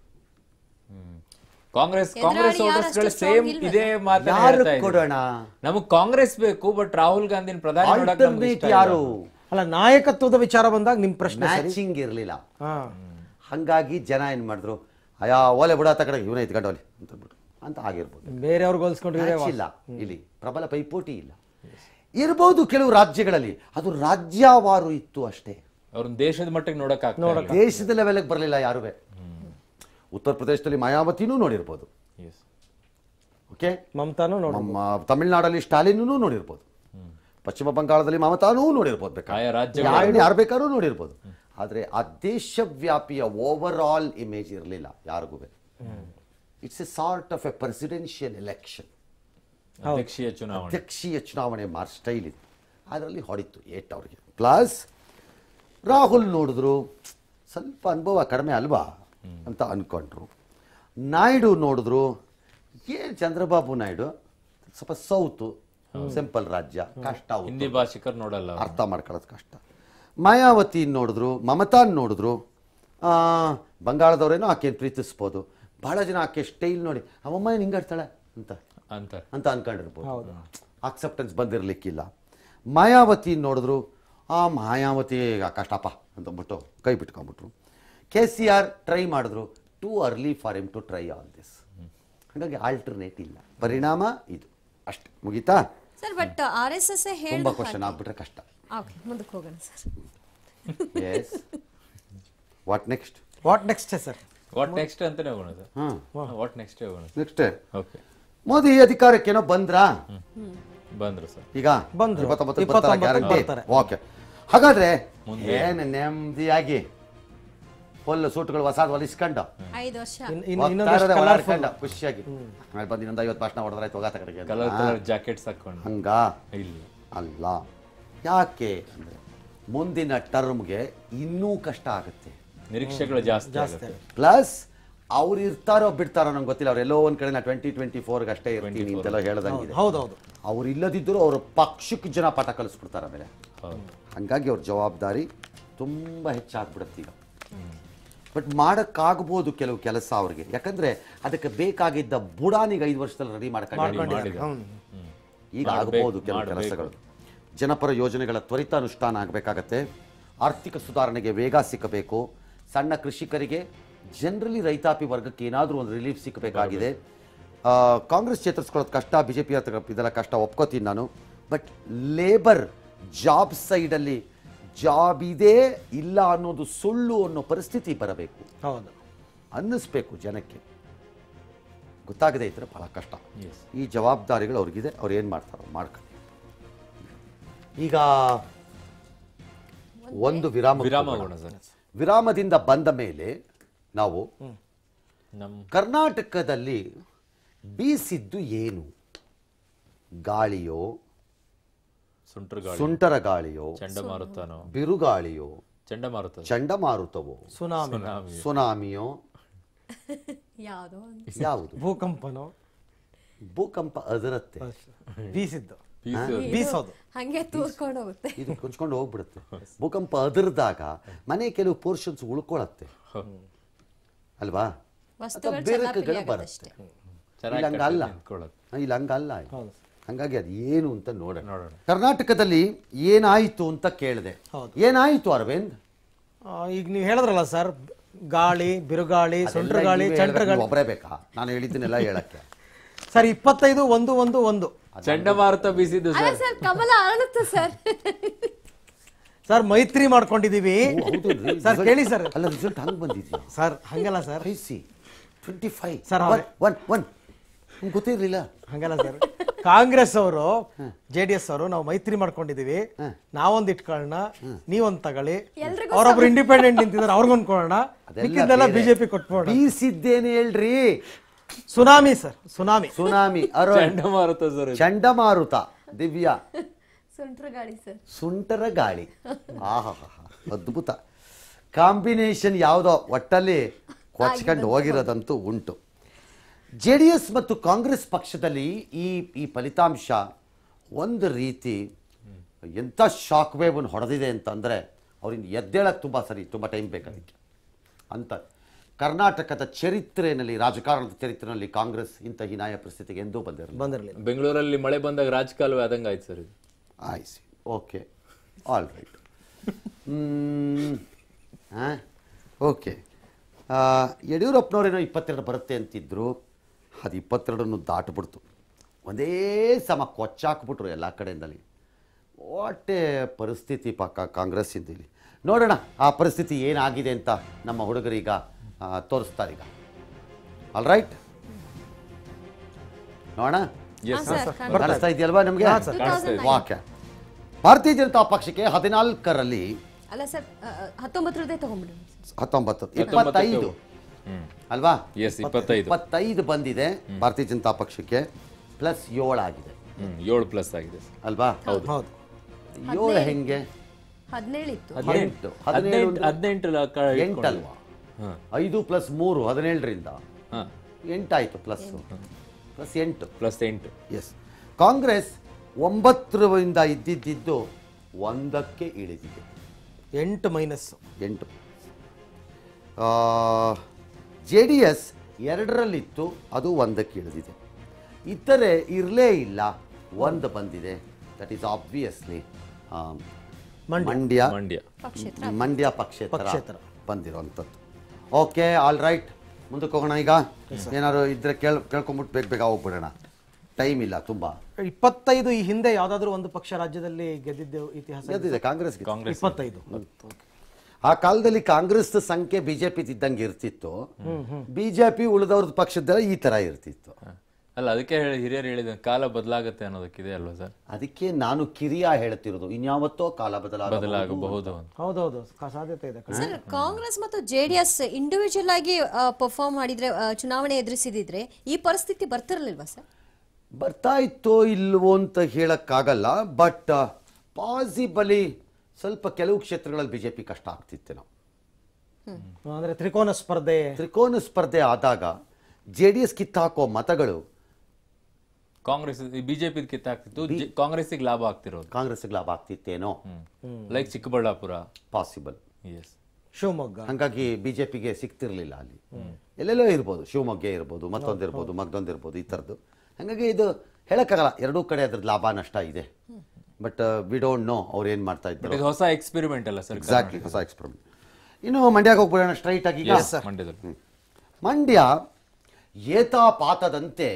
ಕಾಂಗ್ರೆಸ್ ಎದುರಾಳಿ ಕಾಂಗ್ರೆಸ್ ಯಾರಷ್ಟು ವೋಟರ್ಸ್ಗಳು strong ಸೇಮ್ ಇಲ್ವಲ್ಲ? ಇದೇ ಮಾತನ್ನ ಯಾರು ಹೇಳ್ತಾ ಇದ್ರು. ಕೊಡೋಣ? ನಮಗ್ ಕಾಂಗ್ರೆಸ್ ಬೇಕು ಬಟ್ ರಾಹುಲ್ ಗಾಂಧಿನ ಪ್ರಧಾನಿ ನೋಡಕ್ ನಮ್ಗೆ ಆಲ್ಟರ್ನೇಟ್ ಇಷ್ಟ ಇಲ್ಲ. ಯಾರು ಅಲ್ಲ ನಾಯಕತ್ವದ ವಿಚಾರ ಬಂದಾಗ ನಿಮ್ ಪ್ರಶ್ನೆ ಸರಿ ಮ್ಯಾಚಿಂಗ್ ಇರಲಿಲ್ಲ ಹಾ ಹಂಗಾಗಿ ಜನ ಏನ್ ಮಾಡಿದ್ರು ಅಯ್ಯಾ ಓಲೆ ಬಿಡ ಕಡೆ ಇವನೇ ಇದ್ಕೊಂಡೋಲಿ ಅಂತ ಅಂದ್ಬಿಟ್ಟು ಅಂತ ಆಗಿರ್ಬೋದು ಬೇರೆಯವ್ರಿಗೆ ಹೋಲಿಸ್ಕೊಂಡ್ರೆ Match ಇಲ್ಲ ಇಲ್ಲಿ ಪ್ರಬಲ ಪೈಪೋಟಿ ಇಲ್ಲ ಇರ್ಬೋದು ಕೆಲವು ರಾಜ್ಯಗಳಲ್ಲಿ ಅದು ರಾಜ್ಯವಾರು ಇತ್ತು ಅಷ್ಟೇ ಅವ್ರನ್ನ ದೇಶದ ಮಟ್ಟಿಗೆ ನೋಡಕ್ ಆಗ್ತಾ ಇಲ್ಲ. ದೇಶದ ಲೆವೆಲ್ಗೆ ಬರಲಿಲ್ಲ ಯಾರುವೆ ಉತ್ತರ ಪ್ರದೇಶದಲ್ಲಿ ಮಾಯಾವತಿನೂ ನೋಡಿರ್ಬೋದು ಎಸ್ ಓಕೆ ಮಮತಾನು ನೋಡಿ ನಮ್ಮ ತಮಿಳ್ನಾಡಲ್ಲಿ ಸ್ಟಾಲಿನೂ ನೋಡಿರ್ಬೋದು ಪಶ್ಚಿಮ ಬಂಗಾಳದಲ್ಲಿ ಮಮತಾನೂ ನೋಡಿರ್ಬೋದು ಬೇಕಾದ್ರೆ ಆಯಾ ರಾಜ್ಯಗಳ ಯಾರನ್ನ ಯಾರು ಬೇಕಾದ್ರೂ ನೋಡಿರ್ಬೋದು ಆದರೆ ಆ ದೇಶವ್ಯಾಪಿಯ ಓವರ್ ಆಲ್ ಇಮೇಜ್ ಇರಲಿಲ್ಲ ಯಾರಿಗೂ it's a sort of a presidential election ಅಧ್ಯಕ್ಷೀಯ ಚುನಾವಣೆ ಅಧ್ಯಕ್ಷೀಯ ಚುನಾವಣೆ ಮಾರ್ ಸ್ಟೈಲ್ ಇದು ಅದರಲ್ಲಿ ಹೊಡಿತು ಏಟ್ ಅವ್ರಿಗೆ ಪ್ಲಸ್ ರಾಹುಲ್ ನೋಡಿದ್ರು ಸ್ವಲ್ಪ ಅನುಭವ ಕಡಿಮೆ ಅಲ್ವಾ ಅಂತ ಅನ್ಕೊಂಡ್ರು ನಾಯ್ಡು ನೋಡಿದ್ರು ಏನು ಚಂದ್ರಬಾಬು ನಾಯ್ಡು ಸ್ವಲ್ಪ ಸೌತು ಸಿಂಪಲ್ ರಾಜ್ಯ ಕಷ್ಟ ಅವ್ರು. ಹಿಂದಿ ಭಾಷಿಕರು ನೋಡಲ್ಲ ಅವ್ರು. ಅರ್ಥ ಮಾಡ್ಕೊಳ್ಳೋದು ಕಷ್ಟ ಮಾಯಾವತಿ ನೋಡಿದ್ರು ಮಮತಾನ್ ನೋಡಿದ್ರು ಆ, ಬಂಗಾಳದವರೇನೋ ಆಕೆಯನ್ನು ಪ್ರೀತಿಸ್ಬೋದು ಬಹಳ ಜನ ಆಕೆ ಸ್ಟೈಲ್ ನೋಡಿ ಅವಮ್ಮ ಏನು ಹಿಂಗಾಡ್ತಾಳೆ ಅಂತ ಅಂತ ಅಂತ ಅನ್ಕೊಂಡಿರ್ಬೋದು ಅಕ್ಸೆಪ್ಟೆನ್ಸ್ ಬಂದಿರಲಿಕ್ಕಿಲ್ಲ ಮಾಯಾವತಿ ನೋಡಿದ್ರು ಆ ಮಾಯಾವತಿ ಕಷ್ಟಪ್ಪ ಅಂತಂದ್ಬಿಟ್ಟು ಕೈ ಬಿಟ್ಕೊಂಡ್ಬಿಟ್ರು ಕೆ ಸಿ ಆರ್ ಟ್ರೈ ಮಾಡಿದ್ರು too early for M to try all this ಹಾಗಾಗಿ ಆಲ್ಟರ್ನೇಟ್ ಇಲ್ಲ ಪರಿಣಾಮ ಇದು ಅಷ್ಟೇ ಮುಗೀತಾ sir but R S S ತುಂಬ ಹೇಳ್ದ ಕ್ವಶನ್ ಆಗ್ಬಿಟ್ರೆ ಕಷ್ಟ ಓಕೆ ಮುಂದಕ್ಕೆ ಹೋಗೋಣ sir S what next what next sir what next ಅಂತಾನೆ ಹೋಗೋಣ ಸರ್ ಹಾಂ ವಾಟ್ ನೆಕ್ಸ್ಟ್ ಹೋಗೋಣ ನೆಕ್ಸ್ಟ್ ಓಕೆ ಮೋದಿ ಅಧಿಕಾರಕ್ಕೇನೋ ಬಂದ್ರಾ ಬಂದ್ರು ಸರ್ ಈಗ ಬಂದ್ರು. ಇಪ್ಪತ್ತೊಂಬತ್ತು ಇಪ್ಪತ್ತೊಂಬತ್ತು ಗ್ಯಾರಂಟಿ ಬರ್ತಾರೆ. ಓಕೆ ಹಾಗಾದ್ರೆ ಏನು ನೆಮ್ಮದಿಯಾಗಿ ಫುಲ್ ಸೂಟ್ಗಳು ಹೊಸಾದ್ ಹೊಲಿಸ್ಕೊಂಡು ಐದು ವರ್ಷ ಇನ್- ಇನ್- ಹೋಗ್ತಾ ಇನ್ನೊಂದಷ್ಟು ಇರೋದೇ ಕಲರ್ಫುಲ್ ಓಡಾಡ್ಕೊಂಡು ಖುಷಿಯಾಗಿ ಆಮೇಲೆ ಬಂದು ಇನ್ನೊಂದು ಐವತ್ತು ಭಾಷಣ ಹೊಡೆದ್ರಾಯ್ತು ಹೋಗಾತ ಕಡೆಗೆ ಅಂತ. ಕಲರ್ ಕಲರ್ ಜಾಕೆಟ್ಸ್ ಹಾಕೊಂಡು ಹಂಗ ಇಲ್ಲಿ ಅಲ್ಲ ಯಾಕೆ ಅಂದ್ರೆ ಮುಂದಿನ ಟರ್ಮ್ಗೆ ಇನ್ನೂ ಕಷ್ಟ ಆಗುತ್ತೆ ನಿರೀಕ್ಷೆಗಳು ಜಾಸ್ತಿ ಆಗುತ್ತೆ ಪ್ಲಸ್ ಅವ್ರು ಇರ್ತಾರೋ ಬಿಡ್ತಾರೋ ನಂಗೆ ಗೊತ್ತಿಲ್ಲ ಅವ್ರು ಎಲ್ಲೋ ಒಂದ್ ಕಡೆ ನಾ ಟ್ವೆಂಟಿ ಟ್ವೆಂಟಿ ಫೋರ್ಗೆ ಅಷ್ಟೇ ಇರ್ತೀನಿ ಅಂತೆಲ್ಲ ಹೇಳ್ದಂಗಿದೆ ಹೌದೌದು ಅವ್ರು ಇಲ್ಲದಿದ್ದರೂ ಅವ್ರ ಪಕ್ಷಕ್ಕೆ ಜನ ಪಾಠ ಕಲಿಸ್ಬಿಡ್ತಾರೆ ಆಮೇಲೆ ಹೌದು ಹಂಗಾಗಿ ಅವ್ರ ಜವಾಬ್ದಾರಿ ತುಂಬ ಹೆಚ್ಚಾಗ್ಬಿಡುತ್ತೆ ಈಗ ಬಟ್ ಮಾಡೋಕ್ಕಾಗ್ಬೋದು ಕೆಲವು ಕೆಲಸ ಅವ್ರಿಗೆ ಯಾಕಂದ್ರೆ ಅದಕ್ಕೆ ಬೇಕಾಗಿದ್ದ ಬುಡಾನಿಗೆ ಐದು ವರ್ಷದಲ್ಲಿ ರೆಡಿ ಮಾಡಿದ್ದಾರೆ. ಮಾಡ್ಕೊಂಡು ಹ್ಮ್. ಈಗ ಮಾಡ್ಬೇಕು, ಆಗ್ಬೋದು ಕೆಲವು ಮಾಡ್ಬೇಕು. ಕೆಲಸಗಳು ಜನಪರ ಯೋಜನೆಗಳ ತ್ವರಿತ ಅನುಷ್ಠಾನ ಆಗಬೇಕಾಗತ್ತೆ ಆರ್ಥಿಕ ಸುಧಾರಣೆಗೆ ವೇಗ ಸಿಕ್ಕಬೇಕು ಸಣ್ಣ ಕೃಷಿಕರಿಗೆ ಜನರಲಿ ರೈತಾಪಿ ವರ್ಗಕ್ಕೆ ಏನಾದರೂ ಒಂದು ರಿಲೀಫ್ ಸಿಕ್ಕಬೇಕಾಗಿದೆ ಆ, ಕಾಂಗ್ರೆಸ್ ಚೇತರಿಸ್ಕೊಳ್ಳೋದು ಕಷ್ಟ ಬಿ ಜೆ ಪಿ ಇದೆಲ್ಲ ಕಷ್ಟ ಒಪ್ಕೋತೀನಿ ನಾನು ಬಟ್ ಲೇಬರ್ ಜಾಬ್ ಸೈಡಲ್ಲಿ ಜಾಬ್ ಇದೆ ಇಲ್ಲ ಅನ್ನೋದು ಸುಳ್ಳು ಅನ್ನೋ ಪರಿಸ್ಥಿತಿ ಬರಬೇಕು ಹೌದು ಅನ್ನಿಸ್ಬೇಕು ಜನಕ್ಕೆ ಗೊತ್ತಾಗದೇ ಇದ್ರೆ ಬಹಳ ಕಷ್ಟ Yes. ಈ ಜವಾಬ್ದಾರಿಗಳು ಅವ್ರಿಗಿದೆ ಅವ್ರು ಏನು ಮಾಡ್ತಾರೋ ಮಾಡ್ಕೊಂಡು ಈಗ ಒಂದು ವಿರಾಮ ವಿರಾಮ ಕೊಡೋಣ. ಹೋಗೋಣ ಸರ್ ವಿರಾಮದಿಂದ ಬಂದ ಮೇಲೆ ನಾವು ನಮ್ ಕರ್ನಾಟಕದಲ್ಲಿ ಬೀಸಿದ್ದು ಏನು ಗಾಳಿಯೋ ಸುಂಟ್ರ ಗಾಳಿ ಸುಂಟರ ಗಾಳಿಯೋ ಚಂಡಮಾರುತನೋ ಬಿರುಗಾಳಿಯೋ ಚಂಡಮಾರುತ ಚಂಡಮಾರುತವೋ ಸುನಾಮಿ ಸುನಾಮಿ ಸುನಾಮಿಯೋ ಯಾವುದೋ ಒಂದು ಯಾವುದು ಭೂಕಂಪನೋ ಭೂಕಂಪ ಅದರತ್ತೆ ಬೀಸಿದ್ದು ಪೀಸು ಬೀಸೋದು ಹಂಗೆ ತೂರ್ಕೊಂಡು ಹೋಗುತ್ತೆ ಇದು ಕುಚ್ಕೊಂಡು ಹೋಗ್ಬಿಡುತ್ತೆ ಭೂಕಂಪ ಅದರದಾಗ ಮನೆ ಕೆಲವು ಪೋರ್ಷನ್ಸ್ ಉಳ್ಕೊಳತ್ತೆ ಅಲ್ವಾ ವಸ್ತುಗಳು ಅಥವಾ ಬೆರಕುಗಳು ಚಲಾಪರಿ ಬರುತ್ತೆ ಚೆನ್ನಾಗಿ ಇಲ್ಲಿ ಹಂಗಲ್ಲ ನಿಂತ್ಕೊಳ್ಳೋದು ಇಲ್ಲಿ ಹಂಗಲ್ಲ ಹೌದು. ಹಂಗಾಗಿ ಅದು ಏನು ಅಂತ ನೋಡೋಣ ನೋಡೋಣ. ಕರ್ನಾಟಕದಲ್ಲಿ ಏನಾಯಿತು ಅಂತ ಕೇಳಿದೆ ಹೌದು. ಏನಾಯಿತು ಅರವಿಂದ್ ಆ, ಈಗ ನೀವು ಹೇಳಿದ್ರಲ್ಲ ಸರ್ ಗಾಳಿ ಬಿರುಗಾಳಿ ಸುಂಟ್ರ ಗಾಳಿ ಚಂಟ್ರ ಗಾಳಿ ಒಬ್ಬರೇ ಬೇಕಾ ನಾನು ಹೇಳಿದ್ದನ್ನೆಲ್ಲ ಹೇಳಕ್ಕೆ ಸರ್ ಇಪ್ಪತ್ತೈದು ಒಂದು ಒಂದು ಒಂದು ಚಂಡಮಾರುತ ಬೀಸಿದ್ದು ಅಲ್ಲ ಸರ್ ಸರ್ ಕಮಲ ಅರಳುತ್ತೆ ಸರ್ ಸರ್ ಮೈತ್ರಿ ಮಾಡ್ಕೊಂಡಿದೀವಿ ಸರ್ ಕೇಳಿ ಸರ್ ಅಲ್ಲ ರಿಸಲ್ಟ್ ಹಂಗೆ ಬಂದಿದ್ಯಾ ಸರ್ ಹಂಗಲ್ಲ sir I C twenty five Sir, one one one ನಿಮ್ಗೆ ಗೊತ್ತಿರಲಿಲ್ಲ ಹಂಗಲ್ಲ ಸರ್ ಕಾಂಗ್ರೆಸ್ ಅವರು ಜೆ ಡಿ ಎಸ್ ಅವರು ನಾವು ಮೈತ್ರಿ ಮಾಡ್ಕೊಂಡಿದೀವಿ ನಾವೊಂದ್ ಇಟ್ಕೊಳ್ಳೋಣ ನೀವೊಂದ್ ತಗೊಳ್ಳಿ ಎಲ್ರಿಗೂ ಅವರೊಬ್ರು ಇಂಡಿಪೆಂಡೆಂಟ್ ನಿಂತಿದ್ದಾರೆ ಅವ್ರಿಗೊಂದ್ ಕೊಡೋಣ ಮಿಕ್ಕಿದ್ದೆಲ್ಲ ಬಿಜೆಪಿ ಕೊಟ್ಬೋಣ ಬೀಸಿದ್ದೇನೆ ಹೇಳ್ರಿ tsunami sir tsunami tsunami Arun ಚಂಡಮಾರುತ ಸರ್ ಇದು. ಚಂಡಮಾರುತ ದಿವ್ಯಾ ಸುಂಟ್ರ ಗಾಳಿ ಸರ್ ಸುಂಟರ ಗಾಳಿ ಆಹಾ ಅದ್ಭುತ ಕಾಂಬಿನೇಷನ್ ಯಾವುದೋ ಒಟ್ಟಲ್ಲಿ ಕೊಚ್ಕೊಂಡು ಹೋಗಿರೋದಂತೂ ಉಂಟು ಜೆ ಡಿ ಎಸ್ ಮತ್ತು ಕಾಂಗ್ರೆಸ್ ಪಕ್ಷದಲ್ಲಿ ಈ ಈ ಫಲಿತಾಂಶ ಒಂದು ರೀತಿ ಎಂಥ ಶಾಕ್ ವೇವನ್ನು ಹೊಡೆದಿದೆ ಅಂತಂದರೆ ಅವರಿಂದ ಎದ್ದೇಳಕ್ಕೆ ತುಂಬ ಸರಿ ತುಂಬ ಟೈಮ್ ಬೇಕಾದಕ್ಕೆ ಅಂತ ಕರ್ನಾಟಕದ ಚರಿತ್ರೆಯಲ್ಲಿ ರಾಜಕಾರಣದ ಚರಿತ್ರೆಯಲ್ಲಿ ಕಾಂಗ್ರೆಸ್ ಇಂಥ ಹೀನಾಯ ಪರಿಸ್ಥಿತಿಗೆ ಎಂದೂ ಬಂದಿರಲಿಲ್ಲ ಬಂದಿರಲಿಲ್ಲ ಬೆಂಗಳೂರಲ್ಲಿ ಮಳೆ ಬಂದಾಗ ರಾಜಕಾಲುವೆ ಆದಂಗೆ ಆಯ್ತು ಸರ್ ಇದು I C okay all right okay ಯಡಿಯೂರಪ್ಪನವರೇನೋ ಇಪ್ಪತ್ತೆರಡು ಬರುತ್ತೆ ಅಂತಿದ್ರು ಅದು ಇಪ್ಪತ್ತೆರಡನ್ನು ದಾಟ್ಬಿಡ್ತು ಒಂದೇ ಸಮ ಕೊಚ್ಚಾಕ್ಬಿಟ್ರು ಎಲ್ಲ ಕಡೆಯಿಂದಲಿ ಒಟ್ಟೆ ಪರಿಸ್ಥಿತಿ ಪಕ್ಕ ಕಾಂಗ್ರೆಸ್ಸಿಂದ ಇಲ್ಲಿ ನೋಡೋಣ ಆ ಪರಿಸ್ಥಿತಿ ಏನಾಗಿದೆ ಅಂತ ನಮ್ಮ ಹುಡುಗರೀಗ ಆ, ತೋರಿಸ್ತಾರೆ ಈಗ ಆಲ್ ರೈಟ್ ನೋಡೋಣ Yes, ಹಾ, sir. ಸರ್, ಕಾಣಿಸ್ತಾ ಇದೆಯಲ್ವಾ ನಮಗೆ ಕಾಣಿಸ್ತಾ ಇದೆ. ವಾಕ್ಯ ಭಾರತೀಯ ಜನತಾ ಪಕ್ಷಕ್ಕೆ ಹದಿನಾಲ್ಕರಲ್ಲಿ ಅಲ್ಲ ಸರ್ ಹತ್ತೊಂಬತ್ತರದೇ ತಗೊಂಡ್ಬಿಡಿ ಹತ್ತೊಂಬತ್ತು ಇಪ್ಪತ್ತೈದು ಹ್ಮ್ ಅಲ್ವಾ ಎಸ್ ಇಪ್ಪತ್ತೈದು ಇಪ್ಪತ್ತೈದು ಬಂದಿದೆ ಭಾರತೀಯ ಜನತಾ ಪಕ್ಷಕ್ಕೆ ಪ್ಲಸ್ ಏಳಾಗಿದೆ ಹ್ಮ್ ಏಳು ಪ್ಲಸ್ ಆಗಿದೆ ಸರ್ ಅಲ್ವಾ ಹೌದು ಏಳು ಹೆಂಗೆ ಹದಿನೇಳು ಇತ್ತು ಹದಿನೆಂಟು ಹದಿನೇಳು ಹದಿನೆಂಟು ಅಂದ್ರೆ ಎಂಟಲ್ವಾ ಹಾ ಐದು ಪ್ಲಸ್ ಮೂರು ಹದಿನೇಳರಿಂದ ಹಾ ಎಂಟಾಯ್ತು ಪ್ಲಸ್ ಪ್ಲಸ್ ಎಂಟು ಪ್ಲಸ್ ಎಂಟು ಎಸ್ ಕಾಂಗ್ರೆಸ್ ಒಂಬತ್ತರಿಂದ ಇದ್ದಿದ್ದು ಒಂದಕ್ಕೆ ಇಳಿದಿದೆ ಎಂಟು ಮೈನಸ್ ಎಂಟು ಜೆ ಡಿ ಎಸ್ ಎರಡರಲ್ಲಿತ್ತು ಅದು ಒಂದಕ್ಕೆ ಇಳಿದಿದೆ ಇತರೆ ಇರಲೇ ಇಲ್ಲ ಒಂದು ಬಂದಿದೆ that is obviously Mandya Mandya ಪಕ್ಷೇತರ ಮಂಡ್ಯ ಪಕ್ಷೇತರ ಪಕ್ಷೇತರ. ಬಂದಿರುವಂಥದ್ದು ಓಕೆ ಆಲ್ ರೈಟ್ ಮುಂದಕ್ಕೆ ಹೋಗೋಣ ಈಗ ಏನಾದ್ರು ಇದ್ರೆ ಕೇಳ್ ಕೇಳ್ಕೊಂಬಿಟ್ಟು ಬೇಗ ಬೇಗ ಹೋಗ್ಬಿಡೋಣ ಟೈಮ್ ಇಲ್ಲ ತುಂಬಾ ಇಪ್ಪತ್ತೈದು ಈ ಹಿಂದೆ ಯಾವ್ದಾದ್ರು ಒಂದು ಪಕ್ಷ ರಾಜ್ಯದಲ್ಲಿ ಗೆದ್ದಿದ್ದು ಇತಿಹಾಸ ಗೆದ್ದಿದೆ ಕಾಂಗ್ರೆಸ್ ಕಾಂಗ್ರೆಸ್ ಇಪ್ಪತ್ತೈದು ಆ ಕಾಲದಲ್ಲಿ ಕಾಂಗ್ರೆಸ್ ಸಂಖ್ಯೆ ಬಿಜೆಪಿ ಇದ್ದಂಗೆ ಇರ್ತಿತ್ತು ಬಿಜೆಪಿ ಉಳಿದವ್ರದ್ದು ಪಕ್ಷದ್ದೆಲ್ಲ ಈ ತರ ಇರ್ತಿತ್ತು ಅಲ್ಲ ಅದಕ್ಕೆ ಹೇಳಿ ಹಿರಿಯರು ಹೇಳಿದ ಕಾಲ ಬದಲಾಗುತ್ತೆ ಅನ್ನೋದಕ್ಕಿದೆ ಅಲ್ವಾ ಸರ್ ಅದಕ್ಕೆ ನಾನು ಕಿರಿಯ ಹೇಳ್ತಿರೋದು ಇನ್ಯಾವತ್ತೋ ಕಾಲ ಬದಲಾಗ ಬದಲಾಗಬಹುದು ಅಂತ ಹೌದೌದು ಕ- ಸಾಧ್ಯತೆ ಇದೆ ಸರ್ ಕಾಂಗ್ರೆಸ್ ಮತ್ತು ಜೆಡಿಎಸ್ ಇಂಡಿವಿಜುವಲ್ ಆಗಿ ಪರ್ಫಾರ್ಮ್ ಮಾಡಿದ್ರೆ ಆ, ಚುನಾವಣೆ ಎದುರಿಸಿದಿದ್ರೆ ಈ ಪರಿಸ್ಥಿತಿ ಬರ್ತಿರ್ಲಿಲ್ವಾ ಸರ್ ಬರ್ತಾ ಇತ್ತೋ ಇಲ್ವೋ ಅಂತ ಹೇಳಕ್ಕಾಗಲ್ಲ ಬಟ್ ಪಾಸಿಬಲಿ ಸ್ವಲ್ಪ ಕೆಲವು ಕ್ಷೇತ್ರಗಳಲ್ಲಿ ಬಿಜೆಪಿ ಕಷ್ಟ ಆಗ್ತಿತ್ತೇನೋ ಅಂದ್ರೆ ತ್ರಿಕೋನ ಸ್ಪರ್ಧೆ ತ್ರಿಕೋನ ಸ್ಪರ್ಧೆ ಆದಾಗ ಜೆ ಡಿ ಎಸ್ ಕಿತ್ತಾಕೋ ಮತಗಳು ಕಾಂಗ್ರೆಸ್ ಬಿಜೆಪಿ ಕಿತ್ತಾಗ್ತಿತ್ತು ಜೆ- ಕಾಂಗ್ರೆಸ್ಸಿಗೆ ಲಾಭ ಆಗ್ತಿರೋದು ಕಾಂಗ್ರೆಸ್ಗೆ ಲಾಭ ಆಗ್ತಿತ್ತೇನೋ like Chikkaballapura possible yes Shivamogga ಹಾಗಾಗಿ ಬಿಜೆಪಿಗೆ ಸಿಗ್ತಿರ್ಲಿಲ್ಲ ಅಲ್ಲಿ ಎಲ್ಲೆಲ್ಲೋ ಇರ್ಬೋದು ಶಿವಮೊಗ್ಗ ಇರ್ಬೋದು ಮತ್ತೊಂದು ಇರ್ಬೋದು ಮತ್ತೊಂದು ಇರ್ಬೋದು ಈ ಥರದ್ದು ಹಾಗಾಗಿ ಇದು ಹೇಳಕ್ಕಾಗಲ್ಲ ಎರಡೂ ಕಡೆ ಅದ್ರದ್ದು ಲಾಭ ನಷ್ಟ ಇದೆ ಬಟ್ ವಿ ಡೋಂಟ್ ನೋ ಅವ್ರು ಏನು ಮಾಡ್ತಾ ಇದ್ದಾರೆ ಇದು ಹೊಸ ಎಕ್ಸ್ಪೆರಿಮೆಂಟ್ ಅಲ್ಲ ಸರ್ ಎಕ್ಸಾಕ್ಟ್ಲಿ ಹೊಸ ಎಕ್ಸ್ಪೆರಿಮೆಂಟ್ ಇನ್ನು ಮಂಡ್ಯಕ್ಕೆ ಹೋಗ್ಬಿಡೋಣ ಸ್ಟ್ರೈಟ್ ಆಗಿ ಈಗ ಮಂಡ್ಯದಲ್ಲಿ ಮಂಡ್ಯ ಏತಾಪಾತದಂತೆ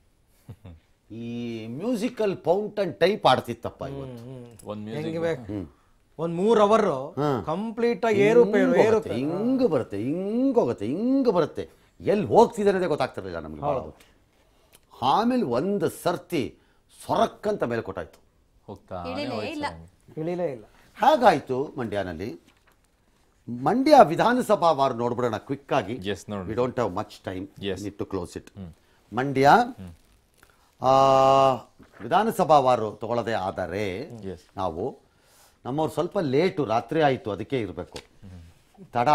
ಈ ಮ್ಯೂಸಿಕಲ್ ಫೌಂಟನ್ ಟೈಪ್ ಆಡ್ತಿತ್ತಪ್ಪ ಇವತ್ತು ಒಂದ್ ಮ್ಯೂಸಿಕ್ ಹೆಂಗೆ ಬೇಕು ಒಂದ್ ಮೂರ್ ಅವರ್ ಕಂಪ್ಲೀಟ್ ಆಗಿ ಏರುಪೇರು ಹಿಂಗ್ ಏರು ಹೋಗುತ್ತೆ, ಹಿಂಗ್ ಬರುತ್ತೆ ಹಿಂಗ್ ಹೋಗುತ್ತೆ ಹಿಂಗ್ ಬರುತ್ತೆ ಎಲ್ಲಿ ಹೋಗ್ತಿದ್ದಾರೆ ಅನ್ನೋದೇ ಗೊತ್ತಾಗ್ತಿರ್ಲಿಲ್ಲ ನಮ್ಗೆ ಭಾಳ ಹೊತ್ತು. ಆಮೇಲೆ ಒಂದು ಸರ್ತಿ ಸೊರಕ್ಕಂತ ಮೇಲೆ ಕೊಟ್ಟಾಯ್ತು ಹೋಗ್ತಾ ಇಳಿಲೇ ಇಲ್ಲ ಇಳಿಲೇ ಇಲ್ಲ ಹಾಗಾಯ್ತು ಮಂಡ್ಯನಲ್ಲಿ ಮಂಡ್ಯ ವಿಧಾನಸಭಾ ವಾರ ನೋಡ್ಬಿಡೋಣ ಕ್ವಿಕ್ ಆಗಿ Yes, ನೋಡೋಣ. We don't have much time Yes. Need to close it Mandya ಆ, ವಿಧಾನಸಭಾ ವಾರು ತಗೊಳ್ಳದೆ ಆದರೆ Yes. ನಾವು ನಮ್ಮವ್ರು ಸ್ವಲ್ಪ ಲೇಟು ರಾತ್ರಿ ಆಯಿತು ಅದಕ್ಕೆ ಇರಬೇಕು ತಡ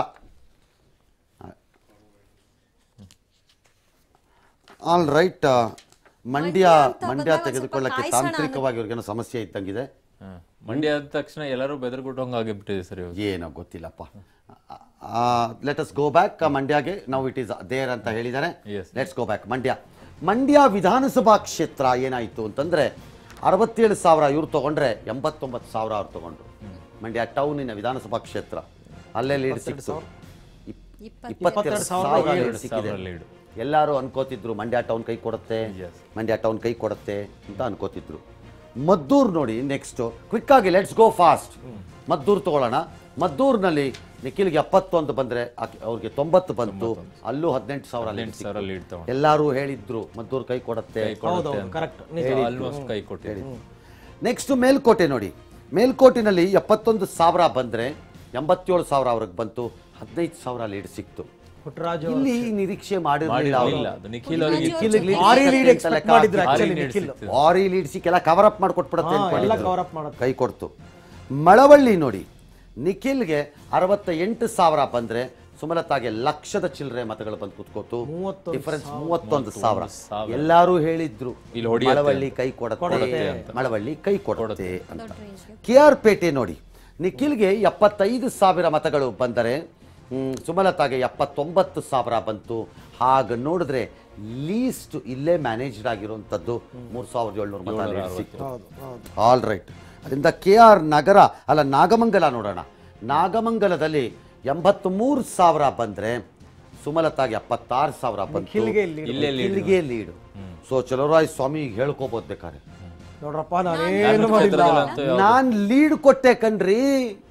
ಆಲ್ ರೈಟ್ ಮಂಡ್ಯ ಅಂತ ಮಂಡ್ಯ ಬಂದಾಗ ತೆಗೆದುಕೊಳ್ಳಕ್ಕೆ ಸ್ವಲ್ಪ ಕಾಯ್ಸೋಣ ತಾಂತ್ರಿಕವಾಗಿ ಅವ್ರಿಗೇನೋ ಸಮಸ್ಯೆ ಇದ್ದಂಗಿದೆ ಹಾ. ಮಂಡ್ಯ ಆದ ತಕ್ಷಣ ಎಲ್ಲರೂ ಬೆದರ್ಗುಟ್ಟಂಗ ಆಗಿಬಿಟ್ಟಿದೆ ಸರ್ ಇವಾಗ ಏನೋ ಗೊತ್ತಿಲ್ಲಪ್ಪ ಲೆಟ್ ಅಸ್ ಗೋ ಬ್ಯಾಕ್ ಮಂಡ್ಯಗೆ ನಾವು ಇಟ್ ಈಸ್ ದೇರ್ ಅಂತ ಹೇಳಿದ್ದಾರೆ Yes. Let's go back Mandya Mandya ವಿಧಾನಸಭಾ ಕ್ಷೇತ್ರ ಏನಾಯಿತು ಅಂತಂದ್ರೆ ಅರವತ್ತೇಳು ಸಾವಿರ ಇವ್ರು ತಗೊಂಡ್ರೆ ಎಂಬತ್ತೊಂಬತ್ತು ಸಾವಿರ ಅವ್ರು ತಗೊಂಡ್ರು ಮಂಡ್ಯ ಟೌನಿನ ವಿಧಾನಸಭಾ ಕ್ಷೇತ್ರ ಅಲ್ಲೇ ಲೀಡ್ ಸಿಕ್ತು ಇಪ್- ಇಪ್ಪತ್ತು- ಇಪ್ಪತ್ತೆರಡು ಸಾವಿರ ಸಾವಿರ lead ಸಿಕ್ಕಿದೆ ಸಾವಿರ lead. ಎಲ್ಲರೂ ಅನ್ಕೋತಿದ್ರು ಮಂಡ್ಯ ಟೌನ್ ಕೈ ಕೊಡುತ್ತೆ Yes. ಮಂಡ್ಯ ಟೌನ್ ಕೈ ಕೊಡುತ್ತೆ ಅಂತ ಅನ್ಕೋತಿದ್ರು ಮದ್ದೂರು ನೋಡಿ ನೆಕ್ಸ್ಟ್ ಕ್ವಿಕ್ ಆಗಿ ಲೆಟ್ಸ್ ಗೋ ಫಾಸ್ಟ್ ಮದ್ದೂರು ತಗೊಳ್ಳೋಣ ಮದ್ದೂರಿನಲ್ಲಿ ನಿಖಿಲ್ಗೆ ಎಪ್ಪತ್ತೊಂದು ಬಂದ್ರೆ ಆಕೆ- ಅವ್ರಿಗೆ ತೊಂಬತ್ತು ಬಂತು ಅಲ್ಲೂ ಹದಿನೆಂಟು ಸಾವಿರ lead ಹದಿನೆಂಟು ಸಾವಿರ ಸಿಕ್ತು. ಲೀಡ್ ತಗೊಂಡು ಎಲ್ಲರೂ ಹೇಳಿದ್ರು ಮದ್ದೂರು ಕೈ ಕೊಡುತ್ತೆ ಕೈ ಕೊಡುತ್ತೆ ಹೌದೌದು ಅಂತ. ಕರೆಕ್ಟ್ ಆಲ್ಮೋಸ್ಟ್ ಕೈ ಕೊಟ್ಟಿದೆ ನೆಕ್ಸ್ಟ್ ಮೇಲ್ಕೋಟೆ ನೋಡಿ ಮೇಲ್ಕೋಟೆನಲ್ಲಿ ಎಪ್ಪತ್ತೊಂದು ಸಾವಿರ ಬಂದ್ರೆ ಎಂಬತ್ತೇಳು ಸಾವಿರ ಅವ್ರಿಗೆ ಬಂತು ಹದಿನೈದು ಸಾವಿರ ಲೀಡ್ ಸಿಕ್ತು ಪುಟ್ಟರಾಜು ಇಲ್ಲಿ ನಿರೀಕ್ಷೆ ಮಾಡಿರಲಿಲ್ಲ ಮಾಡಿರ್ಲಿಲ್ಲ ಅದು ನಿಖಿಲ್ ಅವರಿಗೆ ನಿಖಿಲ್ಗೆ lead ಭಾರಿ ಸಿಕ್ಕತ್ತೆ lead ಅಂತ expect ಲೆಕ್ಕ ಮಾಡಿದ್ರು ಹಾಕಿ. actually ಭಾರಿ lead ನಿಖಿಲ್. ಸಿಕ್ತು. ಭಾರಿ ಲೀಡ್ ಸಿಕ್ಕೆಲ್ಲ ಕವರ್ ಅಪ್ ಮಾಡ್ಕೊಟ್ಬಿಡತ್ತೆ ಹಾ, ಎಲ್ಲ ಅನ್ಕೊಂಡಿದ್ರು. cover up ಮಾಡುತ್ತೆ. ಕೈ ಕೊಡ್ತು ಮಳವಳ್ಳಿ ನೋಡಿ ನಿಖಿಲ್ಗೆ ಅರವತ್ತ ಎಂಟು ಸಾವಿರ ಬಂದ್ರೆ ಸುಮಲತಾಗೆ ಲಕ್ಷದ ಚಿಲ್ಲರೆ ಮತಗಳು ಬಂದು ಕುತ್ಕೋತು ಮೂವತ್ತೊಂದು ಡಿಫರೆನ್ಸ್ ಮೂವತ್ತೊಂದು ಸಾವಿರ ಸಾವಿರ. ಎಲ್ಲರೂ ಹೇಳಿದ್ರು ಇಲ್ಲಿ ಹೊಡಿಯತ್ತೆ ಮಳವಳ್ಳಿ ಕೈ ಕೊಡುತ್ತೆ ಕೊಡುತ್ತೆ ಮಳವಳ್ಳಿ ಕೈ ಕೊಡುತ್ತೆ ಅಂತ ದೊಡ್ಡ ರೇಂಜ್ಗೆ ಕೆ ಆರ್ ಪೇಟೆ ನೋಡಿ ನಿಖಿಲ್ಗೆ ಎಪ್ಪತ್ತೈದು ಸಾವಿರ ಮತಗಳು ಬಂದರೆ ಹ್ಮ್, ಸುಮಲತಾಗೆ ಎಪ್ಪತ್ತೊಂಬತ್ತು ಸಾವಿರ ಬಂತು ಹಾಗೆ ನೋಡಿದ್ರೆ ಲೀಸ್ಟ್ ಇಲ್ಲೇ ಮ್ಯಾನೇಜ್ಡ್ ಆಗಿರುವಂಥದ್ದು ಮೂರು ಸಾವಿರದ ಏಳ್ನೂರು ಮತ lead ಸಿಕ್ತು ಹೌದು ಹೌದು ಆಲ್ ರೈಟ್ ಅದರಿಂದ ಕೆ ಆರ್ ನಗರ ಅಲ್ಲ ನಾಗಮಂಗಲ ನೋಡೋಣ ನಾಗಮಂಗಲದಲ್ಲಿ ಎಂಬತ್ಮೂರು ಸಾವಿರ ಬಂದರೆ ಸುಮಲತಾಗೆ ಎಪ್ಪತ್ತಾರು ಸಾವಿರ ಬಂತು ನಿಖಿಲ್ಗೆ lead. ಇಲ್ಲೇ lead. ನಿಖಿಲ್ಗೆ ಲೀಡು ಸೊ ಚಲೋರಾಯ್ ಸ್ವಾಮಿ ಹೇಳ್ಕೋಬೋದು ಬೇಕಾರೆ ನೋಡ್ರಪ್ಪ ನಾನೇನು ಮಾಡಿಲ್ಲ ಕ್ಷೇತ್ರದಲ್ಲಂತೂ ಯಾವ್ದು- ನಾನ್ ಲೀಡ್ ಕೊಟ್ಟೆ ಕಣ್ರಿ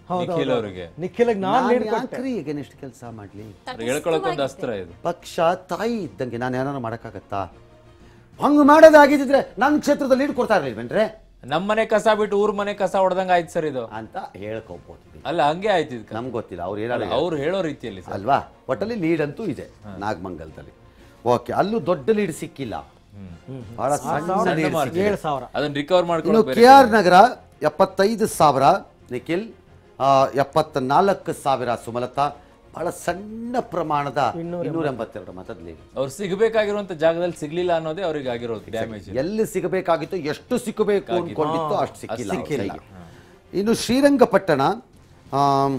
ನಿಖಿಲ್ ಅವರಿಗೆ ನಿಖಿಲ್ ನಾನು ಲೀಡ್ ಕೊಟ್ಟೆ ಯಾಕ್ರಿ ಎಗೇನೆಸ್ಟ್ ಕೆಲಸ ಮಾಡ್ಲಿ ಅವ್ರಿಗೆ ಹೇಳ್ಕೊಳಕ್ ಒಂದು ಅಸ್ತ್ರ ಇದು ಪಕ್ಷ ತಾಯಿ ಇದ್ದಂಗೆ ನಾನು ಏನಾರು ಮಾಡೋಕ್ಕಾಗತ್ತಾ ಹಂಗೆ ಮಾಡೋದಾಗಿದ್ದಿದ್ರೆ ನನ್ನ ಕ್ಷೇತ್ರದಲ್ಲಿ ಲೀಡ್ ಕೊಡ್ತಾ ಇರ್ಲಿಲ್ವೇನ್ರೆ ನಮ್ಮನೆ ಕಸ ಬಿಟ್ಟು ಊರ್ ಮನೆ ಕಸ ಹೊಡೆದಂಗ ಆಯ್ತು ಸರ್ ಇದು ಅಂತ ಹೇಳ್ಕೊಬೋದು ಅಲ್ಲ ಹಂಗೆ ಆಯ್ತು ಇದು ನಮ್ಗೆ ಗೊತ್ತಿಲ್ಲ ಅವ್ರು ಏನಾರು ಅವ್ರು ಹೇಳೋ ರೀತಿಯಲ್ಲಿ ಸರ್ ಅಲ್ವಾ ಒಟ್ಟಲ್ಲಿ ಲೀಡ್ ಅಂತೂ ಇದೆ ನಾಗಮಂಗಲದಲ್ಲಿ ಓಕೆ ಅಲ್ಲೂ ದೊಡ್ಡ ಲೀಡ್ ಸಿಕ್ಕಿಲ್ಲ ಬಹಳ ಸಣ್ಣ ಲೀಡ್ ಸಿಕ್ಕಿದೆ ಏಳು ಸಾವಿರ ಅದನ್ನ ರಿಕವರ್ ಇನ್ನು ಮಾಡ್ಕೊಂಡು ಕೆ ಆರ್ ನಗರ ಎಪ್ಪತ್ತೈದು ಸಾವಿರ ನಿಖಿಲ್ ಆ, ಎಪ್ಪತ್ನಾಲ್ಕು ಸಾವಿರ ಸುಮಲತಾ ಬಹಳ ಸಣ್ಣ ಪ್ರಮಾಣದ ಇನ್ನೂರ ಎಂಬತ್ತೆರಡು ಮತದ ಲೀಡ್ ಅವ್ರು ಸಿಗಬೇಕಾಗಿರುವಂತ ಜಾಗದಲ್ಲಿ ಸಿಗ್ಲಿಲ್ಲ ಅನ್ನೋದೇ ಅವ್ರಿಗೆ ಆಗಿರೋದು ಡ್ಯಾಮೇಜ್ ಎಲ್ಲಿ ಸಿಗಬೇಕಾಗಿತ್ತು ಎಷ್ಟು ಸಿಕ್ಕಬೇಕು ಅನ್ಕೊಂಡಿತ್ತು ಅಷ್ಟು ಸಿಕ್ಕಿಲ್ಲ ಅವ್ರ ಕೈಗೆ. ಇನ್ನು ಶ್ರೀರಂಗಪಟ್ಟಣ ಆಮ್,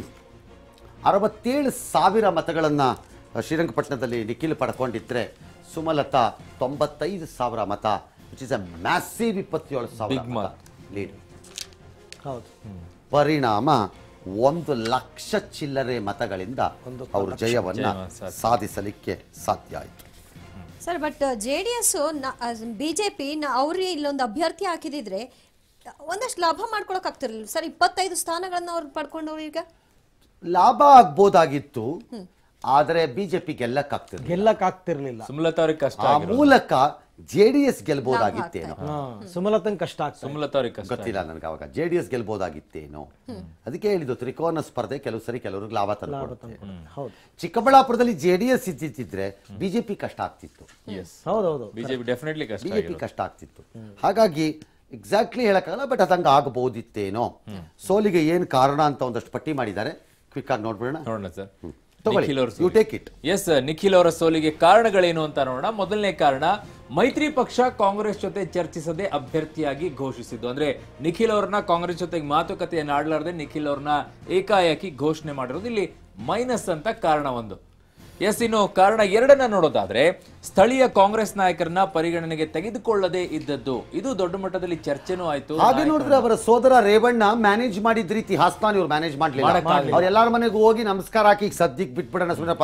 ಅರವತ್ತೇಳು ಸಾವಿರ ಮತಗಳನ್ನು ಶ್ರೀರಂಗಪಟ್ಟಣದಲ್ಲಿ ನಿಖಿಲ್ ಪಡ್ಕೊಂಡಿದ್ರೆ ಸುಮಲತಾ ತೊಂಬತ್ತೈದು ಸಾವಿರ ಮತ ವಿಚ್ ಇಸ್ ಅ ಮ್ಯಾಸಿವ್ ಇಪ್ಪತ್ತೇಳು ಸಾವಿರ Big ಮತ mark. ಲೀಡ್ ಹೌದು ಪರಿಣಾಮ ಒಂದು ಲಕ್ಷ ಚಿಲ್ಲರೆ ಮತಗಳಿಂದ ಅವರು ಜಯವನ್ನ ಜಯವನ್ನು ಸಾಧಿಸಿದ್ರು. ಸಾಧಿಸಲಿಕ್ಕೆ ಸಾಧ್ಯ ಆಯಿತು sir but J D S BJP ಅವ್ರಿಗೆ ಇಲ್ಲೊಂದು ಅಭ್ಯರ್ಥಿ ಹಾಕಿದಿದ್ರೆ ಒಂದಷ್ಟು ಲಾಭ ಮಾಡ್ಕೊಳಕ್ ಆಗ್ತಿರ್ಲಿಲ್ಲ ಸರ್ ಇಪ್ಪತ್ತೈದು ಸ್ಥಾನಗಳನ್ನ ಅವ್ರು ಪಡ್ಕೊಂಡವ್ರು ಈಗ ಲಾಭ ಆಗ್ಬೋದಾಗಿತ್ತು ಆದರೆ ಬಿಜೆಪಿ ಗೆಲ್ಲಕ್ಕಾಗ್ತಿರ್ಲಿಲ್ಲ ಗೆಲ್ಲಕ್ ಆಗ್ತಿರ್ಲಿಲ್ಲ ಸುಮಲತಾ ಅವ್ರಿಗೆ ಕಷ್ಟ ಆ ಆಗಿರೋದು ಮೂಲಕ ಜೆ ಡಿ ಎಸ್ ಗೆಲ್ಬೋದಾಗಿತ್ತೇನೋ ಹಾ ಸುಮಲತನ್ ಕಷ್ಟ ಆಗ್ತದೆ ಸುಮಲತಾ ಅವ್ರಿಗೆ ಕಷ್ಟ ಗೊತ್ತಿಲ್ಲ ನನಗೆ ಅವಾಗ ಜೆ ಡಿ ಎಸ್ ಗೆಲ್ಬೋದಾಗಿತ್ತೇನೋ ಅದಕ್ಕೆ ಹೇಳಿದ್ದು ತ್ರಿಕೋನ ಸ್ಪರ್ಧೆ ಕೆಲವು ಸರಿ ಕೆಲವ್ರಿಗೆ ಲಾಭ ತಂದು ಹೌದು ಚಿಕ್ಕಬಳ್ಳಾಪುರದಲ್ಲಿ ಜೆ ಡಿ ಎಸ್ ಇದ್ದಿದ್ರೆ ಬಿಜೆಪಿ ಕಷ್ಟ ಆಗ್ತಿತ್ತು ಎಸ್ ಹೌದೌದು ಬಿಜೆಪಿ ಡೆಫಿನೆಟ್ಲಿ ಕಷ್ಟ ಬಿಜೆಪಿ ಆಗಿರೋದು ಕಷ್ಟ ಆಗ್ತಿತ್ತು ಹಾಗಾಗಿ ಎಕ್ಸಾಕ್ಟ್ಲಿ ಹೇಳಕ್ಕಾಗಲ್ಲ ಬಟ್ ಅದಂಗ ಆಗಬಹುದಿತ್ತೇನೋ ಸೋಲಿಗೆ ಏನ್ ಕಾರಣ ಅಂತ ಒಂದಷ್ಟು ಪಟ್ಟಿ ಮಾಡಿದ್ದಾರೆ ಕ್ವಿಕ್ ಆಗಿ ನೋಡ್ಬಿಡೋಣ ನೋಡೋಣ ಸರ್ ತಗೊಳ್ಳಿ ನಿಖಿಲ್ ಅವ್ರ you take it yes Nikhil ಅವರ ಸೋಲಿಗೆ ಕಾರಣಗಳೇನು ಅಂತ ನೋಡೋಣ ಮೊದಲನೇ ಕಾರಣ ಮೈತ್ರಿ ಪಕ್ಷ ಕಾಂಗ್ರೆಸ್ ಜೊತೆ ಚರ್ಚಿಸದೆ ಅಭ್ಯರ್ಥಿಯಾಗಿ ಘೋಷಿಸಿದ್ದು ಅಂದ್ರೆ ನಿಖಿಲ್ ಅವ್ರನ್ನ ಕಾಂಗ್ರೆಸ್ ಜೊತೆಗೆ ಮಾತುಕತೆಯನ್ನು ಆಡಲಾರದೆ ನಿಖಿಲ್ ಅವ್ರನ್ನ ಏಕಾಏಕಿ ಘೋಷಣೆ ಮಾಡಿರೋದು ಇಲ್ಲಿ ಮೈನಸ್ ಅಂತ ಕಾರಣ ಒಂದು ಎಸ್ ಇನ್ನು ಕಾರಣ ಎರಡನ್ನ ನೋಡೋದಾದ್ರೆ ಸ್ಥಳೀಯ ಕಾಂಗ್ರೆಸ್ ನಾಯಕರನ್ನ ಪರಿಗಣನೆಗೆ ತೆಗೆದುಕೊಳ್ಳದೆ ಇದ್ದದ್ದು ಇದು ದೊಡ್ಡ ಮಟ್ಟದಲ್ಲಿ ಚರ್ಚೆನೂ ಆಯ್ತು ಹಾಗೆ ನೋಡಿದ್ರೆ ಅವರ ಸೋದರ ರೇವಣ್ಣ ಮ್ಯಾನೇಜ್ ಮಾಡಿದ ರೀತಿ ಹಾಸ್ತಾನ್ ಇವ್ರು ಮ್ಯಾನೇಜ್ ಮಾಡ್ಲಿಲ್ಲ ಮಾಡಕ್ಕಾಗ್ಲಿಲ್ಲ. ಅವ್ರ ಎಲ್ಲಾರ ಮನೆಗೂ ಹೋಗಿ ನಮಸ್ಕಾರ ಹಾಕಿ ಈಗ ಸದ್ಯಕ್ಕೆ ಬಿಟ್ಬಿಡೋಣ ಸುಮ್ಮನಪ್ಪ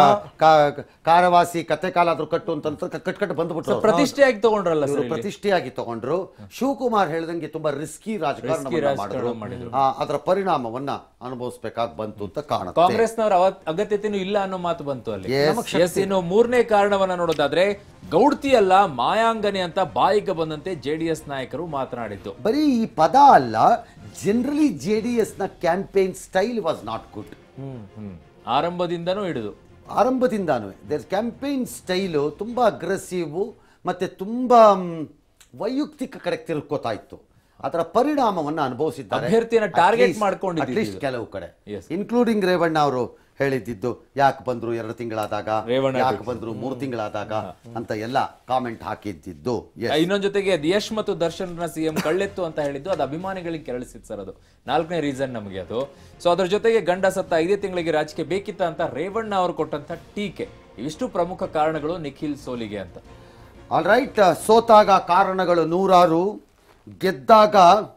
ಕಾರವಾಸಿ ಕತೆ ಕಾಲ ಆದ್ರೂ ಕಟ್ಟು ಅಂತ ಕಟ್ ಕಟ್ ಬಂದ್ಬಿಟ್ರು ಪ್ರತಿಷ್ಠೆಯಾಗಿ ತಗೊಂಡ್ರಲ್ಲ ಇವರು ಸರ್ ಇಲ್ಲಿ. ಪ್ರತಿಷ್ಠೆಯಾಗಿ ತಗೊಂಡ್ರು ಶಿವಕುಮಾರ್ ಹೇಳ್ದಂಗೆ ತುಂಬಾ ರಿಸ್ಕಿ ರಾಜಕಾರಣ ರಾಜಕಾರಣ ಮಾಡಿದ್ರು. ಆ, ಅದರ ಪರಿಣಾಮವನ್ನ ಅನುಭವಿಸ್ಬೇಕಾಗಿ ಬಂತು ಅಂತ ಕಾಣುತ್ತೆ ಕಾಂಗ್ರೆಸ್ನವರ ಅವತ್ ಅಗತ್ಯತೆನೂ ಇಲ್ಲ ಅನ್ನೋ ಮಾತು ಬಂತು ಅಲ್ಲಿ Yes. ಎಸ್ ಇನ್ನು ಮೂರನೇ ಕಾರಣವನ್ನ ನೋಡೋದಾದ್ರೆ ಗೌಡ್ತಿ ಅಲ್ಲ ಮಾಯಾಂಗನೆ ಅಂತ ಬಾಯಿಗೆ ಬಂದಂತೆ ಜೆಡಿಎಸ್ ನಾಯಕರು ಮಾತನಾಡಿದ್ದು ಬರೀ ಈ ಪದ ಅಲ್ಲ ಜನರಲಿ ಜೆ ಡಿ ಎಸ್ ನ campaign style was not good hmm. ಆರಂಭದಿಂದನೂ ಹಿಡಿದು ಆರಂಭದಿಂದಾನು ದೇರ್ ಕ್ಯಾಂಪೇನ್ ಸ್ಟೈಲು ತುಂಬಾ ಅಗ್ರೆಸಿವ್ ಮತ್ತೆ ತುಂಬಾ ಮ್, ವೈಯಕ್ತಿಕ ಕಡೆ ತಿರುಕೋತಾ ಇತ್ತು ಅದರ ಪರಿಣಾಮವನ್ನು ಅನುಭವಿಸಿದ್ದಾರೆ ಅಭ್ಯರ್ಥಿಯನ್ನ target At least- ಮಾಡ್ಕೊಂಡಿದ್ದು at least ಇದು. ಕೆಲವು ಕಡೆ Yes. ಇನ್ಕ್ಲೂಡಿಂಗ್ ರೇವಣ್ಣ ಅವರು ಹೇಳಿದ್ದಿದ್ದು ಯಾಕೆ ಬಂದ್ರು ಎರಡು ತಿಂಗಳಾದಾಗ ರೇವಣ್ಣ ಯಾಕೆ ಬಿಟ್ಟು. ಬಂದ್ರು ಮೂರು ತಿಂಗಳಾದಾಗ ಅಂತ ಎಲ್ಲ ಕಾಮೆಂಟ್ ಹಾಕಿದ್ದಿದ್ದು Yes. ಇನ್ನೊಂದ್ ಜೊತೆಗೆ ಅದು ಯಶ್ ಮತ್ತು ದರ್ಶನ್ ಸಿಎಂ ಕಳ್ಳೆತ್ತು ಅಂತ ಹೇಳಿದ್ದು ಅದು ಅಭಿಮಾನಿಗಳಿಗೆ ಕೆರಳಿಸಿತ್ತು ಸರ್ ಅದು ನಾಲ್ಕನೇ ರೀಸನ್ ನಮಗೆ ಅದು ಸೊ ಅದ್ರ ಜೊತೆಗೆ ಗಂಡ ಸತ್ತ ಐದೇ ತಿಂಗಳಿಗೆ ರಾಜಕೀಯ ಬೇಕಿತ್ತ ಅಂತ ರೇವಣ್ಣ ಅವರು ಕೊಟ್ಟಂತ ಟೀಕೆ ಇವಿಷ್ಟು ಪ್ರಮುಖ ಕಾರಣಗಳು ನಿಖಿಲ್ ಸೋಲಿಗೆ ಅಂತ ಆಲ್ ರೈಟ್ ಸೋತಾಗ ಕಾರಣಗಳು ನೂರಾರು ಗೆದ್ದಾಗ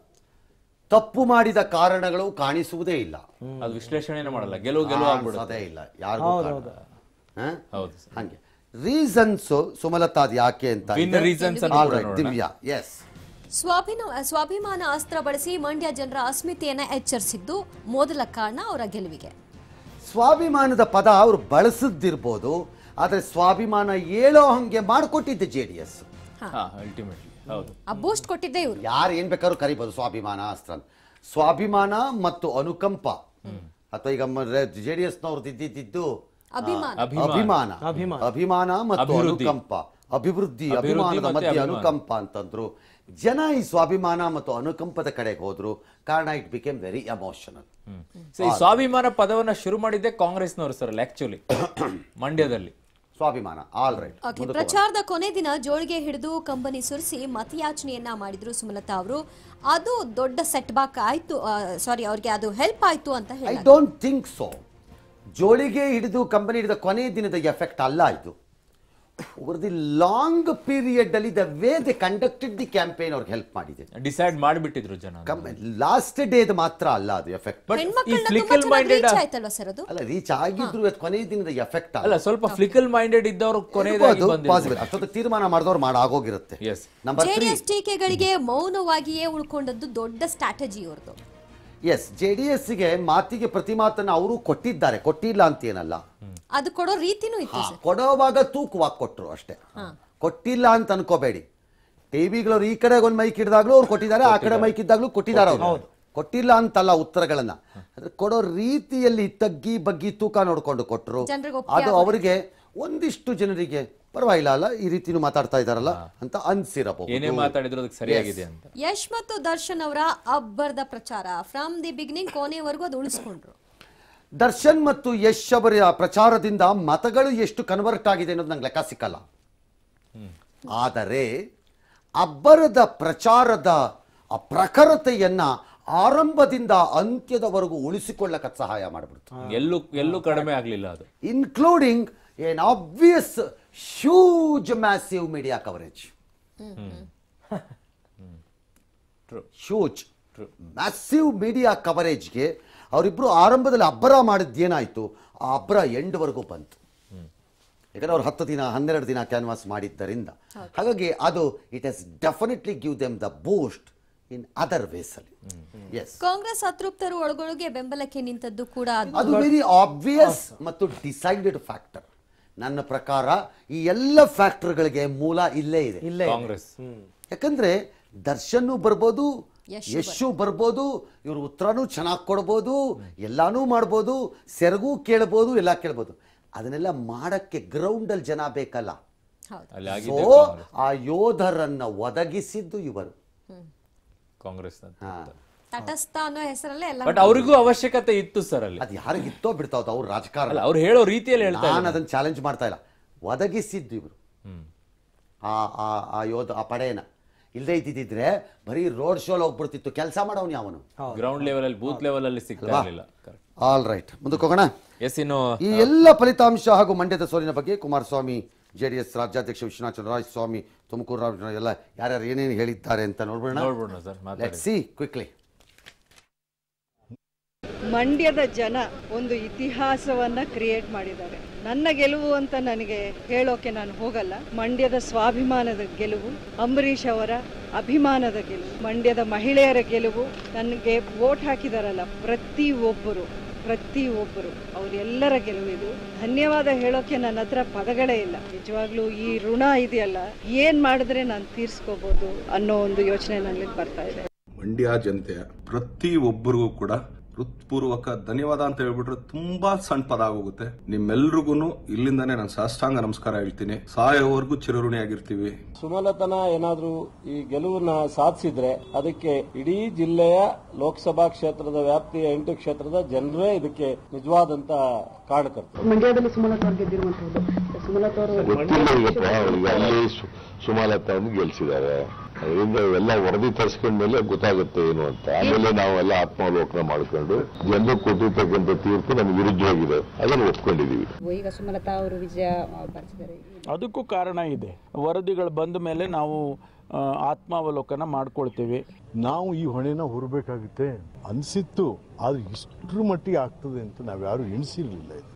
ತಪ್ಪು ಮಾಡಿದ ಕಾರಣಗಳು ಕಾಣಿಸುವುದೇ ಇಲ್ಲ ಅದು ವಿಶ್ಲೇಷಣೆ ಮಾಡಲ್ಲ ಗೆಲುವು ಗೆಲುವು ಆಗ್ಬಿಡುತ್ತೆ ಕಾಣಿಸೋದೇ ಇಲ್ಲ ಯಾರಿಗೂ ಹಾ? ಹೌದು ಸರ್ ಹಂಗೆ ರೀಸನ್ಸ್ ಸುಮಲತಾ ಅದು ಯಾಕೆ ಅಂತ win reasons All right, Divya yes ಸ್ವಾಭಿನ ಸ್ವಾಭಿಮಾನ ಅಸ್ತ್ರ ಬಳಸಿ ಮಂಡ್ಯ ಜನರ ಅಸ್ಮಿತೆಯನ್ನ ಎಚ್ಚರಿಸಿದ್ದು ಮೊದಲ ಕಾರಣ ಅವರ ಗೆಲುವಿಗೆ ಸ್ವಾಭಿಮಾನದ ಪದ ಅವ್ರು ಬಳಸದಿರ್ಬೋದು ಆದರೆ ಸ್ವಾಭಿಮಾನ ಹೇಳೋ ಹಂಗೆ ಮಾಡಿಕೊಟ್ಟಿದ್ದೆ ಜೆ ಡಿ ಎಸ್ ಹಾ ಅಲ್ಟಿಮೇಟ್ಲಿ ಹೌದು ಆ ಬೂಸ್ಟ್ ಕೊಟ್ಟಿದ್ದೆ ಇವರು ಯಾರು ಏನ್ ಬೇಕಾದ್ರೂ ಕರಿಬೋದು ಸ್ವಾಭಿಮಾನ ಅಸ್ತ್ರ ಅಂತ. ಸ್ವಾಭಿಮಾನ ಮತ್ತು ಅನುಕಂಪ ಅಥವಾ ಈಗ ಜೆ ಡಿ ಎಸ್ನವ್ರದ್ದು ಇದ್ದಿದ್ದು ಅಭಿಮಾನ ಅಭಿಮಾನ ಅಭಿಮಾನ. ಅಭಿಮಾನ ಮತ್ತು ಅಭಿವೃದ್ಧಿ. ಅನುಕಂಪ ಅಭಿವೃದ್ಧಿ ಅಭಿವೃದ್ಧಿ ಅಭಿಮಾನದ ಮತ್ತೆ ಮಧ್ಯೆ ಅಭಿಮಾನ. ಅನುಕಂಪ ಅಂತಂದ್ರು ಜನ ಈ ಸ್ವಾಭಿಮಾನ ಮತ್ತು ಅನುಕಂಪದ ಕಡೆಗೆ ಹೋದ್ರು ಕಾರಣ it became very emotional so ಈ ಸ್ವಾಭಿಮಾನ ಪದವನ್ನ ಶುರು ಮಾಡಿದ್ದೆ ಕಾಂಗ್ರೆಸ್ನವರು ಸರ್ ಆಕ್ಚುಲಿ ಮಂಡ್ಯದಲ್ಲಿ ಸ್ವಾಭಿಮಾನ ಆಲ್ ರೈಟ್ ಓಕೆ ಪ್ರಚಾರದ ಕೊನೆ ದಿನ ಜೋಳಿಗೆ ಹಿಡಿದು ಕಂಬನಿ ಸುರಿಸಿ ಮತಯಾಚನೆಯನ್ನ ಮಾಡಿದ್ರು ಸುಮಲತಾ ಅವರು ಅದು ದೊಡ್ಡ ಸೆಟ್ ಬ್ಯಾಕ್ ಆಯ್ತು ಸಾರಿ ಅವ್ರಿಗೆ ಅದು ಹೆಲ್ಪ್ ಆಯ್ತು ಅಂತ ಐ ಹೇಳಿ ಡೋಂಟ್ ಥಿಂಕ್ ಸೊ ಜೋಳಿಗೆ ಹಿಡಿದು ಕಂಪನಿ ಹಿಡಿದ ಕೊನೆಯ ದಿನದ ಎಫೆಕ್ಟ್ ಅಲ್ಲ ಇದು ಓವರ್ ದಿ ಲಾಂಗ್ ಪೀರಿಯಡ್ ಅಲ್ಲಿ the way they conducted the campaign ಅವ್ರಿಗೆ ಹೆಲ್ಪ್ ಮಾಡಿದೆ ಡಿಸೈಡ್ ಮಾಡಿಬಿಟ್ಟಿದ್ರು ಜನ ಲಾಸ್ಟ್ ಡೇದ್ ಮಾತ್ರ ಅಲ್ಲ ಅದು ಎಫೆಕ್ಟ್ ಬಟ್ ಈ ಹೆಣ್ಮಕ್ಳನ್ನ ತುಂಬಾ ಫ್ಲಿಕಲ್ ಚೆನ್ನಾಗಿ ಮೈಂಡೆಡ್ ರೀಚ್ ಆಯ್ತಲ್ವಾ ಸರ್ ಅದು ಅಲ್ಲ ರೀಚ್ ಆಗಿದ್ರು ಅದು ಕೊನೆಯ ದಿನದ ಎಫೆಕ್ಟ್ ಅಲ್ಲ ಸ್ವಲ್ಪ ಫ್ಲಿಕಲ್ ಮೈಂಡೆಡ್ ಇದ್ದವರು ಕೊನೆಯದಾಗಿ ಬಂದಿದ್ರು ಪಾಸಿಬಲ್ ಅಷ್ಟೊತ್ತಿಗೆ ತೀರ್ಮಾನ ಮಾಡಿದವ್ರು ಮಾಡಾಗೋಗಿರುತ್ತೆ ಎಸ್ ನಂಬರ್ ತ್ರೀ ಜೆಡಿಎಸ್ ಟೀಕೆಗಳಿಗೆ ಮೌನವಾಗಿಯೇ ಉಳ್ಕೊಂಡದ್ದು ದೊಡ್ಡ ಸ್ಟ್ರಾಟಜಿ ಇವ್ರದ್ದು ಎಸ್ ಜೆ ಡಿ ಎಸ್ಗೆ ಮಾತಿಗೆ ಪ್ರತಿ ಮಾತನ್ನ ಅವರು ಕೊಟ್ಟಿದ್ದಾರೆ ಕೊಟ್ಟಿಲ್ಲ ಅಂತ ಏನಲ್ಲ ಅದು ಕೊಡೋ ರೀತಿನೂ ಇತ್ತು ಹಾ, ಸರ್ ಕೊಡೋವಾಗ ತೂಕವಾಗಿ ಕೊಟ್ರು ಅಷ್ಟೇ ಕೊಟ್ಟಿಲ್ಲ ಅಂತ ಅನ್ಕೋಬೇಡಿ ಟಿವಿಗಳವ್ರು ಈ ಕಡೆ ಒಂದು ಮೈಕ್ ಹಿಡಿದಾಗ್ಲೂ ಅವ್ರು ಕೊಟ್ಟಿದ್ದಾರೆ ಆ ಕಡೆ ಮೈಕ್ ಇದ್ದಾಗ್ಲೂ ಕೊಟ್ಟಿದ್ದಾರೆ ಅವ್ರು ಕೊಟ್ಟಿಲ್ಲ ಅಂತಲ್ಲ ಉತ್ತರಗಳನ್ನ ಆದ್ರೆ ಕೊಡೋ ರೀತಿಯಲ್ಲಿ ತಗ್ಗಿ ಬಗ್ಗಿ ತೂಕ ನೋಡ್ಕೊಂಡು ಕೊಟ್ರು ಜನರಿಗೆ ಒಪ್ಪಿಗೆ ಅದು ಅವರಿಗೆ ಒಂದಿಷ್ಟು ಜನರಿಗೆ ಪರವಾಗಿಲ್ಲ ಅಲ್ಲ ಈ ರೀತಿನೂ ಮಾತಾಡ್ತಾ ಇದಾರಲ್ಲ ಅಂತ ಅನ್ಸಿರಬಹುದು ಏನೇ ಮಾತಾಡಿದ್ರು ಅದಕ್ಕೆ ಸರಿಯಾಗಿದೆ ಅಂತ ಯಶ್ ಮತ್ತು ದರ್ಶನ್ ಅವರ ಅಬ್ಬರದ ಪ್ರಚಾರ ಫ್ರಮ್ ದಿ ಬಿಗಿನಿಂಗ್ ಕೊನೆವರೆಗೂ ಅದು ಉಳಿಸ್ಕೊಂಡ್ರು ದರ್ಶನ್ ಮತ್ತು ಯಶ್ ಅವರ ಪ್ರಚಾರದಿಂದ ಮತಗಳು ಎಷ್ಟು ಕನ್ವರ್ಟ್ ಆಗಿದೆ ಅನ್ನೋದು ನಂಗೆ ಲೆಕ್ಕ ಸಿಕ್ಕಲ್ಲ ಆದರೆ ಅಬ್ಬರದ ಪ್ರಚಾರದ ಆ ಪ್ರಖರತೆಯನ್ನ ಆರಂಭದಿಂದ ಅಂತ್ಯದವರೆಗೂ ಉಳಿಸಿಕೊಳ್ಳಕ್ಕೆ ಸಹಾಯ ಮಾಡಿಬಿಡ್ತು ಎಲ್ಲೂ ಎಲ್ಲೂ ಕಡಿಮೆ ಆಗ್ಲಿಲ್ಲ ಅದು including an obvious huge massive media coverage True. Huge massive media ಕವರೇಜ್ಗೆ ಅವರಿಬ್ರು ಆರಂಭದಲ್ಲಿ ಅಬ್ಬರ ಮಾಡಿದ್ದೇನಾಯ್ತು ಆ ಅಬ್ಬರ ಎಂಡ್ವರೆಗೂ ಬಂತು ಯಾಕಂದ್ರೆ ಅವ್ರು ಹತ್ತು ದಿನ ಹನ್ನೆರಡು ದಿನ ಕ್ಯಾನ್ವಾಸ್ ಮಾಡಿದ್ದರಿಂದ ಹಾಗಾಗಿ ಅದು it has definitely give them the boost in other ways ಅಲ್ಲಿ ಎಸ್ ಕಾಂಗ್ರೆಸ್ ಅತೃಪ್ತರು ಒಳಗೊಳಗೆ ಬೆಂಬಲಕ್ಕೆ ನಿಂತದ್ದು ಕೂಡ ಅದು ಅದು ವೆರಿ ಆಬ್ವಿಯಸ್ ಮತ್ತು ಡಿಸೈಡೆಡ್ ಫ್ಯಾಕ್ಟರ್ ನನ್ನ ಪ್ರಕಾರ ಈ ಎಲ್ಲ ಫ್ಯಾಕ್ಟರ್ಗಳಿಗೆ ಮೂಲ ಇಲ್ಲೇ ಇದೆ ಇಲ್ಲೇ ಕಾಂಗ್ರೆಸ್ ಯಾಕಂದ್ರೆ ದರ್ಶನ್ ಬರ್ಬೋದು ಯಶ್ ಯಶು ಬರ್ಬೋದು ಇವ್ರ ಉತ್ತರನೂ ಚೆನ್ನಾಗಿ ಕೊಡ್ಬೋದು ಎಲ್ಲಾನು ಮಾಡ್ಬೋದು ಸೆರಗೂ ಕೇಳ್ಬೋದು ಎಲ್ಲ ಕೇಳ್ಬೋದು ಅದನ್ನೆಲ್ಲ ಮಾಡಕ್ಕೆ ಗ್ರೌಂಡಲ್ಲಿ ಜನ ಬೇಕಲ್ಲ ಹೌದು ಅಲ್ಲಿ ಸೊ ಆಗಿದೆ ಕಾಂಗ್ರೆಸ್ ಆ ಯೋಧರನ್ನ ಒದಗಿಸಿದ್ದು ಇವರು ಕಾಂಗ್ರೆಸ್ ಹಾ. ತಟಸ್ಥ ಅನ್ನೋ ಹೆಸರಲ್ಲೇ ಎಲ್ಲ ಬಟ್ ಅವ್ರಿಗೂ ಅವಶ್ಯಕತೆ ಇತ್ತು ಸರ್ ಅಲ್ಲಿ ಅದು ಯಾರಿಗಿತ್ತೋ ಬಿಡ್ತಾವ್ದು ಅವ್ರ ರಾಜಕಾರಣ ಅಲ್ಲ ಅವ್ರು ಹೇಳೋ ರೀತಿಯಲ್ಲಿ ಹೇಳ್ತಾ ನಾನು ಅದನ್ನ ಚಾಲೆಂಜ್ ಮಾಡ್ತಾ ಇಲ್ಲ ಒದಗಿಸಿದ್ದು ಇವರು ಆ ಆ ಆ ಯೋಧ ಆ ಪಡೆಯನ ಇಲ್ಲದೆ ಇದ್ದಿದ್ರೆ ಬರೀ ರೋಡ್ ಶೋಲ್ ಹೋಗ್ಬಿಡ್ತಿತ್ತು ಕೆಲಸ ಮಾಡೋನು ಯಾವನು ಗ್ರೌಂಡ್ ಲೆವೆಲ್ ಅಲ್ಲಿ ಬೂತ್ ಲೆವೆಲ್ ಅಲ್ಲಿ ಸಿಗ್ತಾ ಇರಲಿಲ್ಲ ಆಲ್ ರೈಟ್ ಮುಂದಕ್ಕೆ ಹೋಗೋಣ ಎಸ್ ಇನ್ನು ಈ ಎಲ್ಲ ಫಲಿತಾಂಶ ಹಾಗೂ ಮಂಡ್ಯದ ಸೋಲಿನ ಬಗ್ಗೆ ಕುಮಾರಸ್ವಾಮಿ ಜೆ ಡಿ ಎಸ್ ರಾಜ್ಯಾಧ್ಯಕ್ಷ ವಿಶ್ವನಾಥ್ ಚಂದ್ರರಾಜ್ ಸ್ವಾಮಿ ತುಮಕೂರು ರಾವ್ ಎಲ್ಲ ಯಾರ್ಯಾರು ಏನೇನು ಹೇಳಿದ್ದಾರೆ ಅಂತ ನೋಡ್ಬಿಡೋಣ ನೋಡ್ಬಿಡೋಣ ಸರ್ ಮಾತಾಡಿ ಲೆಟ್ ಸಿ ಕ್ವಿಕ್ಲಿ ಮಂಡ್ಯದ ಜನ ಒಂದು ಇತಿಹಾಸವನ್ನ ಕ್ರಿಯೇಟ್ ಮಾಡಿದ್ದಾರೆ ನನ್ನ ಗೆಲುವು ಅಂತ ನನಗೆ ಹೇಳೋಕೆ ನಾನು ಹೋಗಲ್ಲ ಮಂಡ್ಯದ ಸ್ವಾಭಿಮಾನದ ಗೆಲುವು ಅಂಬರೀಷ್ ಅವರ ಅಭಿಮಾನದ ಗೆಲುವು ಮಂಡ್ಯದ ಮಹಿಳೆಯರ ಗೆಲುವು ನನಗೆ ವೋಟ್ ಹಾಕಿದಾರಲ್ಲ ಪ್ರತಿ ಒಬ್ಬರು ಪ್ರತಿ ಒಬ್ಬರು ಅವರೆಲ್ಲರ ಗೆಲುವಿದು ಧನ್ಯವಾದ ಹೇಳೋಕೆ ನನ್ನ ಹತ್ರ ಪದಗಳೇ ಇಲ್ಲ ನಿಜವಾಗ್ಲೂ ಈ ಋಣ ಇದೆಯಲ್ಲ ಏನ್ ಮಾಡಿದ್ರೆ ನಾನು ತೀರ್ಸ್ಕೋಬಹುದು ಅನ್ನೋ ಒಂದು ಯೋಚನೆ ನನಗೆ ಬರ್ತಾ ಇದೆ ಮಂಡ್ಯ ಜನತೆಯ ಪ್ರತಿ ಒಬ್ಬರಿಗೂ ಕೂಡ ಹೃತ್ಪೂರ್ವಕ ಧನ್ಯವಾದ ಅಂತ ಹೇಳ್ಬಿಟ್ರೆ ತುಂಬಾ ಸಣ್ಣ ಪದ ಆಗೋಗುತ್ತೆ ನಿಮ್ಮೆಲ್ರಿಗೂ ಇಲ್ಲಿಂದಾನೇ ನಾನು ಸಾಷ್ಟಾಂಗ ನಮಸ್ಕಾರ ಹೇಳ್ತೀನಿ ಸಾಯೋವರೆಗೂ ಚಿರಋಣಿಯಾಗಿರ್ತೀವಿ ಸುಮಲತನ ಏನಾದ್ರೂ ಈ ಗೆಲುವನ್ನ ಸಾಧಿಸಿದ್ರೆ ಅದಕ್ಕೆ ಇಡೀ ಜಿಲ್ಲೆಯ ಲೋಕಸಭಾ ಕ್ಷೇತ್ರದ ವ್ಯಾಪ್ತಿಯ ಎಂಟು ಕ್ಷೇತ್ರದ ಜನರೇ ಇದಕ್ಕೆ ನಿಜವಾದಂತ ಕಾರಣಕರ್ತರು ಮಂಡ್ಯದಲ್ಲಿ ಸುಮಲತಾ ಅವ್ರು ಗೆದ್ದಿರುವಂತದ್ದು ಸುಮಲತಾ ಅವರು ಗೊತ್ತಿಲ್ಲ ಇವತ್ತು ಈಗ ಅಲ್ಲಿ ಸು- ಸುಮಲತಾವನ್ನು ಗೆಲ್ಸಿದ್ದಾರೆ ಅದರಿಂದ ಇವೆಲ್ಲ ವರದಿ ತರಿಸ್ಕೊಂಡ್ಮೇಲೆ ಗೊತ್ತಾಗುತ್ತೆ ಏನು ಅಂತ ಆಮೇಲೆ ನಾವೆಲ್ಲ ಆತ್ಮಾವಲೋಕನ ಮಾಡ್ಕೊಂಡು ಜನರು ಕೊಟ್ಟಿರ್ತಕ್ಕಂಥ ತೀರ್ಪು ನಮ್ಗೆ ವಿರುದ್ಧವಾಗಿದೆ ಅದನ್ನು ಒಪ್ಕೊಂಡಿದೀವಿ ಈಗ ಸುಮಲತಾ ಅವರು ವಿಜಯ ಬರ್ತಿದ್ದಾರೆ ಅದಕ್ಕೂ ಕಾರಣ ಇದೆ ವರದಿಗಳು ಬಂದ ಮೇಲೆ ನಾವು ಆ, ಆತ್ಮಾವಲೋಕನ ಮಾಡ್ಕೊಳ್ತೀವಿ ನಾವು ಈ ಹೊಣೆನ ಹೊರಬೇಕಾಗುತ್ತೆ ಅನಿಸಿತ್ತು ಆದ್ರೆ ಇಷ್ಟರ ಮಟ್ಟಿಗೆ ಆಗ್ತದೆ ಅಂತ ನಾವ್ಯಾರು ಎಣಿಸಿರ್ಲಿಲ್ಲ ಇದು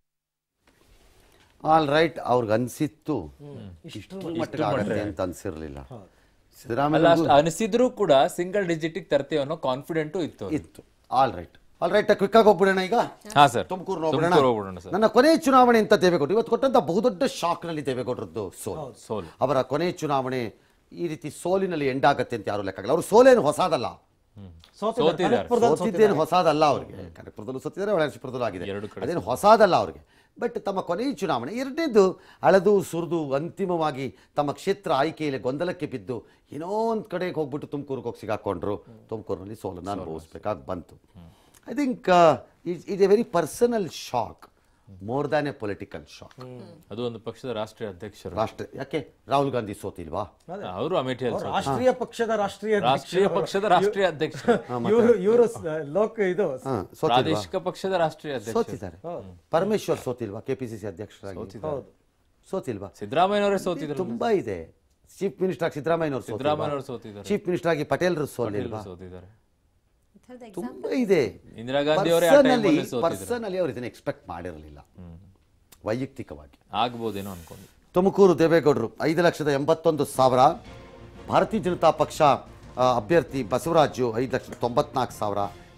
ಆಲ್ ರೈಟ್ ಅವ್ರಿಗೆ ಅನ್ಸಿತ್ತು ಇಷ್ಟು ಮಟ್ಟಿಗೆ ಆಗುತ್ತೆ ಅಂತ ಅನ್ಸಿರ್ಲಿಲ್ಲ ಅಲ್ಲ ಸಿದ್ದರಾಮಯ್ಯ ಅಷ್ಟು ಅನಿಸಿದ್ರು ಕೂಡ ಸಿಂಗಲ್ ಡಿಜಿಟ್ ತರ್ತೇವೆ ಅನ್ನೋ ಕಾನ್ಫಿಡೆಂಟು ಇತ್ತು ಅವ್ರಿಗೆ. ಇತ್ತು all right all right quick ಆಗಿ ಹೋಗ್ಬಿಡೋಣ ಈಗ ಹಾ ಸರ್ ತುಮಕೂರು ತುಮಕೂರು ಹೋಗ್ಬಿಡೋಣ ಸರ್ ನನ್ನ ಕೊನೆ ಚುನಾವಣೆ ಅಂತ ದೇವೇಗೌಡರು ಇವತ್ತು ಕೊಟ್ಟಂತ ಬಹುದೊಡ್ಡ ಶಾಕ್ ನಲ್ಲಿ ದೇವೇಗೌಡರದ್ದು ಸೋಲು ಸೋಲು ಅವರ ಕೊನೆ ಚುನಾವಣೆ ಈ ರೀತಿ ಸೋಲಿನಲ್ಲಿ ಎಂಡ್ ಆಗತ್ತೆ ಅಂತ ಯಾರು ಲೆಕ್ಕಾಗಲ್ಲ ಅವ್ರು ಸೋಲೇನು ಹೊಸದಲ್ಲ ಸೋತಿದ್ದಾರೆ. ಸೋತಿದ್ದೇನು ಹೊಸದಲ್ಲ ಅವ್ರಿಗೆ ಕನಕಪುರದಲ್ಲೂ ಸೋತಿದ್ದಾರೆ ಒಳಾಂಶಪುರದಲ್ಲೂ ಆಗಿದೆ ಎರಡು ಕಡೆ ಅದೇನು ಹೊಸದಲ್ಲ ಅವ್ರಿಗೆ ಬಟ್ ತಮ್ಮ ಕೊನೆಯ ಚುನಾವಣೆ ಎರಡನೇದು ಅಳೆದು ಸುರಿದು ಅಂತಿಮವಾಗಿ ತಮ್ಮ ಕ್ಷೇತ್ರ ಆಯ್ಕೆಯಲ್ಲಿ ಗೊಂದಲಕ್ಕೆ ಬಿದ್ದು ಏನೋ ಒಂದು ಕಡೆಗೆ ಹೋಗ್ಬಿಟ್ಟು ತುಮಕೂರಿಗೆ ಹೋಗಿ ಸಿಗಾಕೊಂಡ್ರು ತುಮಕೂರಿನಲ್ಲಿ ಸೋಲನ್ನು ಅನುಭವಿಸ್ಬೇಕಾಗಿ ಬಂತು I think it a very personal shock more than a political shock ಅದು ಒಂದು ಪಕ್ಷದ ರಾಷ್ಟ್ರೀಯ ಅಧ್ಯಕ್ಷರು ರಾಷ್ಟ್ರ ಯಾಕೆ ರಾಹುಲ್ ಗಾಂಧಿ ಸೋತಿಲ್ವಾ ಅವರು ಅಮೇಠಿಯಲ್ಲಿ ಸೋತರು. ರಾಷ್ಟ್ರೀಯ ಪಕ್ಷದ ರಾಷ್ಟ್ರೀಯ ರಾಷ್ಟ್ರೀಯ ಪಕ್ಷದ ರಾಷ್ಟ್ರೀಯ ಅಧ್ಯಕ್ಷರು ಇವರು ಇವರು ಲೋಕ ಇದು ಹಾ, ಸೋತಿಲ್ವಾ ಪ್ರಾದೇಶಿಕ ಪಕ್ಷದ ರಾಷ್ಟ್ರೀಯ ಅಧ್ಯಕ್ಷರು ಸೋತಿದ್ದಾರೆ ಪರಮೇಶ್ವರ್ ಸೋತಿಲ್ವಾ ಕೆಪಿಸಿಸಿ ಅಧ್ಯಕ್ಷರಾಗಿ ಸೋತಿಲ್ವಾ ಸಿದ್ದರಾಮಯ್ಯನವರೇ ಸೋತಿದ್ರು ತುಂಬಾ ಇದೆ ಚೀಫ್ ಮಿನಿಸ್ಟರ್ ಆಗಿ ಸಿದ್ದರಾಮಯ್ಯನವರು ಸಿದ್ದರಾಮಯ್ಯನವರು ಸೋತಿದ್ದಾರೆ ಚೀಫ್ ಮಿನಿಸ್ಟರ್ ಆಗಿ ಪಟೇಲ್ರು ಸೋಲಿಲ್ವಾ ಸೋತಿದ್ದಾರೆ ಈ ಥರದ ತುಂಬಾ ಇದೆ ಇಂದಿರಾ ಗಾಂಧಿ ಅವರೇ ಆ ಪರ್ಸನಲಿ ಟೈಮಲ್ಲಿ ಸೋತಿದ್ರು ಪರ್ಸನಲಿ ಅವ್ರು ಇದನ್ನ ಎಕ್ಸ್ಪೆಕ್ಟ್ ಮಾಡಿರಲಿಲ್ಲ ವೈಯಕ್ತಿಕವಾಗಿ ಆಗ್ಬೋದೇನೋ ಅನ್ಕೊಂಡು ತುಮಕೂರು ದೇವೇಗೌಡರು ಐದು ಲಕ್ಷದ ಎಂಬತ್ತೊಂದು ಸಾವಿರ ಭಾರತೀಯ ಜನತಾ ಪಕ್ಷ ಆ, ಅಭ್ಯರ್ಥಿ ಬಸವರಾಜು ಐದು ಲಕ್ಷದ ತೊಂಬತ್ನಾಲ್ಕು ಸಾವಿರ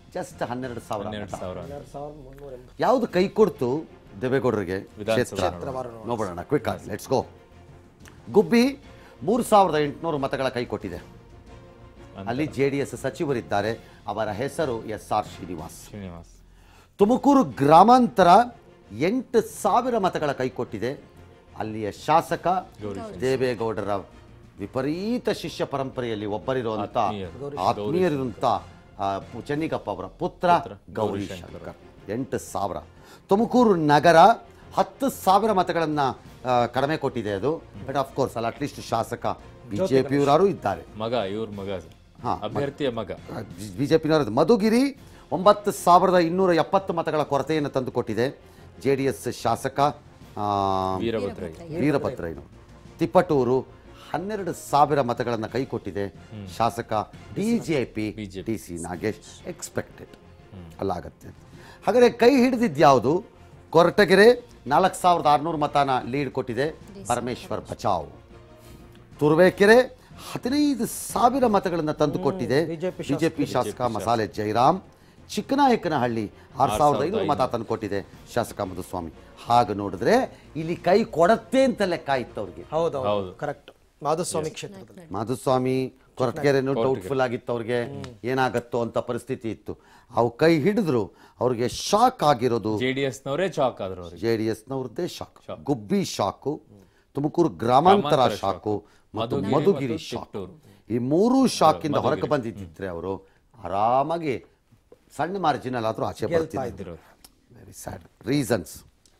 ಜಸ್ಟ್ ಹನ್ನೆರಡು ಸಾವಿರ ಹನ್ನೆರಡು ಮತ. ಸಾವಿರ ಯಾವುದು ಕೈ ಕೊಡ್ತು ದೇವೇಗೌಡರಿಗೆ ವಿಧಾನಸಭೆ ಕ್ಷೇತ್ರ ನೋಡೋಣ ಕ್ವಿಕ್ ಆಗಿ ಲೆಟ್ಸ್ ಗೋ ಗುಬ್ಬಿ ಮೂರು ಸಾವಿರದ ಎಂಟುನೂರು ಮತಗಳ ಕೈ ಕೊಟ್ಟಿದೆ ಅಲ್ಲಿ ಜೆ ಡಿ ಎಸ್ ಸಚಿವರಿದ್ದಾರೆ ಅವರ ಹೆಸರು ಎಸ್ ಆರ್ ಶ್ರೀನಿವಾಸ್ ಶ್ರೀನಿವಾಸ್ ತುಮಕೂರು ಗ್ರಾಮಾಂತರ ಎಂಟು ಸಾವಿರ ಮತಗಳ ಕೈ ಕೊಟ್ಟಿದೆ ಅಲ್ಲಿಯ ಶಾಸಕ ದೇವೇಗೌಡರ ವಿಪರೀತ ಶಿಷ್ಯ ಪರಂಪರೆಯಲ್ಲಿ ಒಬ್ಬರಿರುವಂತ ಆತ್ಮೀಯರು. ಆತ್ಮೀಯರಿರುವಂತ ಆ, ಪು- ಚೆನ್ನಿಗಪ್ಪ ಅವರ ಪುತ್ರ ಗೌರಿ ಶಂಕರ್ ಎಂಟು ಸಾವಿರ ತುಮಕೂರು ನಗರ ಹತ್ತು ಸಾವಿರ ಮತಗಳನ್ನ ಆ, ಕಡಿಮೆ ಕೊಟ್ಟಿದೆ ಅದು ಬಟ್ ಆಫ್ ಕೋರ್ಸ್ ಅಲ್ಲ ಅಟ್ಲೀಸ್ಟ್ ಶಾಸಕ ಬಿಜೆಪಿಯವರಾರು ಇದ್ದಾರೆ ಮಗ ಇವ್ರ ಮಗ ಹಾ, ಅಭ್ಯರ್ಥಿಯ ಮಗ ಬಿಜೆಪಿನವರದ್ದು ಮಧುಗಿರಿ ಒಂಬತ್ತು ಸಾವಿರದ ಇನ್ನೂರ ಎಪ್ಪತ್ತು ಮತಗಳ ಕೊರತೆಯನ್ನು ತಂದು ಕೊಟ್ಟಿದೆ ಜೆ ಡಿ ಎಸ್ ಶಾಸಕ ಆ, ವೀರಭದ್ರಯ್ಯ ವೀರಭದ್ರಯ್ಯನು ತಿಪ್ಪಟೂರು ಹನ್ನೆರಡು ಸಾವಿರ ಮತಗಳನ್ನು ಕೈ ಕೊಟ್ಟಿದೆ ಶಾಸಕ BJP D C Nagesh expected ಅಲ್ಲಾಗತ್ತೆ ಹಾಗಾದರೆ ಕೈ ಹಿಡಿದಿದ್ಯಾವುದು ಕೊರಟಗೆರೆ ನಾಲ್ಕು ಸಾವಿರದ ಆರುನೂರು ಮತನ ಲೀಡ್ ಕೊಟ್ಟಿದೆ ಪರಮೇಶ್ವರ್ ಬಚಾವ್ ತುರುವೇಕೆರೆ ಹದಿನೈದು ಸಾವಿರ ಮತಗಳನ್ನು ತಂದು ಕೊಟ್ಟಿದೆ ಬಿಜೆಪಿ ಶಾಸಕ ಮಸಾಲೆ ಜಯರಾಮ್ ಚಿಕ್ಕನಾಯಕನಹಳ್ಳಿ ಆರು ಸಾವಿರದ ಐನೂರು ಮತ ತಂದು ಕೊಟ್ಟಿದೆ ಶಾಸಕ ಮಧುಸ್ವಾಮಿ ಹಾಗೆ ನೋಡಿದ್ರೆ ಇಲ್ಲಿ ಕೈ ಕೊಡತ್ತೆ ಅಂತ ಲೆಕ್ಕ ಇತ್ತು ಅವ್ರಿಗೆ ಹೌದು ಹೌದು. ಕರೆಕ್ಟ್ ಮಾಧುಸ್ವಾಮಿ ಕ್ಷೇತ್ರದಲ್ಲಿ ಮಾಧುಸ್ವಾಮಿ ಕೊರಟಗೆರೆನೂ ಡೌಟ್ಫುಲ್ ಆಗಿತ್ತು ಅವ್ರಿಗೆ ಏನಾಗತ್ತೋ ಅಂತ ಪರಿಸ್ಥಿತಿ ಇತ್ತು ಅವು ಕೈ ಹಿಡಿದ್ರು ಅವ್ರಿಗೆ ಶಾಕ್ ಆಗಿರೋದು ಜೆ ಡಿ ಎಸ್ ನವರೇ ಚಾಕ್ ಆದ್ರು ಅವ್ರಿಗೆ ಜೆ ಡಿ ಎಸ್ನವ್ರದ್ದೇ ಶಾಕ್ ಗುಬ್ಬಿ ಶಾಕು ತುಮಕೂರು ಗ್ರಾಮಾಂತರ ಗ್ರಾಮಾಂತರ ಶಾಕು ಮತ್ತು ಮಧುಗಿರಿ ಮಧುಗಿರಿ ಮತ್ತು ಶಾಕ್ ಚಿತ್ತೂರು. ಈ ಮೂರೂ ಶಾಕಿಂದ ಹೊರಗೆ ಬಂದಿದ್ದಿದ್ರೆ ಅವರು ಆರಾಮಾಗಿ ಸಣ್ಣ ಮಾರ್ಜಿನಲ್ ಆದ್ರೂ ಆಚೆ ಬರ್ತಿದ್ರು ವೆರಿ ಸ್ಯಾಡ್ ರೀಸನ್ಸ್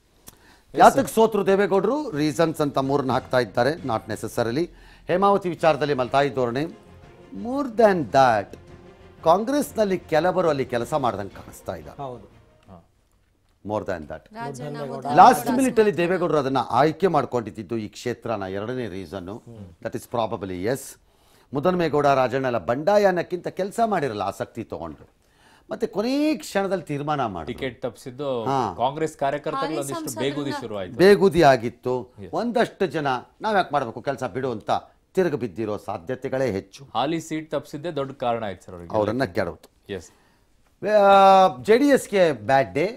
ಯಾತಕ್ಕೆ ಸೋತ್ರು ದೇವೇಗೌಡರು ರೀಸನ್ಸ್ ಅಂತ ಮೂರನ್ನ ಹಾಕ್ತಾ ಇದ್ದಾರೆ ನಾಟ್ ನೆಸಸರಿಲಿ ಹೇಮಾವತಿ ವಿಚಾರದಲ್ಲಿ ಮಲ್ತಾಯಿ ಧೋರಣೆ ಮೋರ್ ದ್ಯಾನ್ ದ್ಯಾಟ್ ಕಾಂಗ್ರೆಸ್ನಲ್ಲಿ ಕೆಲವರು ಅಲ್ಲಿ ಕೆಲಸ ಮಾಡ್ದಂಗೆ ಕಾಣಿಸ್ತಾ ಇದ್ದಾರೆ ಹೌದು more than that Rajanna last minute ಅಲ್ಲಿ ದೇವೇಗೌಡರು ಅದನ್ನ ಆಯ್ಕೆ ಮಾಡ್ಕೊಂಡಿದ್ದು ಈ ಕ್ಷೇತ್ರನ ಎರಡನೇ reason that is probably yes Muddanamegowda Rajanna ಎಲ್ಲ ಬಂಡಾಯ ಅನ್ನಕ್ಕಿಂತ ಕೆಲಸ ಮಾಡಿರಲ್ಲ ಆಸಕ್ತಿ ತಗೊಂಡ್ರು ಮತ್ತೆ ಕೊನೆ ಕ್ಷಣದಲ್ಲಿ ತೀರ್ಮಾನ ಮಾಡಿ ಟಿಕೆಟ್ ತಪ್ಪಿಸಿದ್ದು ಹಾ. ಕಾಂಗ್ರೆಸ್ ಕಾರ್ಯಕರ್ತರಲ್ಲಿ ಒಂದಿಷ್ಟು ಬೇಗುದಿ ಶುರು ಆಯ್ತು ಬೇಗುದಿ ಆಗಿತ್ತು ಒಂದಷ್ಟು ಜನ ನಾವ್ಯಾಕೆ ಮಾಡಬೇಕು ಕೆಲಸ ಬಿಡು ಅಂತ ತಿರುಗಿ ಬಿದ್ದಿರೋ ಸಾಧ್ಯತೆಗಳೇ ಹೆಚ್ಚು ಹಾಲಿ ಸೀಟ್ ತಪ್ಪಿಸಿದ್ದೆ ದೊಡ್ಡ ಕಾರಣ ಆಯ್ತು ಸರ್ ಅವ್ರಿಗೆ ಅವರನ್ನ ಕೆಡವತ್ತು ಎಸ್ ಜೆ ಡಿ ಎಸ್ಗೆ ಬ್ಯಾಡ್ ಡೇ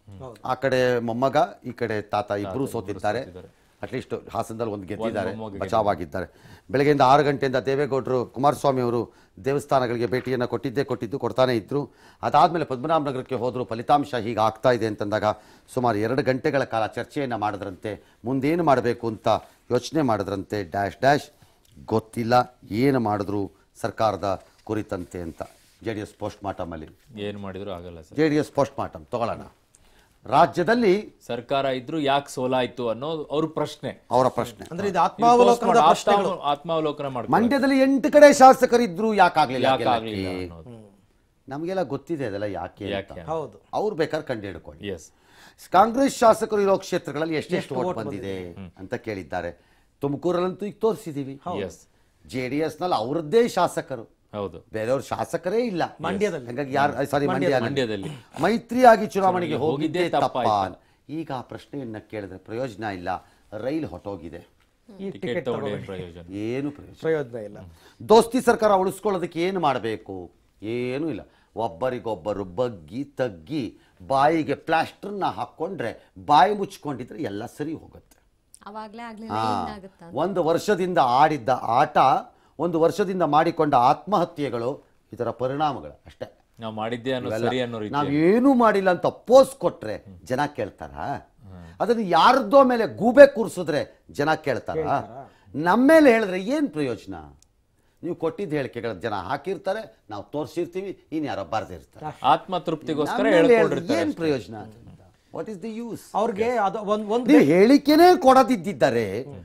ಆ ಕಡೆ ಮೊಮ್ಮಗ ಈ ಕಡೆ ತಾತ ಇಬ್ಬರು ಸೋತಿದ್ದಾರೆ ಅಟ್ಲೀಸ್ಟ್ ಹಾಸನದಲ್ಲಿ ಒಂದು ಗೆದ್ದಿದ್ದಾರೆ ಮೊಮ್ಮಗ ಬಚಾವಾಗಿದ್ದಾರೆ ಬೆಳಗ್ಗೆಯಿಂದ ಆರು ಗಂಟೆಯಿಂದ ದೇವೇಗೌಡರು ಕುಮಾರಸ್ವಾಮಿ ಅವರು ದೇವಸ್ಥಾನಗಳಿಗೆ ಭೇಟಿಯನ್ನು ಕೊಟ್ಟಿದ್ದೇ ಕೊಟ್ಟಿದ್ದು ಕೊಡ್ತಾನೆ ಇದ್ರು ಅದಾದಮೇಲೆ ಪದ್ಮನಾಭನಗರಕ್ಕೆ ಹೋದರು ಫಲಿತಾಂಶ ಹೀಗೆ ಆಗ್ತಾ ಇದೆ ಅಂತಂದಾಗ ಸುಮಾರು ಎರಡು ಗಂಟೆಗಳ ಕಾಲ ಚರ್ಚೆಯನ್ನು ಮಾಡಿದ್ರಂತೆ ಮುಂದೇನು ಮಾಡಬೇಕು ಅಂತ ಯೋಚನೆ ಮಾಡಿದ್ರಂತೆ ಡ್ಯಾಶ್ ಡ್ಯಾಶ್ ಗೊತ್ತಿಲ್ಲ ಏನು ಮಾಡಿದ್ರು ಸರ್ಕಾರದ ಕುರಿತಂತೆ ಅಂತ ಜೆ ಡಿ ಎಸ್ ಪೋಸ್ಟ್ ಮಾರ್ಟಮಲ್ಲಿ ಏನ್ ಮಾಡಿದ್ರು ಆಗಲ್ಲ sir J D S postmortem ತಗೊಳ್ಳೋಣ ರಾಜ್ಯದಲ್ಲಿ ಸರ್ಕಾರ ಇದ್ರು ಯಾಕೆ ಸೋಲಾಯ್ತು ಅನ್ನೋ ಅವ್ರ ಪ್ರಶ್ನೆ ಅವರ ಪ್ರಶ್ನೆ ಅಂದ್ರೆ ಇದು ಆತ್ಮಾವಲೋಕನದ ಆತ್ಮ- ಪ್ರಶ್ನೆಗಳು ಆತ್ಮಾವಲೋಕನ ಮಾಡ್ತಾರೆ ಮಂಡ್ಯದಲ್ಲಿ ಎಂಟು ಕಡೆ ಶಾಸಕರಿದ್ರು ಯಾಕಾಗ್ಲಿಲ್ಲ ಯಾಕೆ ಗೆಲ್ಲಕ್ಕೆ? ಆಗ್ಲಿಲ್ಲ ಅನ್ನೋದು ನಮಗೆಲ್ಲ ಗೊತ್ತಿದೆ ಅದೆಲ್ಲ ಯಾಕೆ ಅಂತ ಯಾಕೆ ಹೌದು ಅವ್ರು ಬೇಕಾದ್ರೆ ಕಂಡು ಹಿಡ್ಕೊಳ್ಳಿ ಎಸ್ ಕಾಂಗ್ರೆಸ್ ಶಾಸಕರು ಇರೋ ಕ್ಷೇತ್ರಗಳಲ್ಲಿ ಎಷ್ಟೆಷ್ಟು ಓಟ್ ಬಂದಿದೆ ಅಂತ ಕೇಳಿದ್ದಾರೆ ತುಮಕೂರಲ್ಲಂತೂ ಈಗ ತೋರಿಸಿದೀವಿ ಎಸ್ ಜೆ ಡಿ ಎಸ್ ನಲ್ಲಿ ಅವರದ್ದೇ ಶಾಸಕರು ಹೌದು ಬೇರೆಯವ್ರ ಶಾಸಕರೇ ಇಲ್ಲ ಮಂಡ್ಯದಲ್ಲಿ. ಹಾಗಾಗಿ ಯಾರು ಸಾರಿ ಮಂಡ್ಯದಲ್ಲಿ ಮಂಡ್ಯದಲ್ಲಿ. ಮೈತ್ರಿಯಾಗಿ ಚುನಾವಣೆಗೆ ಚುನಾವಣೆಗೆ ಹೋಗಿದ್ದೇ ಹೋಗಿದ್ದೇ ತಪ್ಪ ತಪ್ಪಾಯ್ತು. ಈಗ ಆ ಪ್ರಶ್ನೆಯನ್ನ ಕೇಳಿದ್ರೆ ಪ್ರಯೋಜನ ಇಲ್ಲ ರೈಲು ಹೊಟ್ಟೋಗಿದೆ ಈ ಟಿಕೆಟ್ ಟಿಕೆಟ್ ತಗೊಂಡು ಏನ್ ಪ್ರಯೋಜನ ಏನು ಪ್ರಯೋಜನ ಪ್ರಯೋಜನ ಇಲ್ಲ ದೋಸ್ತಿ ಸರ್ಕಾರ ಉಳಿಸ್ಕೊಳ್ಳೋದಕ್ಕೆ ಏನು ಮಾಡಬೇಕು ಏನೂ ಇಲ್ಲ ಒಬ್ಬರಿಗೊಬ್ಬರು ಬಗ್ಗಿ ತಗ್ಗಿ ಬಾಯಿಗೆ ಪ್ಲಾಸ್ಟರ್ನ ಹಾಕ್ಕೊಂಡ್ರೆ ಬಾಯಿ ಮುಚ್ಕೊಂಡಿದ್ರೆ ಎಲ್ಲ ಸರಿ ಹೋಗುತ್ತೆ ಅವಾಗ್ಲೇ ಆಗ್ಲಿಲ್ಲ ಹಾ. ಏನಾಗುತ್ತ ಒಂದು ವರ್ಷದಿಂದ ಆಡಿದ್ದ ಆಟ ಒಂದು ವರ್ಷದಿಂದ ಮಾಡಿಕೊಂಡ ಆತ್ಮಹತ್ಯೆಗಳು ಇದರ ಪರಿಣಾಮಗಳು ಅಷ್ಟೇ ನಾವು ಮಾಡಿದ್ದೆ ಅನ್ನೋ ಸರಿ ಅನ್ನೋ ರೀತಿ ನಾವು ಏನೂ ಮಾಡಿಲ್ಲ ಅಂತ ಪೋಸ್ ಕೊಟ್ರೆ ಜನ ಕೇಳ್ತಾರ ಅದನ್ನ ಯಾರದ್ದೋ ಮೇಲೆ ಗೂಬೆ ಕೂರಿಸಿದ್ರೆ ಜನ ಕೇಳ್ತಾರ ನಮ್ಮ ಮೇಲೆ ಹೇಳಿದ್ರೆ ಏನ್ ಪ್ರಯೋಜನ ನೀವು ಕೊಟ್ಟಿದ್ದ ಹೇಳಿಕೆಗಳ ಜನ ಹಾಕಿರ್ತಾರೆ ನಾವು ತೋರಿಸಿರ್ತೀವಿ ಇನ್ ಯಾರೋ ಬರ್ದಿರ್ತಾರೆ ಆತ್ಮ ತೃಪ್ತಿಗೋಸ್ಕರ ನಮ್ಮ ಮೇಲೆ ಹೇಳ್ಕೊಂಡಿರ್ತಾರೆ ಏನ್ ಅಷ್ಟೇ. ಪ್ರಯೋಜನ ವಾಟ್ ಇಸ್ ದಿ ಯೂಸ್ ಅವ್ರಿಗೆ ಅದು ಒಂದ್ ಒಂದ್ ನೀವು ಹೇಳಿಕೆನೇ ಕೊಡದಿದ್ದರೆ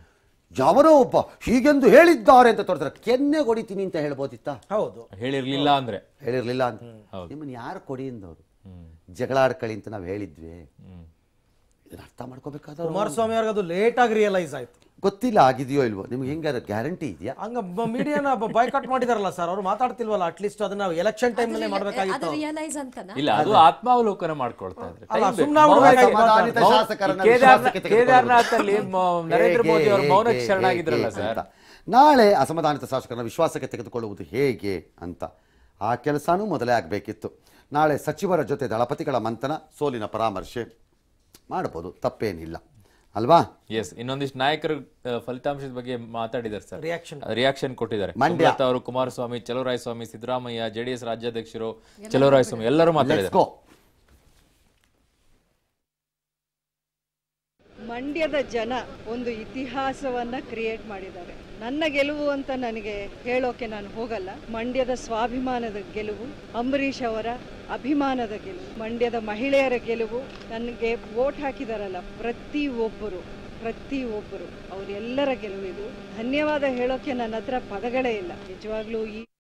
ಯಾವನೋ ಒಬ್ಬ ಹೀಗೆಂದು ಹೇಳಿದ್ದಾರೆ ಅಂತ ತೋರಿಸ್ತಾರೆ ಕೆನ್ನೆ ಹೊಡಿತೀನಿ ಅಂತ ಹೇಳ್ಬೋದಿತ್ತ ಹೌದು ಹೇಳಿರ್ಲಿಲ್ಲ ಅಂದ್ರೆ ಹೇಳಿರ್ಲಿಲ್ಲ ಅಂತ ನಿಮ್ಮನ್ನ ಯಾರು ಕೊಡಿ ಅಂದವರು ಜಗಳ ಆಡ್ಕೊಳ್ಳಿ ಅಂತ ನಾವು ಹೇಳಿದ್ವಿ ಇದನ್ನ ಅರ್ಥ ಮಾಡ್ಕೋಬೇಕಾದವ್ರು ಕುಮಾರಸ್ವಾಮಿ ಅವ್ರಿಗೆ ಅದು ಲೇಟ್ ಆಗಿ ರಿಯಲೈಸ್ ಆಯ್ತು ಗೊತ್ತಿಲ್ಲ ಆಗಿದೆಯೋ ಇಲ್ವೋ ನಿಮ್ಗೆ ಹೆಂಗಾರ ಗ್ಯಾರಂಟಿ ಇದೆಯಾ ಹಂಗ ಮೀಡಿಯಾನ ಬಾಯ್ಕಾಟ್ ಮಾಡಿದಾರಲ್ಲ ಸರ್ ಅವ್ರು ಮಾತಾಡ್ತಿಲ್ವಲ್ಲ ಅಟ್ಲೀಸ್ಟ್ ಅದನ್ನ ಎಲೆಕ್ಷನ್ ಟೈಮ್ ನಲ್ಲಿ ಅದು ಮಾಡ್ಬೇಕಾಗಿತ್ತು ರಿಯಲೈಸ್ ಅಂತನಾ ಇಲ್ಲ ಅದು ಆತ್ಮಾವಲೋಕನ ಮಾಡ್ಕೊಳ್ತಾ ಇದ್ರೆ ಅಲ್ಲ, Time ಬೇಕು. ಸುಮ್ನೆ ಆಗ್ಬಿಡ್ಬೇಕಾಗಿತ್ತು. ಸಮಾಧಾನಿತ ಮೌನ- ಶಾಸಕರನ್ನ ಈ ಕೇದಾರ್ನಾಥ್- ವಿಶ್ವಾಸಕ್ಕೆ ತೆಗೆದುಕೊಳ್ಳುವುದು. ಕೇದಾರ್ನಾಥ್ ಅಲ್ಲಿ ಮ- ನರೇಂದ್ರ ಹೇಗೆ, ಮೋದಿ ಅವರು ಹೇಗೆ, ಮೌನಕ್ಕೆ ಹೇಗೆ ಶರಣಾಗಿದ್ರಲ್ಲ ಅಂತ. ಸರ್ ನಾಳೆ ಅಸಮಾಧಾನಿತ ಶಾಸಕರನ್ನ ವಿಶ್ವಾಸಕ್ಕೆ ತೆಗೆದುಕೊಳ್ಳುವುದು ಹೇಗೆ ಅಂತ ಆ ಕೆಲಸನೂ ಮೊದಲೇ ಆಗಬೇಕಿತ್ತು ನಾಳೆ ಸಚಿವರ ಜೊತೆ ದಳಪತಿಗಳ ಮಂಥನ ಸೋಲಿನ ಪರಾಮರ್ಶೆ ಮಾಡ್ಬೋದು ತಪ್ಪೇನಿಲ್ಲ ಅಲ್ವಾ ಎಸ್ ಇನ್ನೊಂದಿಷ್ಟು ನಾಯಕರು ಆ, ಫಲಿತಾಂಶದ ಬಗ್ಗೆ ಮಾತಾಡಿದ್ದಾರೆ ಸರ್ Reaction. ರಿಯಾಕ್ಷನ್ ಕೊಟ್ಟಿದ್ದಾರೆ ಮಂಡ್ಯ. ಸುಮಲತಾ ಅವರು ಕುಮಾರಸ್ವಾಮಿ ಚಲುವರಾಯ ಸ್ವಾಮಿ ಸಿದ್ದರಾಮಯ್ಯ ಜೆಡಿಎಸ್ ರಾಜ್ಯಾಧ್ಯಕ್ಷರು ಚಲುವರಾಯ ಸ್ವಾಮಿ ಎಲ್ಲರೂ ಲೆಟ್ಸ್ ಮಾತಾಡಿದ್ದಾರೆ ಗೋ ಮಂಡ್ಯದ ಜನ ಒಂದು ಇತಿಹಾಸವನ್ನ ಕ್ರಿಯೇಟ್ ಮಾಡಿದ್ದಾರೆ ನನ್ನ ಗೆಲುವು ಅಂತ ನನಗೆ ಹೇಳೋಕೆ ನಾನು ಹೋಗಲ್ಲ ಮಂಡ್ಯದ ಸ್ವಾಭಿಮಾನದ ಗೆಲುವು ಅಂಬರೀಷ್ ಅವರ ಅಭಿಮಾನದ ಗೆಲುವು ಮಂಡ್ಯದ ಮಹಿಳೆಯರ ಗೆಲುವು ನನಗೆ ವೋಟ್ ಹಾಕಿದಾರಲ್ಲ ಪ್ರತಿ ಒಬ್ಬರು ಪ್ರತಿ ಒಬ್ಬರು ಅವರೆಲ್ಲರ ಗೆಲುವಿದು ಧನ್ಯವಾದ ಹೇಳೋಕೆ ನನ್ನ ಹತ್ರ ಪದಗಳೇ ಇಲ್ಲ ನಿಜವಾಗ್ಲೂ ಈ